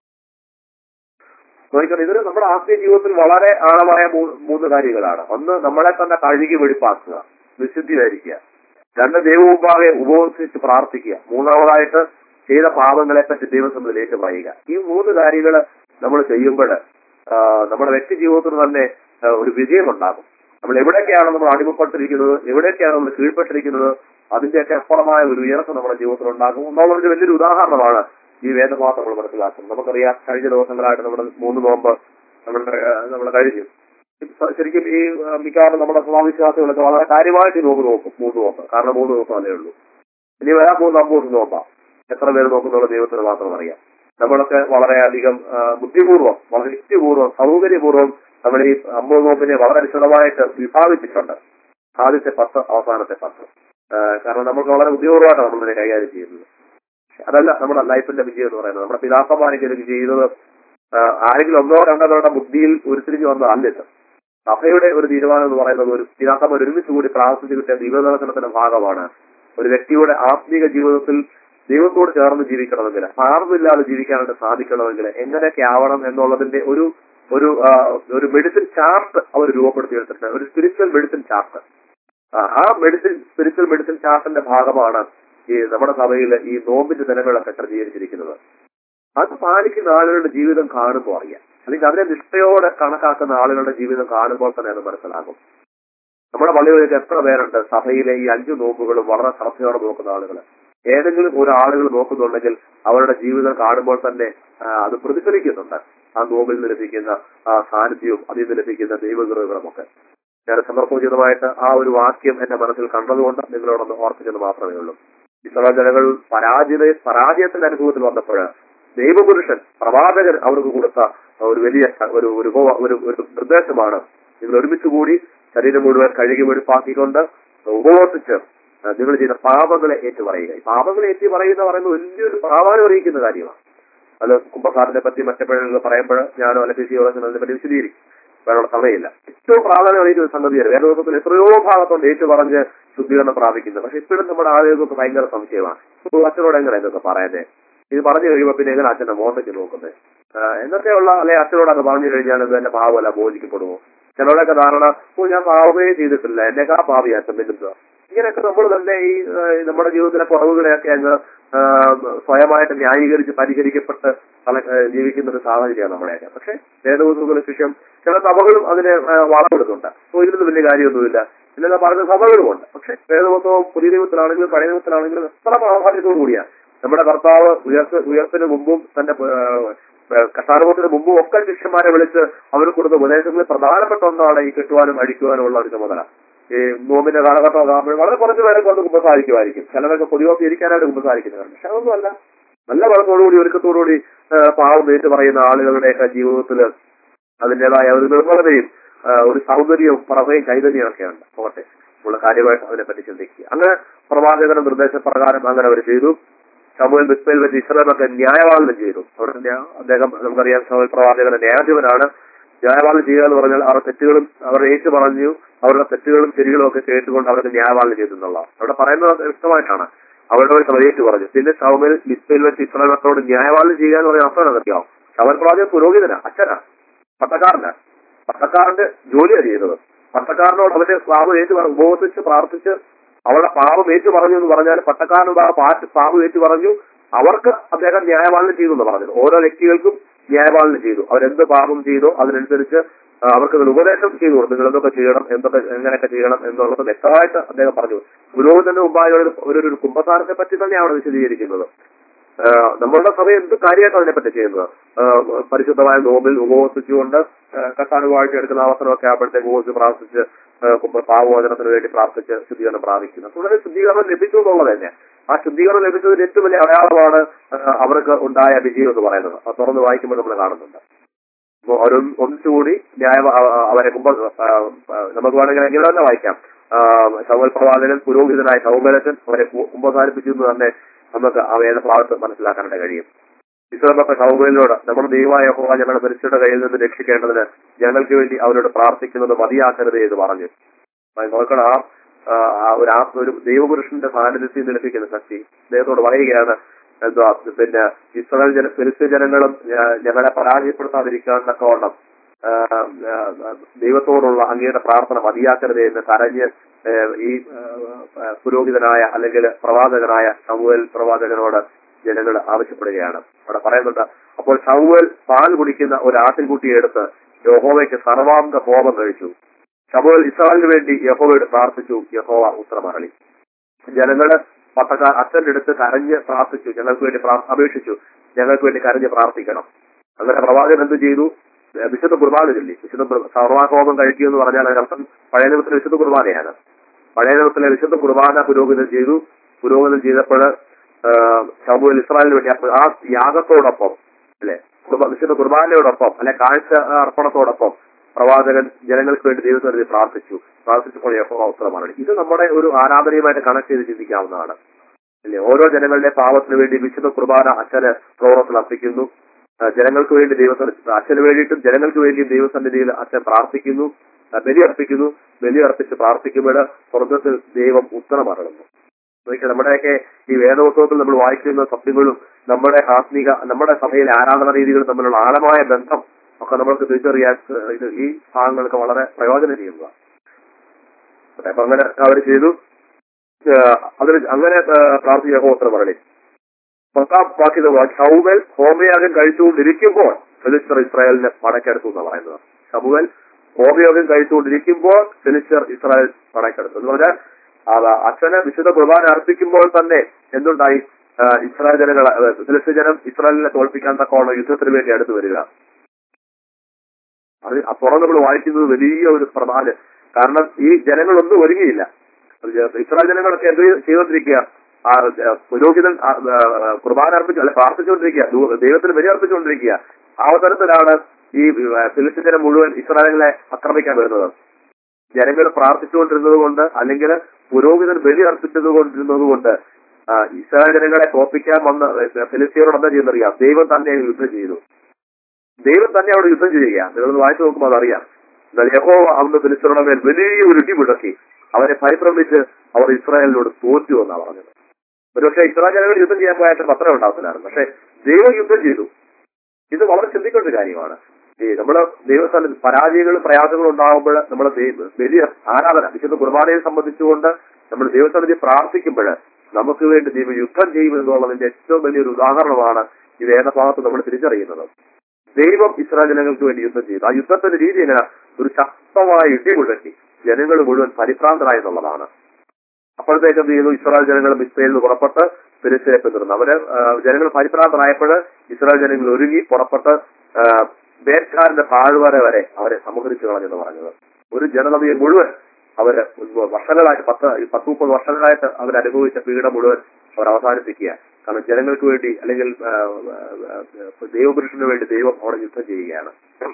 നോക്കണം ഇതൊരു നമ്മുടെ ആത്മീയ ജീവിതത്തിൽ വളരെ ആഴമായ മൂ- മൂന്ന് കാര്യങ്ങളാണ് ഒന്ന് നമ്മളെ തന്നെ കഴുകി വെടിപ്പാക്കുക വിശുദ്ധി ധരിക്കുക രണ്ട് ദൈവമുമ്പാകെ ഉപവസിച്ച് പ്രാർത്ഥിക്കുക മൂന്നാമതായിട്ട് ചെയ്ത പാപങ്ങളെ പറ്റി ദൈവസമ്മതിൽ ഏറ്റു പറയുക ഈ മൂന്ന് കാര്യങ്ങൾ നമ്മൾ ചെയ്യുമ്പോൾ നമ്മുടെ വ്യക്തി ജീവിതത്തിൽ തന്നെ ആ, ഒരു വിജയമുണ്ടാകും നമ്മൾ എവിടെയൊക്കെയാണ് നമ്മൾ അടിമപ്പെട്ടിരിക്കുന്നത് എവിടെയൊക്കെയാണ് നമ്മൾ കീഴ്പ്പെട്ടിരിക്കുന്നത് അതിന്റെയൊക്കെ അപ്പുറമായ ഒരു ഉയർച്ച നമ്മുടെ ജീവിതത്തിൽ ഉണ്ടാകും എന്നുള്ളതിന്റെ വലിയൊരു ഉദാഹരണമാണ് ഈ വേദമാസം നമ്മൾ മനസ്സിലാക്കുന്നത് നമുക്കറിയാം കഴിഞ്ഞ ദിവസങ്ങളായിട്ട് നമ്മുടെ മൂന്ന് നോമ്പ് നമ്മുടെ നമ്മൾ കഴിഞ്ഞു ഇപ്പ ശരിക്കും ഈ ആ, മിക്കവാറും നമ്മുടെ സമാവിശ്വാസികളൊക്കെ വളരെ കാര്യമായിട്ട് ഈ നോമ്പ് നോക്കും മൂന്ന് നോമ്പ് കാരണം മൂന്ന് ദിവസം അതേ ഉള്ളൂ ഇനി വരാൻ പോകുന്ന അമ്പൂസ് നോമ്പാം എത്ര പേര് നോക്കുന്നുള്ള ദൈവത്തിന് മാത്രം അറിയാം നമ്മളൊക്കെ വളരെയധികം ആ, ബുദ്ധിപൂർവ്വം വളരെ യുക്തിപൂർവ്വം സൗകര്യപൂർവ്വം നമ്മൾ ഈ അമ്പത് നോമ്പിനെ വളരെ വിശദമായിട്ട് വിഭാഗിച്ചിട്ടുണ്ട് ആദ്യത്തെ പത്ത് അവസാനത്തെ പത്ത് ആ, കാരണം നമുക്ക് വളരെ ബുദ്ധിപൂർവ്വമായിട്ടാണ് നമ്മളിതിനെ കൈകാര്യം ചെയ്യുന്നത് അതല്ല നമ്മുടെ ലൈഫിന്റെ വിജയം എന്ന് പറയുന്നത് നമ്മുടെ പിതാക്കന്മാരെങ്കിലും ചെയ്തത് ആ, ആരെങ്കിലും ഒന്നോ രണ്ടോ തവണ ബുദ്ധിയിൽ ഉരുത്തിരിഞ്ഞു വന്നതല്ല ഇത് സഭയുടെ ഒരു തീരുമാനം എന്ന് പറയുന്നത് ഒരു പിതാക്കന്മാർ ഒരുമിച്ച് കൂടി പ്രാർത്ഥിച്ചു കിട്ടിയ ദൈവദർശനത്തിന്റെ ഭാഗമാണ് ഒരു വ്യക്തിയുടെ ആത്മീക ജീവിതത്തിൽ ദൈവത്തോട് ചേർന്ന് ജീവിക്കണമെങ്കിൽ പാർന്നില്ലാതെ ജീവിക്കാനായിട്ട് സാധിക്കണമെങ്കിൽ എങ്ങനെയൊക്കെ ആവണം എന്നുള്ളതിന്റെ ഒരു ഒരു ആ, ഒരു മെഡിസിൻ ചാർട്ട് അവർ രൂപപ്പെടുത്തിയെടുത്തിട്ടുണ്ട് ഒരു സ്പിരിച്വൽ മെഡിസിൻ ചാർട്ട് ആ മെഡിസിൻ സ്പിരിച്വൽ മെഡിസിൻ ചാർട്ടിന്റെ ഭാഗമാണ് ഈ നമ്മുടെ സഭയിൽ ഈ നോമ്പിന്റെ ദിനങ്ങളൊക്കെ സജ്ജീകരിച്ചിരിക്കുന്നത് അത് പാലിക്കുന്ന ആളുകളുടെ ജീവിതം കാണുമ്പോൾ അറിയാം അല്ലെങ്കിൽ അതിനെ നിഷ്ഠയോടെ കണക്കാക്കുന്ന ആളുകളുടെ ജീവിതം കാണുമ്പോൾ തന്നെ അത് മനസ്സിലാകും നമ്മുടെ പള്ളികളിലേക്ക് എത്ര പേരുണ്ട് സഭയിലെ ഈ അഞ്ചു നോമ്പുകളും വളരെ ശ്രദ്ധയോടെ നോക്കുന്ന ആളുകൾ ഏതെങ്കിലും ഒരു ആളുകൾ നോക്കുന്നുണ്ടെങ്കിൽ അവരുടെ ജീവിതം കാണുമ്പോൾ തന്നെ ആ, അത് പ്രതിഫലിക്കുന്നുണ്ട് ആ നോമ്പിൽ നിന്ന് ലഭിക്കുന്ന ആ സാന്നിധ്യവും അതിൽ നിന്ന് ലഭിക്കുന്ന ദൈവകൃതകളും ഒക്കെ ഞാൻ സന്ദർഭോചിതമായിട്ട് ആ ഒരു വാക്യം എന്റെ മനസ്സിൽ കണ്ടതുകൊണ്ട് നിങ്ങളോടൊന്ന് ഓർപ്പിച്ചത് മാത്രമേ ഉള്ളൂ ഇസ്രായേൽ ജനങ്ങൾ പരാജയ പരാജയത്തിന്റെ അനുഭവത്തിൽ വന്നപ്പോൾ ദൈവപുരുഷൻ പ്രവാചകൻ അവർക്ക് കൊടുത്ത ഒരു വലിയ ഒരു ഒരു ഉപവ- ഒരു ഒരു നിർദ്ദേശമാണ് നിങ്ങൾ ഒരുമിച്ച് കൂടി ശരീരം മുഴുവൻ കഴുകി വെടുപ്പാക്കിക്കൊണ്ട് ഉപവസിച്ച് ആ, നിങ്ങൾ ചെയ്ത പാപങ്ങളെ ഏറ്റുപറയുക ഈ പാപങ്ങളെ ഏറ്റി പറയുന്ന പറയുന്നത് വലിയൊരു പ്രാധാന്യം അറിയിക്കുന്ന കാര്യമാണ് അത് കുംഭസാറിനെ പറ്റി മറ്റെപ്പോഴും പറയുമ്പോൾ ഞാനോ അല്ലെങ്കിൽ ശിവദാസനോ അതിനെ പറ്റി വിശദീകരിക്കും വേറെ സമയമില്ല ഏറ്റവും പ്രാധാന്യം അറിയിക്കുന്ന സംഗതിയാണ് വേദോപത്തിൽ എത്രയോ ഭാഗത്തുണ്ട് ഏറ്റു പറഞ്ഞ് ശുദ്ധീകരണം പ്രാപിക്കുന്നത് പക്ഷെ ഇപ്പോഴും നമ്മുടെ ആളുകൾക്ക് ഭയങ്കര സംശയമാണ് ഇപ്പോൾ അച്ഛനോട് എങ്ങനെ ഇതൊക്കെ പറയുന്നത് ഇത് പറഞ്ഞു കഴിയുമ്പോൾ പിന്നെ എങ്ങനെ അച്ഛന്റെ മോന്തയ്ക്ക് നോക്കുന്നത് എന്നൊക്കെയുള്ള അല്ലെ അച്ഛനോട് അത് പറഞ്ഞു കഴിഞ്ഞാൽ ഇത് എന്റെ പാവമല്ല ബോധിക്കപ്പെടുമോ ചിലരുടെയൊക്കെ ധാരണ ഓ ഞാൻ പാവമേ ചെയ്തിട്ടില്ല എന്നെയൊക്കെ ആ പാവി അച്ഛൻ പിന്നെന്തുവാ ഇങ്ങനെയൊക്കെ നമ്മൾ തന്നെ ഈ ആ, നമ്മുടെ ജീവിതത്തിലെ കുറവുകളെയൊക്കെ അങ്ങ് ആ, സ്വയമായിട്ട് ന്യായീകരിച്ച് പരിഹരിക്കപ്പെട്ട് പല ആ, ജീവിക്കുന്ന ഒരു സാഹചര്യമാണ് നമ്മുടെയൊക്കെ പക്ഷെ വേദവസുകളുടെ ശിഷ്യം ചില സഭകളും അതിനെ ആ, വളമെടുക്കുന്നുണ്ട് ഓ ഇതിലൊന്നും വലിയ കാര്യമൊന്നുമില്ല ഇല്ലെന്ന് പറയുന്ന സഭകളുമുണ്ട് പക്ഷെ വേദവത്വവും പുതിയ ദൈവത്തിലാണെങ്കിലും പഴയ ദൈവത്തിലാണെങ്കിലും എത്ര പ്രാധാന്യത്തോടു കൂടിയാണ് നമ്മുടെ കർത്താവ് ഉയർത്ത് ഉയർത്തിന് മുമ്പും തന്റെ കഷ്ടാനുഭവത്തിന് മുമ്പും ഒക്കെ ശിഷ്യന്മാരെ വിളിച്ച് അവർ കൊടുത്ത ഉപദേശങ്ങളിൽ പ്രധാനപ്പെട്ട ഒന്നാണ് ഈ കെട്ടുവാനും അടിക്കുവാനും ഉള്ള ഒരു ചുമതല ഈ നോമ്പിന്റെ കാലഘട്ടം ആകുമ്പോൾ വളരെ കുറച്ച് പേരെ കൊണ്ട് കുമ്പസാരിക്കുമായിരിക്കും ചിലരൊക്കെ പൊതുവെ ഇരിക്കാനായിട്ട് കുമ്പസാരിക്കുന്നവർ പക്ഷെ അതൊന്നുമല്ല നല്ല വളത്തോടുകൂടി ഒരുക്കത്തോടുകൂടി ആ, പാവം ഏറ്റു പറയുന്ന ആളുകളുടെയൊക്കെ ജീവിതത്തിൽ അതിൻ്റെതായ ഒരു നിർമ്മലതയും ആ, ഒരു സൗന്ദര്യവും പ്രഭയും ചൈതന്യവും ഒക്കെ ഉണ്ട് പോട്ടെ ഉള്ള കാര്യമായിട്ട് അതിനെപ്പറ്റി ചിന്തിക്കുക അങ്ങനെ പ്രവാചകന്റെ നിർദ്ദേശപ്രകാരം അങ്ങനെ അവർ ചെയ്തു സമൂഹൽ മിസ്ബയിൽ വെച്ച് ഇസ്രായേലൊക്കെ ന്യായപാലനം ചെയ്തു അവിടെ ന്യാ- അദ്ദേഹം നമുക്കറിയാം സമൂഹൽ പ്രവാചകന്റെ ന്യായാധിപനാണ് ന്യായപാലനം ചെയ്യുക എന്ന് പറഞ്ഞാൽ അവരുടെ തെറ്റുകളും അവർ ഏറ്റു പറഞ്ഞു അവരുടെ തെറ്റുകളും ശരികളും ഒക്കെ കേട്ടുകൊണ്ട് അവർക്ക് ന്യായപാലനം ചെയ്തു എന്നുള്ള അവിടെ പറയുന്നത് വ്യക്തമായിട്ടാണ് അവരുടെ ഒരു സഭയേറ്റ് പറഞ്ഞു പിന്നെ സൗമ്യൽ മിസ്ബയിൽ വെച്ച് ഇസ്രായേലത്തോട് ന്യായപാലനം ചെയ്യുക എന്ന് പറഞ്ഞാൽ അർത്ഥം അറിയാം സമൽ പ്രവാചകൻ പുരോഹിതനാ അച്ഛനാ പട്ടക്കാരനാ പട്ടക്കാരന്റെ ജോലിയാണ് ചെയ്യുന്നത് പട്ടക്കാരനോട് അവന്റെ പാപം ഏറ്റു പറ- ഉപവസിച്ച് പ്രാർത്ഥിച്ച് അവളുടെ പാപം ഏറ്റു പറഞ്ഞു എന്ന് പറഞ്ഞാൽ പട്ടക്കാരനോട് ആ പാറ്റ് പാപം ഏറ്റു പറഞ്ഞു അവർക്ക് അദ്ദേഹം ന്യായപാലനം ചെയ്തു എന്ന് പറഞ്ഞത് ഓരോ വ്യക്തികൾക്കും ന്യായപാലനം ചെയ്തു അവരെന്ത് പാപം ചെയ്തോ അതിനനുസരിച്ച് ആ, അവർക്ക് ഒരു ഉപദേശം ചെയ്തു കൊടുത്തു നിങ്ങൾ എന്തൊക്കെ ചെയ്യണം എന്തൊക്കെ എങ്ങനെയൊക്കെ ചെയ്യണം എന്നുള്ളത് വ്യക്തമായിട്ട് അദ്ദേഹം പറഞ്ഞു പുരോഹിതന്റെ മുമ്പായ ഒരു ഒരു ഒരു കുംഭസാരത്തെ പറ്റി തന്നെയാണ് അവിടെ വിശദീകരിക്കുന്നത് ആ, നമ്മളുടെ സഭ എന്ത് കാര്യമായിട്ട് അതിനെപ്പറ്റി ചെയ്യുന്നത് ആ, പരിശുദ്ധമായ നോമ്പിൽ ഉപവസിച്ചുകൊണ്ട് കത്താനുവാഴ്ച എടുക്കുന്ന അവസരമൊക്കെ ആകുമ്പോഴത്തേക്ക് ഉപവസിച്ച് പ്രാർത്ഥിച്ച് ആ, കുംഭ- പാവമോചനത്തിന് വേണ്ടി പ്രാർത്ഥിച്ച് ശുദ്ധീകരണം പ്രാപിക്കുന്നു തുടരെ ശുദ്ധീകരണം ലഭിച്ചു എന്നുള്ളത് തന്നെ ആ ശുദ്ധീകരണം ലഭിച്ചതിന് ഏറ്റവും വലിയ അടയാളമാണ് ആ, അവർക്ക് ഉണ്ടായ വിജയം എന്ന് പറയുന്നത് അത് തുറന്ന് വായിക്കുമ്പോൾ നമ്മൾ കാണുന്നുണ്ട് അപ്പോ അവർ ഒന്നിച്ചുകൂടി ന്യായ അവരെ കുംഭ ആ, ആ, നമുക്ക് വേണമെങ്കിൽ എങ്ങനെ തന്നെ വായിക്കാം ശവൽ പ്രവാചകൻ പുരോഹിതനായ സൗമലച്ചൻ അവരെ കു- കുംഭസാരിപ്പിച്ചു എന്ന് തന്നെ നമുക്ക് ആ വേദഭാഗത്ത് മനസ്സിലാക്കാനായിട്ട് കഴിയും ഇസ്ലാമൊക്കെ സൗകര്യങ്ങളോട് നമ്മുടെ ദൈവമായ ഹോവ ഞങ്ങളുടെ മരിച്ചയുടെ കയ്യിൽ നിന്ന് രക്ഷിക്കേണ്ടതിന് ഞങ്ങൾക്ക് വേണ്ടി അവരോട് പ്രാർത്ഥിക്കുന്നത് മതിയാക്കരുത് എന്ന് പറഞ്ഞു അത് നോക്കണം ആ ആ, ആ ഒരു ആ ഒരു ദൈവപുരുഷന്റെ സാന്നിധ്യത്തിൽ നിന്ന് ലഭിക്കുന്ന ശക്തി അദ്ദേഹത്തോട് പറയുകയാണ് എന്താ പിന്നെ ഇസ്രായേൽ ജന ഫിലിസ്തീൻ ജനങ്ങളും ഞാ- ഞങ്ങളെ പരാജയപ്പെടുത്താതിരിക്കാൻ തക്കവണ്ണം ആ, ആ, ദൈവത്തോടുള്ള അങ്ങയുടെ പ്രാർത്ഥന മതിയാക്കരുത് എന്ന് കരഞ്ഞ് ഏ, ഈ ആ, ആ, പുരോഹിതനായ അല്ലെങ്കിൽ പ്രവാചകനായ ശമുവേൽ പ്രവാചകനോട് ജനങ്ങൾ ആവശ്യപ്പെടുകയാണ് അവിടെ പറയുന്നുണ്ട് അപ്പോൾ ശമുവേൽ പാൽ കുടിക്കുന്ന ഒരു ആട്ടിൻകുട്ടിയെ എടുത്ത് യഹോവയ്ക്ക് സർവാംഗ ഹോമം കഴിച്ചു ശമുവേൽ ഇസ്രായേലിന് വേണ്ടി യഹോവയോട് പ്രാർത്ഥിച്ചു യഹോവ ഉത്തരമറളി ജനങ്ങള് പട്ടക്കാർ അച്ഛൻ്റെ അടുത്ത് കരഞ്ഞ് പ്രാർത്ഥിച്ചു ഞങ്ങൾക്ക് വേണ്ടി പ്രാ- അപേക്ഷിച്ചു ഞങ്ങൾക്ക് വേണ്ടി കരഞ്ഞ് പ്രാർത്ഥിക്കണം അങ്ങനെ പ്രവാചകൻ എന്ത് ചെയ്തു ഏഹ് വിശുദ്ധ കുർബാന ചൊല്ലി വിശുദ്ധ കുർ- സർവാഹോമം കഴിക്കുക എന്ന് പറഞ്ഞാൽ അതിനർത്ഥം പഴയ നിയമത്തിലെ വിശുദ്ധ കുർബാനയാണ് പഴയ നിയമത്തിലെ വിശുദ്ധ കുർബാന പുരോഹിതം ചെയ്തു പുരോഹിതം ചെയ്തപ്പോൾ ശമുവേൽ ഇസ്രായേലിന് വേണ്ടി അപ്പൊ ആ യാഗത്തോടൊപ്പം അല്ലെ കുർബ- വിശുദ്ധ കുർബാനയോടൊപ്പം അല്ലെ കാഴ്ച അർപ്പണത്തോടൊപ്പം പ്രവാചകൻ ജനങ്ങൾക്ക് വേണ്ടി ദൈവത്തിന് പ്രാർത്ഥിച്ചു പ്രാർത്ഥിച്ചപ്പോൾ യഹോവ ഉത്തരമാണ് ഇത് നമ്മുടെ ഒരു ആരാധനയുമായിട്ട് കണക്ട് ചെയ്ത് ചിന്തിക്കാവുന്നതാണ് അല്ലേ ഓരോ ജനങ്ങളുടെ പാവത്തിന് വേണ്ടി വിശുദ്ധ കുർബാന അച്ഛന് പ്രവർത്തനം അർപ്പിക്കുന്നു ആ, ജനങ്ങൾക്ക് വേണ്ടി ദൈവത്തിന് അച്ഛന് വേണ്ടിയിട്ടും ജനങ്ങൾക്ക് വേണ്ടിയും ദൈവസന്നിധിയിൽ അച്ഛൻ പ്രാർത്ഥിക്കുന്നു ആ, ബലി അർപ്പിക്കുന്നു ബലി അർപ്പിച്ച് പ്രാർത്ഥിക്കുമ്പോൾ സ്വർഗത്തിൽ ദൈവം ഉത്തരം അറിയുന്നു നോക്കിയാൽ നമ്മുടെയൊക്കെ ഈ വേദോത്സവത്തിൽ നമ്മൾ വായിക്കുന്ന സത്യങ്ങളും നമ്മുടെ ആത്മീക നമ്മുടെ സഭയിലെ ആരാധന രീതികളും തമ്മിലുള്ള ആഴമായ ബന്ധം ഒക്കെ നമ്മൾക്ക് തിരിച്ചറിയാൻ ഏഹ്, ഇത് ഈ ഭാഗങ്ങൾക്ക് വളരെ പ്രയോജനം ചെയ്യുന്നതാണ് അപ്പൊ അങ്ങനെ അവർ ചെയ്തു ഏഹ്, അതിന് അങ്ങനെ ഏഹ്, പ്രാർത്ഥിച്ച ഉത്തരം പറയണേ പത്താം വാക്യത ഷൗവൽ ഹോമയാഗം കഴിച്ചുകൊണ്ടിരിക്കുമ്പോൾ ഫിലിസ്റ്റർ ഇസ്രായേലിനെ പടക്കെടുത്തു എന്നാണ് പറയുന്നത് ഷമുവൽ ഹോമയാഗം കഴിച്ചുകൊണ്ടിരിക്കുമ്പോൾ ഫിലിസ്റ്റർ ഇസ്രായേൽ പടക്കെടുത്തു എന്ന് പറഞ്ഞാൽ അത് അച്ഛന് വിശുദ്ധ കുർബാന അർപ്പിക്കുമ്പോൾ തന്നെ എന്തുണ്ടായി ആ, ഇസ്രായേൽ ജനങ്ങൾ ഫിലിസ്തീൻ ജനം ഇസ്രായേലിനെ തോൽപ്പിക്കാൻ തക്കോളം യുദ്ധത്തിന് വേണ്ടി അടുത്ത് വരിക അത് അപ്പുറം നമ്മൾ വായിക്കുന്നത് വലിയ ഒരു പ്രധാന കാരണം ഈ ജനങ്ങളൊന്നും ഒരുങ്ങിയില്ല ഇസ്രായേൽ ജനങ്ങളൊക്കെ എന്ത് ചെയ്തുകൊണ്ടിരിക്കുക ആ ആ, പുരോഹിതൻ ആ, ആ, കുർബാന അർപ്പിച്ചു അല്ലെ പ്രാർത്ഥിച്ചുകൊണ്ടിരിക്കുക ദൂ- ദൈവത്തിന് ബലി അർപ്പിച്ചുകൊണ്ടിരിക്കുക ആ അവസരത്തിലാണ് ഈ ഫിലിസ്തീൻ ജനം മുഴുവൻ ഇസ്രായേലിനെ ആക്രമിക്കാൻ വരുന്നത് ജനങ്ങൾ പ്രാർത്ഥിച്ചുകൊണ്ടിരുന്നത് കൊണ്ട് അല്ലെങ്കിൽ പുരോഹിതൻ ബലി അർപ്പിച്ചത് കൊണ്ടിരുന്നത് കൊണ്ട് ആ, ഇസ്രായേൽ ജനങ്ങളെ തോപ്പിക്കാൻ വന്ന ഫിലിസ്തീനോട് എന്താ ചെയ്യുന്നറിയാം ദൈവം തന്നെ യുദ്ധം ചെയ്തു ദൈവം തന്നെ അവിടെ യുദ്ധം ചെയ്യുക നിങ്ങളൊന്ന് വായിച്ചു നോക്കുമ്പോൾ അതറിയാം എന്നാൽ യഹോ അന്ന് ഫിലിസ്തീനോട് മേൽ വലിയ ഒരു ഇടി മുടക്കി അവരെ പരിഭ്രമിച്ച് അവർ ഇസ്രായേലിനോട് തോറ്റു എന്നാണ് പറഞ്ഞത് ഒരുപക്ഷെ ഇസ്രായേൽ ജനങ്ങൾ യുദ്ധം ചെയ്യാൻ പോയാൽ പത്രം ഉണ്ടാകത്തില്ലായിരുന്നു പക്ഷെ ദൈവം യുദ്ധം ചെയ്തു ഇത് വളരെ ചിന്തിക്കേണ്ട ഒരു കാര്യമാണ് ഈ നമ്മള് ദൈവസ്ഥാനം പരാജയങ്ങളും പ്രയാസങ്ങളും ഉണ്ടാകുമ്പോൾ നമ്മൾ വലിയ ആരാധന വിശുദ്ധ കുർബാനയെ സംബന്ധിച്ചുകൊണ്ട് നമ്മൾ ദൈവസ്ഥാനത്തിൽ പ്രാർത്ഥിക്കുമ്പോൾ നമുക്ക് വേണ്ടി ദൈവം യുദ്ധം ചെയ്യും എന്നുള്ളതിന്റെ ഏറ്റവും വലിയൊരു ഉദാഹരണമാണ് ഈ വേദഭാഗത്ത് നമ്മൾ തിരിച്ചറിയുന്നത് ദൈവം ഇസ്രായേൽ ജനങ്ങൾക്ക് വേണ്ടി യുദ്ധം ചെയ്തു ആ യുദ്ധത്തിന്റെ രീതി എങ്ങനെ ഒരു ശക്തമായ ഇടി മുഴക്കി ജനങ്ങൾ മുഴുവൻ പരിഭ്രാന്തരായി എന്നുള്ളതാണ് അപ്പോഴത്തേക്ക് എന്ത് ചെയ്തു ഇസ്രായേൽ ജനങ്ങൾ മിസ്രയിൽ നിന്ന് പുറപ്പെട്ട് ഫിലിസ്തീനെ പിന്തുടർന്നു അവര് ആ, ജനങ്ങൾ പരിഭ്രാന്തരായപ്പോൾ ഇസ്രായേൽ ജനങ്ങൾ ഒരുങ്ങി പുറപ്പെട്ട് ആ, ബേർക്കാരന്റെ താഴ്വര വരെ അവരെ സംഹരിച്ചു കളഞ്ഞെന്ന് പറഞ്ഞത് ഒരു ജനതയെ മുഴുവൻ അവര് വർഷങ്ങളായിട്ട് പത്ത് പത്ത് മുപ്പത് വർഷങ്ങളായിട്ട് അവർ അനുഭവിച്ച പീഡ മുഴുവൻ അവർ അവസാനിപ്പിക്കുക കാരണം ജനങ്ങൾക്ക് വേണ്ടി അല്ലെങ്കിൽ ആ, ആ, ആ, ദൈവപുരുഷന് വേണ്ടി ദൈവം അവിടെ യുദ്ധം ചെയ്യുകയാണ്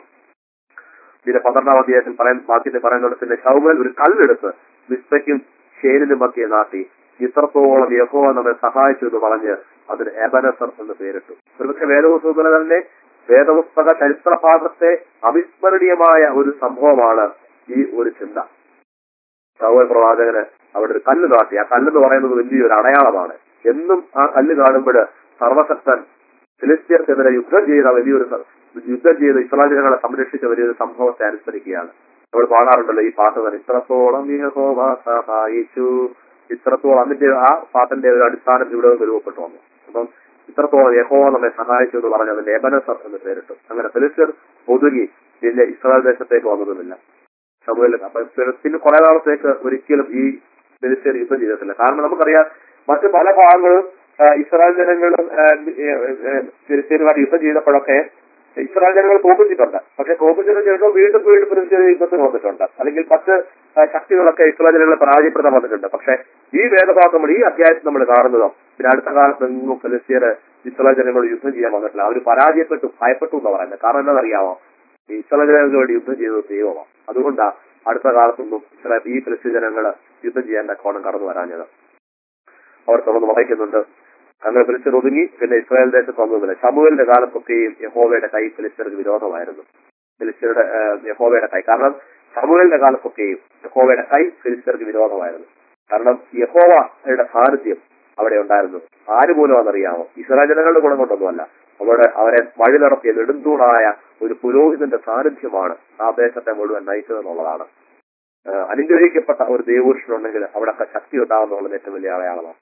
പിന്നെ പന്ത്രണ്ടാം അധ്യായത്തിൽ പറയാൻ വാക്യത്തിൽ പറയുന്നത് പിന്നെ ഷൗമൽ ഒരു കല്ലെടുത്ത് വിസ്തയ്ക്കും ഷേരിനും മധ്യേ നാട്ടി ഇത്രത്തോളം യഹോവ നമ്മെ സഹായിച്ചു എന്ന് പറഞ്ഞ് അതിന് എബനസർ എന്ന് പേരിട്ടു ഒരുപക്ഷെ വേദപുസ്തകത്തിൽ തന്നെ വേദപുസ്തക ചരിത്രഭാഗത്തെ അവിസ്മരണീയമായ ഒരു സംഭവമാണ് ഈ ഒരു ചിന്ത ഷൗവൽ പ്രവാചകന് അവിടെ ഒരു കല്ല് നാട്ടി ആ കല്ലെന്ന് പറയുന്നത് വലിയൊരു അടയാളമാണ് എന്നും ആ കല്ല് കാണുമ്പോൾ സർവശക്തൻ ഫിലിസ്തീർക്കെതിരെ യുദ്ധം ചെയ്ത വലിയൊരു സ- യുദ്ധം ചെയ്ത് ഇസ്രായേൽ ജനങ്ങളെ സംരക്ഷിച്ച വലിയൊരു സംഭവത്തെ അനുസ്മരിക്കുകയാണ് നമ്മൾ പാടാറുണ്ടല്ലോ ഈ പാട്ട് തന്നെ ഇത്രത്തോളം യഹോവ സഹായിച്ചു ഇത്രത്തോളം അതിന്റെ ആ പാട്ടിന്റെ ഒരു അടിസ്ഥാനം ഇവിടെ നിന്ന് രൂപപ്പെട്ടു വന്നു അപ്പം ഇത്രത്തോളം യഹോവ നമ്മെ സഹായിച്ചു എന്ന് പറഞ്ഞ് അതിന്റെ എബനസർ എന്ന് പേരിട്ടു അങ്ങനെ ഫിലിസ്തീർ ഒതുങ്ങി പിന്നെ ഇസ്രായേൽ ദേശത്തേക്ക് വന്നതുമില്ല സമൂഹത്തിൽ അപ്പൊ പിന്നെ കുറെ നാളത്തേക്ക് ഒരിക്കലും ഈ ഫിലിസ്തീൻ യുദ്ധം ചെയ്തിട്ടില്ല കാരണം നമുക്കറിയാം മറ്റു പല ഭാഗങ്ങളും ആ, ഇസ്രായേൽ ജനങ്ങളും ആ, ഏ, ഏ, ഫിലിസ്തീനുമായിട്ട് യുദ്ധം ചെയ്തപ്പോഴൊക്കെ ഇസ്രായേൽ ജനങ്ങൾ തോപ്പിച്ചിട്ടുണ്ട് പക്ഷെ തോപ്പിച്ചതിന് ശേഷം വീണ്ടും വീണ്ടും ഫിലിസ്തീൻ യുദ്ധത്തിന് വന്നിട്ടുണ്ട് അല്ലെങ്കിൽ മറ്റ് ആ, ശക്തികളൊക്കെ ഇസ്രായേൽ ജനങ്ങളെ പരാജയപ്പെടുത്താൻ വന്നിട്ടുണ്ട് പക്ഷെ ഈ വേദഭാഗം നമ്മൾ ഈ അധ്യായത്തിൽ നമ്മൾ കാണുന്നതോ പിന്നെ അടുത്ത കാലത്ത് എങ്ങും ഫിലിസ്തീന് ഇസ്രായേൽ ജനങ്ങൾ യുദ്ധം ചെയ്യാൻ വന്നിട്ടില്ല അവർ പരാജയപ്പെട്ടു ഭയപ്പെട്ടു എന്ന് പറയുന്നത് കാരണം എന്താണെന്നറിയാമോ ഈ ഇസ്രായേൽ ജനങ്ങൾക്ക് വേണ്ടി യുദ്ധം ചെയ്തത് ദൈവമാണ് അതുകൊണ്ടാ അടുത്ത കാലത്തൊന്നും ഇസ്രായേൽ ഈ ഫിലിസ്തീൻ ജനങ്ങൾ യുദ്ധം ചെയ്യാൻ തക്കോണം കടന്നു വരാഞ്ഞത് അവർ തുറന്ന് വായിക്കുന്നുണ്ട് അങ്ങനെ ഫിലിസ്തീൻ ഒതുങ്ങി പിന്നെ ഇസ്രായേൽ ദേശത്ത് വന്നതില്ല ഷമുവിന്റെ കാലത്തൊക്കെയും യഹോവയുടെ കൈ ഫിലിസ്തീർക്ക് വിരോധമായിരുന്നു ഫിലിസ്തീനയുടെ യഹോവയുടെ കൈ കാരണം സമൂഹലിന്റെ കാലത്തൊക്കെയും യഹോവയുടെ കൈ ഫിലിസ്തർക്ക് വിരോധമായിരുന്നു കാരണം യഹോവയുടെ സാന്നിധ്യം അവിടെ ഉണ്ടായിരുന്നു ആര് പോലും അതറിയാമോ ഇസ്രായേൽ ജനങ്ങളുടെ ഗുണം കൊണ്ടൊന്നുമല്ല അവിടെ അവരെ വഴി നടത്തിയ നെടുന്തൂണായ ഒരു പുരോഹിതന്റെ സാന്നിധ്യമാണ് ആ ദേശത്തെ മുഴുവൻ നയിച്ചതെന്നുള്ളതാണ് ആഹ് അനുഗ്രഹിക്കപ്പെട്ട ഒരു ദൈവപുരുഷനുണ്ടെങ്കിൽ അവിടെയൊക്കെ ശക്തി ഉണ്ടാകുന്നുള്ളത് ഏറ്റവും വലിയ അടയാളമാണ്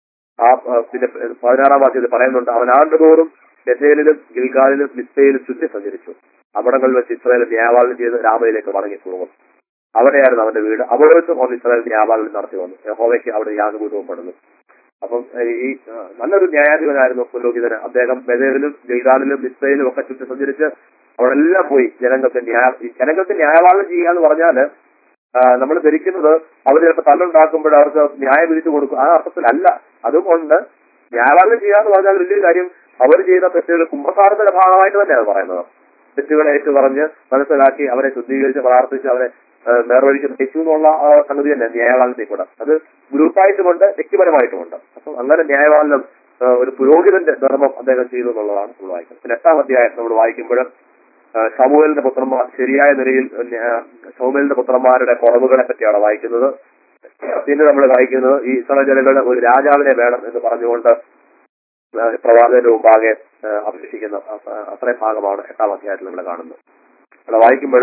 ആ ആ, പിന്നെ പതിനാറാം വാക്യത്തിൽ പറയുന്നുണ്ട് അവൻ ആണ്ടുതോറും ബethേലിലും ഗിൽഗാലിലും മിസ്ബയിലും ചുറ്റി സഞ്ചരിച്ചു അവിടങ്ങളിൽ വെച്ച് ഇസ്രായേൽ ന്യായപാലനം ചെയ്ത് രാമയിലേക്ക് മടങ്ങി പോകും അവിടെയായിരുന്നു അവന്റെ വീട് അവിടെ വെച്ചും അവൻ ഇസ്രായേൽ ന്യായപാലനം നടത്തി വന്നു യഹോവയ്ക്ക് അവിടെ യാഗപൂർവ്വം പെടുന്നു അപ്പം ഏഹ്, ഈ ആ, നല്ലൊരു ന്യായാധിപനായിരുന്നു പുരോഹിതന് അദ്ദേഹം ബദേലിലും ഗിൽഗാലിലും മിസ്ബയിലും ഒക്കെ ചുറ്റി സഞ്ചരിച്ച് അവിടെ എല്ലാം പോയി ജനങ്ങൾക്ക് ന്യായ ഈ ജനങ്ങൾക്ക് ന്യായപാലനം ചെയ്യുക എന്ന് പറഞ്ഞാല് നമ്മൾ ധരിക്കുന്നത് അവർ ചിലപ്പോൾ തല്ലുണ്ടാക്കുമ്പോൾ അവർക്ക് ന്യായം വിധിച്ചു കൊടുക്കും ആ അർത്ഥത്തിലല്ല അതുകൊണ്ട് ന്യായപാലനം ചെയ്യാന്ന് പറഞ്ഞാൽ വലിയൊരു കാര്യം അവർ ചെയ്ത തെറ്റുകൾ കുംഭസാരത്തിന്റെ ഭാഗമായിട്ട് തന്നെയാണ് പറയുന്നത് തെറ്റുകളെ ഏറ്റു പറഞ്ഞ് മനസ്സിലാക്കി അവരെ ശുദ്ധീകരിച്ച് പ്രാർത്ഥിച്ച് അവരെ ആ, നേർവഴിക്ക് നയിച്ചു എന്നുള്ള ആ സംഗതി തന്നെ ന്യായപാലനത്തിൽ കൂടെ അത് ഗ്രൂപ്പായിട്ടുമുണ്ട് വ്യക്തിപരമായിട്ടുമുണ്ട് അപ്പം അങ്ങനെ ന്യായപാലനം ആ, ഒരു പുരോഹിതന്റെ ധർമ്മം അദ്ദേഹം ചെയ്തു എന്നുള്ളതാണ് നമ്മൾ വായിക്കുന്നത് പിന്നെ എട്ടാം അധ്യായം നമ്മൾ വായിക്കുമ്പോൾ സമൂഹലിന്റെ പുത്രന്മാർ ശരിയായ നിലയിൽ സൗമേലിന്റെ പുത്രന്മാരുടെ കുറവുകളെ പറ്റിയാണ് വായിക്കുന്നത് പിന്നെ നമ്മൾ വായിക്കുന്നത് ഈ ഇസ്രായേൽ ജനങ്ങളുടെ ഒരു രാജാവിനെ വേണം എന്ന് പറഞ്ഞുകൊണ്ട് ആ, പ്രവാചകന്റെ മുമ്പാകെ ആ, അപേക്ഷിക്കുന്ന ആ, ആ, അത്രയും ഭാഗമാണ് എട്ടാം അധ്യായത്തിൽ നമ്മൾ കാണുന്നത് അവിടെ വായിക്കുമ്പോൾ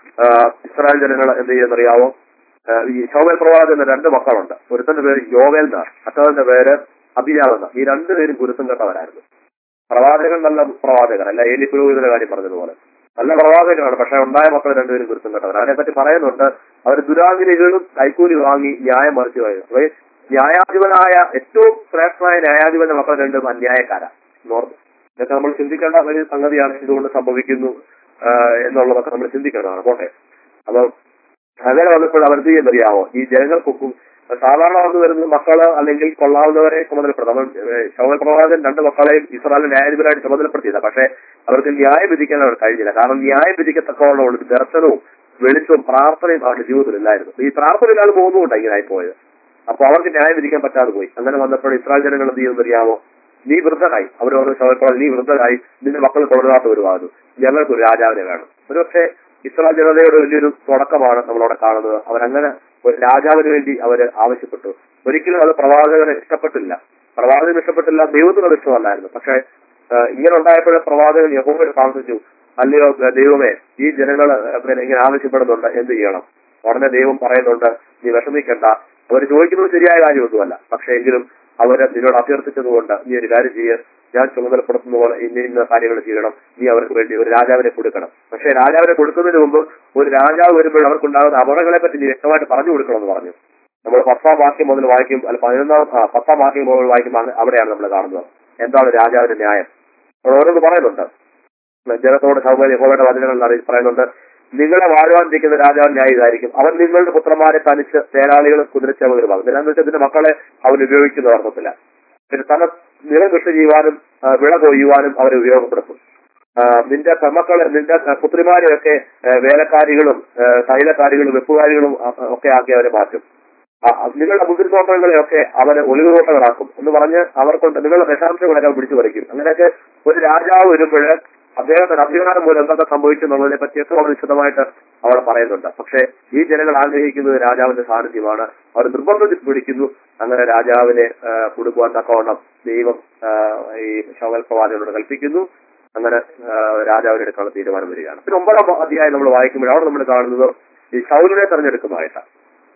ഇസ്രായേൽ ജനങ്ങൾ എന്ത് ചെയ്യുന്നറിയാവോ ആ, ഈ ശോമേൽ പ്രവാചകന്റെ രണ്ട് മക്കളുണ്ട് ഒരുത്തന്റെ പേര് യോവേൽ എന്നാണ് മറ്റവന്റെ പേര് അഭിജാവ് എന്നാണ് ഈ രണ്ടുപേരും ഗുരുത്തം കെട്ടവരായിരുന്നു പ്രവാചകൻ നല്ല പ്രവാചകൻ അല്ല ഏലി പുരോഹിതന്റെ കാര്യം പറഞ്ഞതുപോലെ നല്ല പ്രവാചകനാണ് പക്ഷെ ഉണ്ടായ മക്കൾ രണ്ടുപേരും ഗുരുത്തം കെട്ടവർ അതിനെപ്പറ്റി പറയുന്നുണ്ട് അവർ ദുരാഗ്രഹികളും കൈക്കൂലി വാങ്ങി ന്യായം മറിച്ചു പോയത് അപ്പൊ ഈ ന്യായാധിപനായ ഏറ്റവും ശ്രേഷ്ഠനായ ന്യായാധിപന്റെ മക്കൾ രണ്ടും അന്യായക്കാരാ നോർത്ത് ഇതൊക്കെ നമ്മൾ ചിന്തിക്കേണ്ട വലിയ സംഗതിയാണ് ഇതുകൊണ്ട് സംഭവിക്കുന്നു ആ, എന്നുള്ളതൊക്കെ നമ്മൾ ചിന്തിക്കേണ്ടതാണ് പോട്ടെ അപ്പൊ അങ്ങനെ വന്നപ്പോൾ അവർ എന്ത് ചെയ്യുന്നറിയാമോ ഈ ജനങ്ങൾക്കൊക്കും സാധാരണ വന്നു വരുന്നത് മക്കള് അല്ലെങ്കിൽ കൊള്ളാവുന്നവരെ ചുമതലപ്പെടുത്തും നമ്മൾ ശൗൽ പ്രവാചകൻ രണ്ട് മക്കളെയും ഇസ്രായേൽ ന്യായാധിപരായിട്ട് ചുമതലപ്പെടുത്തിയത് പക്ഷെ അവർക്ക് ന്യായം വിധിക്കാൻ അവർ കഴിഞ്ഞില്ല കാരണം ന്യായം വിധിക്കത്തക്കവണ്ണം ഒരു ദർശനവും വെളിച്ചവും പ്രാർത്ഥനയും അവരുടെ ജീവിതത്തിൽ ഇല്ലായിരുന്നു ഈ പ്രാർത്ഥന ഇല്ലാതെ പോകുന്നുകൊണ്ടാണ് ഇങ്ങനെ ആയിപ്പോയത് അപ്പൊ അവർക്ക് ന്യായം വിധിക്കാൻ പറ്റാതെ പോയി അങ്ങനെ വന്നപ്പോൾ ഇസ്രായേൽ ജനങ്ങൾ എന്ത് ചെയ്യുന്നറിയാമോ നീ വൃദ്ധനായി അവർ പറഞ്ഞു ശൗൽ നീ വൃദ്ധനായി നിന്റെ മക്കൾ തുടരാത്ത വരുവാകുന്നു ഞങ്ങൾക്ക് ഒരു രാജാവിനെ വേണം ഒരുപക്ഷെ ഇസ്രായേൽ ജനതയുടെ വലിയൊരു തുടക്കമാണ് നമ്മളവിടെ കാണുന്നത് അവരങ്ങനെ ഒരു രാജാവിന് വേണ്ടി അവർ ആവശ്യപ്പെട്ടു ഒരിക്കലും അത് പ്രവാചകനെ ഇഷ്ടപ്പെട്ടില്ല പ്രവാചകന് ഇഷ്ടപ്പെട്ടില്ല ദൈവത്തിന് അത് ഇഷ്ടമല്ലായിരുന്നു പക്ഷെ ആഹ് ഇങ്ങനെ ഉണ്ടായപ്പോഴേ പ്രവാചകൻ യഹോവയോട് പ്രാർത്ഥിച്ചു അല്ലയോ ഏഹ് ദൈവമേ ഈ ജനങ്ങൾ പിന്നെ ഇങ്ങനെ ആവശ്യപ്പെടുന്നുണ്ട് എന്ത് ചെയ്യണം ഉടനെ ദൈവം പറയുന്നുണ്ട് നീ വിഷമിക്കണ്ട അവർ ചോദിക്കുന്നത് ശരിയായ കാര്യമൊന്നുമല്ല പക്ഷെ എങ്കിലും അവര് നിന്നോട് അഭ്യർത്ഥിച്ചതുകൊണ്ട് നീ ഒരു കാര്യം ചെയ്യ് ഞാൻ ചുമതലപ്പെടുത്തുന്ന പോലെ ഇന്ന ഇന്ന കാര്യങ്ങൾ ചെയ്യണം നീ അവർക്ക് വേണ്ടി ഒരു രാജാവിനെ കൊടുക്കണം പക്ഷെ രാജാവിനെ കൊടുക്കുന്നതിന് മുമ്പ് ഒരു രാജാവ് വരുമ്പോൾ അവർക്കുണ്ടാകുന്ന അപകടങ്ങളെ പറ്റി നീ വ്യക്തമായിട്ട് പറഞ്ഞു കൊടുക്കണം എന്ന് പറഞ്ഞു നമ്മൾ പത്താം വാക്യം മുതൽ വായിക്കും അല്ല പതിനൊന്നാം ആ, പത്താം വാക്യം മുതൽ വായിക്കുമ്പോൾ അങ്ങ് അവിടെയാണ് നമ്മൾ കാണുന്നത് എന്താണ് രാജാവിന്റെ ന്യായം അവിടെ ഓരോന്ന് പറയുന്നുണ്ട് ജനത്തോട് സൗകര്യ യഹോവയുടെ വചനങ്ങളിൽ അറിയി പറയുന്നുണ്ട് നിങ്ങളെ വാഴുവാനിരിക്കുന്ന രാജാവ് ന്യായീതായിരിക്കും അവൻ നിങ്ങളുടെ പുത്രന്മാരെ തനിച്ച് തേരാളികളും കുതിരച്ചവരുമാകും എന്താണെന്ന് വെച്ചാൽ ഇതിന്റെ മക്കളെ അവൻ ഉപയോഗിക്കുന്ന അർത്ഥത്തില്ല പിന്നെ തന്നെ നിലം കൃഷി ചെയ്യുവാനും ആ, വിള കൊയ്യുവാനും അവരെ ഉപയോഗപ്പെടുത്തും ആ, നിന്റെ പെമ്മക്കളെ നിന്റെ ആ, പുത്രിമാരെയൊക്കെ ആ, വേലക്കാരികളും ആ, തൈലക്കാരികളും വെപ്പുകാരികളും ആ, ആ, ഒക്കെ ആക്കി അവരെ മാറ്റും ആ, ആ, നിങ്ങളുടെ മുതിർത്തോട്ടങ്ങളെയൊക്കെ അവന് ഒളിവുതോട്ടങ്ങളാക്കും എന്ന് പറഞ്ഞ് അവർക്കുണ്ട് നിങ്ങളുടെ ദശാംശങ്ങളൊക്കെ പിടിച്ചു പറിക്കും അങ്ങനെയൊക്കെ ഒരു രാജാവ് വരുമ്പോൾ അദ്ദേഹത്തിന് അധികാരം മൂലം എന്തൊക്കെ സംഭവിച്ചു എന്നുള്ളതിനെ പറ്റിയൊക്കെ വളരെ വിശദമായിട്ട് അവിടെ പറയുന്നുണ്ട് പക്ഷേ ഈ ജനങ്ങൾ ആഗ്രഹിക്കുന്നത് രാജാവിന്റെ സാന്നിധ്യമാണ് അവർ നിർബന്ധത്തിൽ പിടിക്കുന്നു അങ്ങനെ രാജാവിനെ ആ, കൊടുക്കുവാൻ തക്കവണ്ണം ദൈവം ആ, ഈ ശവൽ പ്രവാചകനോട് കൽപ്പിക്കുന്നു അങ്ങനെ ആ, രാജാവിനെ എടുക്കാനുള്ള തീരുമാനം വരികയാണ് പിന്നെ ഒമ്പതാം അധ്യായം നമ്മൾ വായിക്കുമ്പോൾ അവിടെ നമ്മൾ കാണുന്നത് ഈ ശൗലിനെ തെരഞ്ഞെടുക്കുന്നതായിട്ടാണ്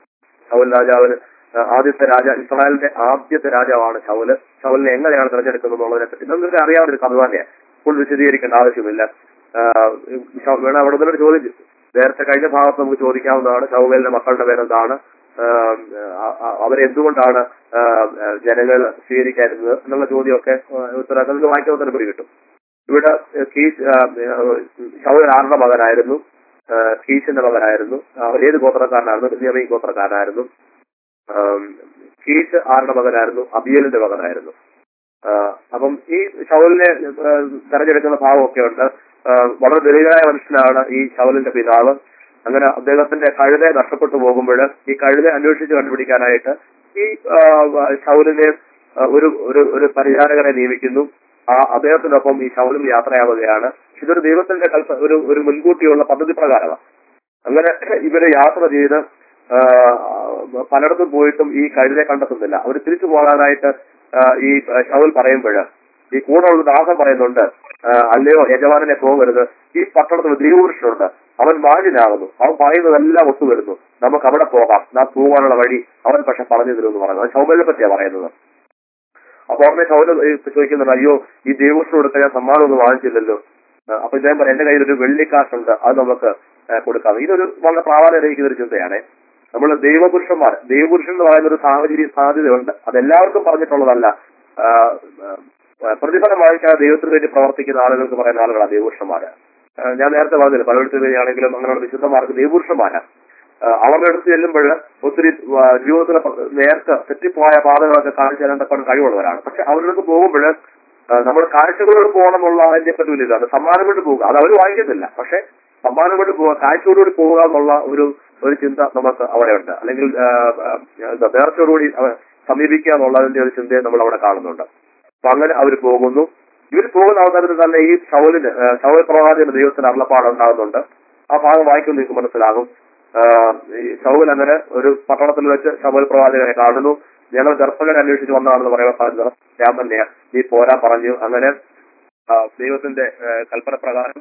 ശൗൽ രാജാവിന് ആ, ആദ്യത്തെ രാജ ഇസ്രായേലിന്റെ ആദ്യത്തെ രാജാവാണ് ശൗല് ശൗലിനെ എങ്ങനെയാണ് തെരഞ്ഞെടുക്കുന്നത് എന്നുള്ളതിനെ പറ്റി നിങ്ങൾക്ക് അറിയാവുന്ന ഒരു കഥ തന്നെയാണ് ഫുൾ വിശദീകരിക്കേണ്ട ആവശ്യമില്ല ആ, ശൗ- വേണം അവിടെ നിന്നൊരു ചോദ്യം നേരത്തെ കഴിഞ്ഞ ഭാഗത്ത് നമുക്ക് ചോദിക്കാവുന്നതാണ് ശൗവേലിന്റെ മക്കളുടെ പേരെന്താണ് ആ, ആ- ആ- അവരെന്തുകൊണ്ടാണ് ആ, ആ, ജനങ്ങൾ സ്വീകരിക്കാതിരുന്നത് എന്നുള്ള ചോദ്യമൊക്കെ ആ, ഉത്തരം നിങ്ങൾക്ക് വായിക്കാൻ ഉത്തരം പിടി കിട്ടും ഇവിടെ കീസ് ശൗൽ ആരുടെ മകനായിരുന്നു ആ, കീശിന്റെ മകനായിരുന്നു അവർ ഏത് ഗോത്രക്കാരനായിരുന്നു ബെന്യാമീൻ ഗോത്രക്കാരനായിരുന്നു ആം, കീശ് ആരുടെ മകനായിരുന്നു അബിയലിന്റെ മകനായിരുന്നു ആ, അപ്പം ഈ ശൗലിനെ ആ, തെരഞ്ഞെടുക്കുന്ന ഭാവമൊക്കെ ഉണ്ട് ആ, വളരെ ദരിദ്രനായ മനുഷ്യനാണ് ഈ ശൗലിന്റെ പിതാവ് അങ്ങനെ അദ്ദേഹത്തിന്റെ കഴുതെ നഷ്ടപ്പെട്ടു പോകുമ്പോൾ ഈ കഴുതെ അന്വേഷിച്ച് കണ്ടുപിടിക്കാനായിട്ട് ഈ ആ, ശൗലിനെ ആ, ഒരു ഒരു ഒരു പരിചാരകനെ നിയമിക്കുന്നു ആ അദ്ദേഹത്തിനൊപ്പം ഈ ശൗലും യാത്രയാവുകയാണ് ഇതൊരു ദൈവത്തിന്റെ കൽപ്പ ഒരു ഒരു മുൻകൂട്ടിയുള്ള പദ്ധതി പ്രകാരമാണ് അങ്ങനെ ഇവര് യാത്ര ചെയ്ത് ആ, പലയിടത്തും പോയിട്ടും ഈ കഴുതെ കണ്ടെത്തുന്നില്ല അവർ തിരിച്ചു പോകാനായിട്ട് ആ, ഈ ഷൗൽ പറയുമ്പോൾ ഈ കൂടെ ഉള്ള ദാസൻ പറയുന്നുണ്ട് ആ, അല്ലയോ യജമാനെ പോകരുത് ഈ പട്ടണത്തിൽ ദൈവപുരുഷനുണ്ട് അവൻ മാന്യനാകുന്നു അവൻ പറയുന്നതെല്ലാം ഒത്തുവരുന്നു നമുക്ക് അവിടെ പോകാം നാം പോകാനുള്ള വഴി അവൻ പക്ഷെ പറഞ്ഞു തരുമെന്ന് പറയുന്നത് അത് ശൗബലിനെ പറ്റിയാ പറയുന്നത് അപ്പൊ ഉടനെ ശൗല ചോദിക്കുന്നുണ്ട് അയ്യോ ഈ ദേവസ്വം കൊടുത്ത ഞാൻ സമ്മാനം ഒന്നും വാങ്ങിച്ചില്ലല്ലോ ആ, അപ്പൊ ഇദ്ദേഹം പറയും എന്റെ കയ്യിൽ ഒരു വെള്ളിക്കാശുണ്ട് അത് നമുക്ക് ആ, കൊടുക്കാം ഇതൊരു വളരെ പ്രാധാന്യം അറിയിക്കുന്ന ഒരു ചിന്തയാണ് നമ്മൾ ദൈവപുരുഷന്മാർ ദൈവപുരുഷൻ എന്ന് പറയുന്ന ഒരു സാഹചര്യ സാധ്യതയുണ്ട് അത് എല്ലാവർക്കും പറഞ്ഞിട്ടുള്ളതല്ല ആ, ആ, പ്രതിഫലം വാങ്ങിക്കാതെ ദൈവത്തിന് വേണ്ടി പ്രവർത്തിക്കുന്ന ആളുകൾക്ക് പറയുന്ന ആളുകളാണ് ദൈവപുരുഷന്മാര് ആ, ഞാൻ നേരത്തെ പറഞ്ഞില്ല പലയിടത്തുകയാണെങ്കിലും അങ്ങനെയുള്ള വിശുദ്ധമാർക്ക് ദൈവപുരുഷന്മാരാണ് ആ, അവരുടെ അടുത്ത് ചെല്ലുമ്പോൾ ഒത്തിരി ആ, ജീവിതത്തിലെ പ്ര- നേരത്തെ തെറ്റിപ്പോയ പാതകളൊക്കെ കാണിച്ചു തരാൻ കഴിവുള്ളവരാണ് പക്ഷെ അവരുടെ അടുത്ത് പോകുമ്പോൾ നമ്മൾ കാഴ്ചകളോട് പോകണം എന്നുള്ള അതിന്റെ പറ്റി വലിയ ഇതാണ് സമ്മാനം കൊണ്ട് പോകുക അത് അവർ വാങ്ങിക്കത്തില്ല പക്ഷെ സമ്മാനം കൊണ്ട് പോവുക കാഴ്ചയോടുകൂടി പോവുക എന്നുള്ള ഒരു ഒരു ചിന്ത നമുക്ക് അവിടെ ഉണ്ട് അല്ലെങ്കിൽ ആ, ആ, എന്താ നേർച്ചയോടുകൂടി അവ- സമീപിക്കുക എന്നുള്ളതിന്റെ ഒരു ചിന്തയെ നമ്മൾ അവിടെ കാണുന്നുണ്ട് അപ്പൊ അങ്ങനെ അവർ പോകുന്നു ഇവർ പോകുന്ന അവസരത്തിൽ തന്നെ ഈ ശൗലിന് ആ, ശൗൽ പ്രവാചകന്റെ ദൈവത്തിന് അരുളപ്പാട് ഉണ്ടാകുന്നുണ്ട് ആ ഭാഗം വായിക്കുമ്പോൾ നിങ്ങൾക്ക് മനസ്സിലാകും ആ, ഈ ശൗൽ അങ്ങനെ ഒരു പട്ടണത്തിൽ വെച്ച് ശൗൽ പ്രവാചകനെ കാണുന്നു ഞങ്ങൾ ഗർഭകനെ അന്വേഷിച്ച് വന്നതാണെന്ന് പറയുന്ന പറഞ്ഞത് ഞാൻ തന്നെയാ നീ പോരാ പറഞ്ഞു അങ്ങനെ ആ, ദൈവത്തിന്റെ ആ, കൽപ്പന പ്രകാരം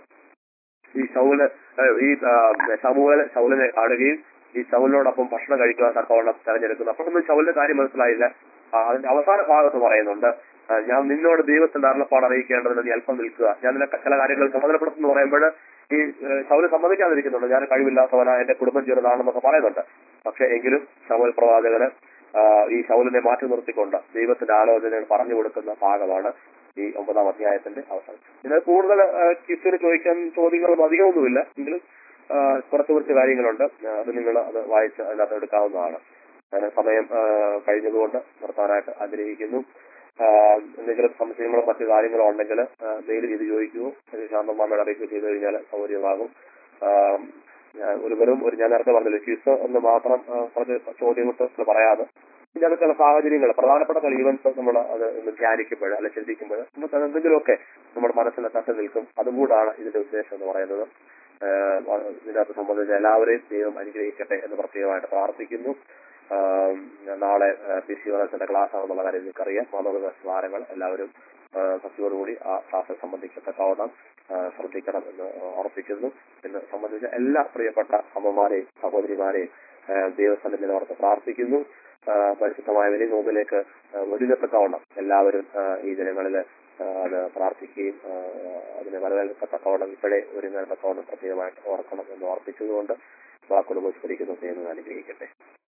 ഈ ശൗല് ആ, ഈ സമൂഹ ശൗലിനെ കാണുകയും ഈ ശൗലിനോടൊപ്പം ഭക്ഷണം കഴിക്കുവാൻ തക്കവണ്ണം തെരഞ്ഞെടുക്കുന്നു അപ്പോഴൊന്നും ശൗലിന്റെ കാര്യം മനസ്സിലായില്ല ആ, അതിന്റെ അവസാന ഭാഗത്ത് പറയുന്നുണ്ട് ആ, ഞാൻ നിന്നോട് ദൈവത്തിന്റെ അരുളപ്പാട് അറിയിക്കേണ്ടതിന് നീ അല്പം നിൽക്കുക ഞാൻ നിന്നെ ചില കാര്യങ്ങൾ ചുമതലപ്പെടുത്തുന്നു പറയുമ്പോൾ ഈ ഏഹ്, ശൗല് സമ്മതിക്കാതിരിക്കുന്നുണ്ട് ഞാൻ കഴിവില്ലാത്തവനാ എന്റെ കുടുംബം ചെറുതാണെന്നൊക്കെ പറയുന്നുണ്ട് പക്ഷെ എങ്കിലും ശൗൽ പ്രവാചകന് ആ, ഈ ശൗലിനെ മാറ്റി നിർത്തിക്കൊണ്ട് ദൈവത്തിന്റെ ആലോചനകൾ പറഞ്ഞു കൊടുക്കുന്ന ഭാഗമാണ് ഈ ഒമ്പതാം അധ്യായത്തിന്റെ അവസാനം ഇതിന് കൂടുതൽ ക്വിസിന് ചോദിക്കാൻ ചോദ്യങ്ങളും അധികമൊന്നുമില്ല എങ്കിലും ആ, കുറച്ച് കുറച്ച് കാര്യങ്ങളുണ്ട് ആ, അത് നിങ്ങൾ അത് വായിച്ച് അതിനകത്ത് എടുക്കാവുന്നതാണ് ഞാൻ സമയം ആ, കഴിഞ്ഞതുകൊണ്ട് നിർത്താനായിട്ട് ആഗ്രഹിക്കുന്നു ആ, എന്തെങ്കിലും സംശയങ്ങളോ മറ്റു കാര്യങ്ങളോ ഉണ്ടെങ്കിൽ മെയിൽ ചെയ്ത് ചോദിക്കുമോ ശാന്തമാമയുടെ അറിയിപ്പ് ചെയ്ത് കഴിഞ്ഞാൽ സൗകര്യമാകും ആ, ഞാൻ ഒരു വെറും ഒരു ഞാൻ നേരത്തെ പറഞ്ഞില്ല ക്വിസ് എന്ന് മാത്രം ആ, കുറച്ച് ചോദ്യങ്ങൾ പറയാതെ പിന്നെ അത് ചില സാഹചര്യങ്ങൾ പ്രധാനപ്പെട്ട ചില ഈവൻസ് നമ്മൾ അത് ഒന്ന് ധ്യാനിക്കുമ്പോൾ അല്ലെ ചിന്തിക്കുമ്പോൾ നമുക്ക് അത് എന്തെങ്കിലുമൊക്കെ നമ്മുടെ മനസ്സിൽ തട്ടി നിൽക്കും അതുകൂടാണ് ഇതിന്റെ ഉദ്ദേശം എന്ന് പറയുന്നത് ആഹ് ഇതിനകത്ത് സംബന്ധിച്ച എല്ലാവരെയും ദൈവം അനുഗ്രഹിക്കട്ടെ എന്ന് പ്രത്യേകമായിട്ട് പ്രാർത്ഥിക്കുന്നു ആഹ് നാളെ പി സി ഓണസിന്റെ ക്ലാസ് ആണെന്നുള്ള കാര്യം നിങ്ങൾക്കറിയാം മാനവിക വാരങ്ങൾ എല്ലാവരും ആഹ് ഭക്തിയോടുകൂടി ആ ക്ലാസ്സിൽ സംബന്ധിക്കത്തക്കവണ്ണം ആഹ് ശ്രദ്ധിക്കണം എന്ന് ഉറപ്പിക്കുന്നു എന്ന് സംബന്ധിച്ച എല്ലാ പ്രിയപ്പെട്ട അമ്മമാരെയും സഹോദരിമാരെയും ആഹ് ദൈവസന്നിധിയിൽ ഓർത്ത് പ്രാർത്ഥിക്കുന്നു ആഹ് പരിശുദ്ധമായ നോമ്പിലേക്ക് വെടിഞ്ഞത്തക്കവണ്ണം എല്ലാവരും ആഹ് ഈ ദിനങ്ങളിൽ അത് പ്രാർത്ഥിക്കുകയും ആഹ് അതിനെ വരവേൽക്കത്തക്കവണ്ണം ഇപ്പോഴേ ഒരുങ്ങാൻ തക്കവണ്ണം പ്രത്യേകമായിട്ട് ഓർക്കണം എന്ന് ഓർപ്പിച്ചതുകൊണ്ട് വാക്കുകൾ വിസ്മരിക്കുന്നു എന്ന് അനുഗ്രഹിക്കട്ടെ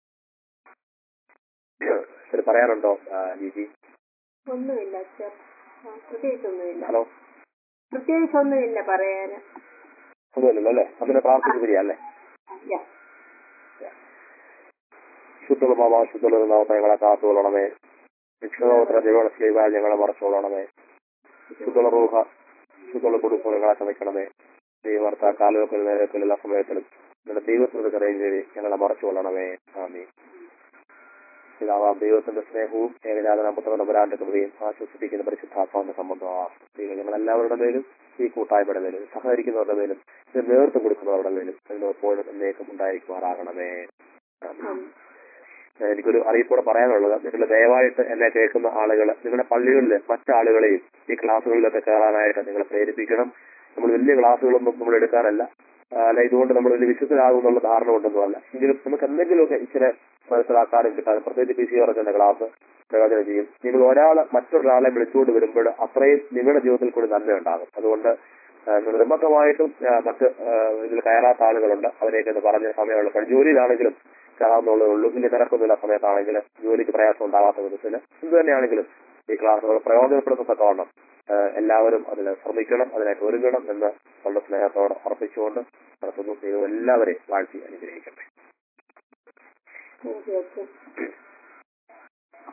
ശരി പറയാനുണ്ടോ ആഹ് ലിജി ഒന്നുമില്ല അച്ഛൻ ആ, പ്രത്യേകിച്ചൊന്നുമില്ല ഹലോ പ്രത്യേകിച്ചൊന്നുമില്ല പറയാന് ഒന്നുമില്ലല്ലോ അല്ലേ അതിനെ പ്രാർത്ഥിച്ചു അല്ലേ യാ. ശുദ്ധമാവാ ശുദ്ധമാവട്ടെ ഞങ്ങളെ കാത്തുകൊള്ളണമേ വിക്ഷണോത്ര ദൈവങ്ങളെ സ്ലീവാൽ ഞങ്ങളെ മറച്ചോളണമേ ശുദ്ധ റൂഹ ശുദ്ധ കൊടുക്കും ഞങ്ങളെ ക്ഷമിക്കണമേ ദൈവർത്ത കാലുവെക്കൽ നേരത്തിൽ എല്ലാ സമയത്തിലും നിങ്ങളുടെ ദൈവത്തിന് കറിയും ചെയ്ത് ഞങ്ങളെ മറച്ചുകൊള്ളണമേ ആമീ പിതാവാം ദൈവത്തിന്റെ സ്നേഹവും ഏകജാതന പുത്രന്റെ വരാന്റെ കൃപയും ആശ്വസിപ്പിക്കുന്ന പരിശുദ്ധാത്മാവിന്റെ സംബന്ധമാണ് ദൈവം ഞങ്ങൾ എല്ലാവരുടെ മേലും ഈ കൂട്ടായ്മയുടെ മേലും സഹകരിക്കുന്നവരുടെ മേലും ഇത് നേതൃത്വം കൊടുക്കുന്നവരുടെ മേലും അതിന് എപ്പോഴും എന്നേക്കും ഉണ്ടായിരിക്കുമാറാകണമേ ആമീൻ. എനിക്കൊരു അറിയിപ്പോടെ പറയാനുള്ളത് നിങ്ങൾ ദയവായിട്ട് എന്നെ കേൾക്കുന്ന ആളുകൾ നിങ്ങളുടെ പള്ളികളിൽ മറ്റാളുകളെയും ഈ ക്ലാസ്സുകളിലൊക്കെ കയറാനായിട്ട് നിങ്ങൾ പ്രേരിപ്പിക്കണം നമ്മൾ വലിയ ക്ലാസ്സുകളൊന്നും നമ്മൾ എടുക്കാറല്ല ആ, അല്ല ഇതുകൊണ്ട് നമ്മൾ വലിയ വിശ്വസനാകും എന്നുള്ള ധാരണ കൊണ്ടൊന്നുമല്ല എങ്കിലും നമുക്ക് എന്തെങ്കിലുമൊക്കെ ഇച്ചിരി മനസ്സിലാക്കാനും കിട്ടാനും പ്രത്യേകിച്ച് പി സി ഓർക്കുന്ന ക്ലാസ് പ്രയോജനം ചെയ്യും നിങ്ങൾ ഒരാളെ മറ്റൊരാളെ വിളിച്ചുകൊണ്ട് വരുമ്പോൾ അത്രയും നിങ്ങളുടെ ജീവിതത്തിൽ കൂടി നന്മ ഉണ്ടാകും അതുകൊണ്ട് ആ, നിർബന്ധമായിട്ടും ആ, മറ്റ് ആ, ഇതിൽ കയറാത്ത ആളുകളുണ്ട് അവരെയൊക്കെ ഒന്ന് പറഞ്ഞ സമയമുള്ള ജോലിയിലാണെങ്കിലും കയറാവുന്നുള്ളേ ഉള്ളൂ വലിയ തിരക്കൊന്നുമില്ല സമയത്താണെങ്കിൽ ജോലിക്ക് പ്രയാസം ഉണ്ടാകാത്ത വിധത്തിൽ എന്ത് തന്നെയാണെങ്കിലും ഈ ക്ലാസ്സുകൾ പ്രയോജനപ്പെടുത്തത്തക്കവണ്ണം ആ, എല്ലാവരും അതിന് ശ്രമിക്കണം അതിനായിട്ട് ഒരുങ്ങണം എന്ന് വളരെ സ്നേഹത്തോടെ അർപ്പിച്ചുകൊണ്ട് നടത്തുന്നു ദൈവം എല്ലാവരെയും വാഴ്ത്തി അനുഗ്രഹിക്കട്ടെ താങ്ക് യു അച്ഛൻ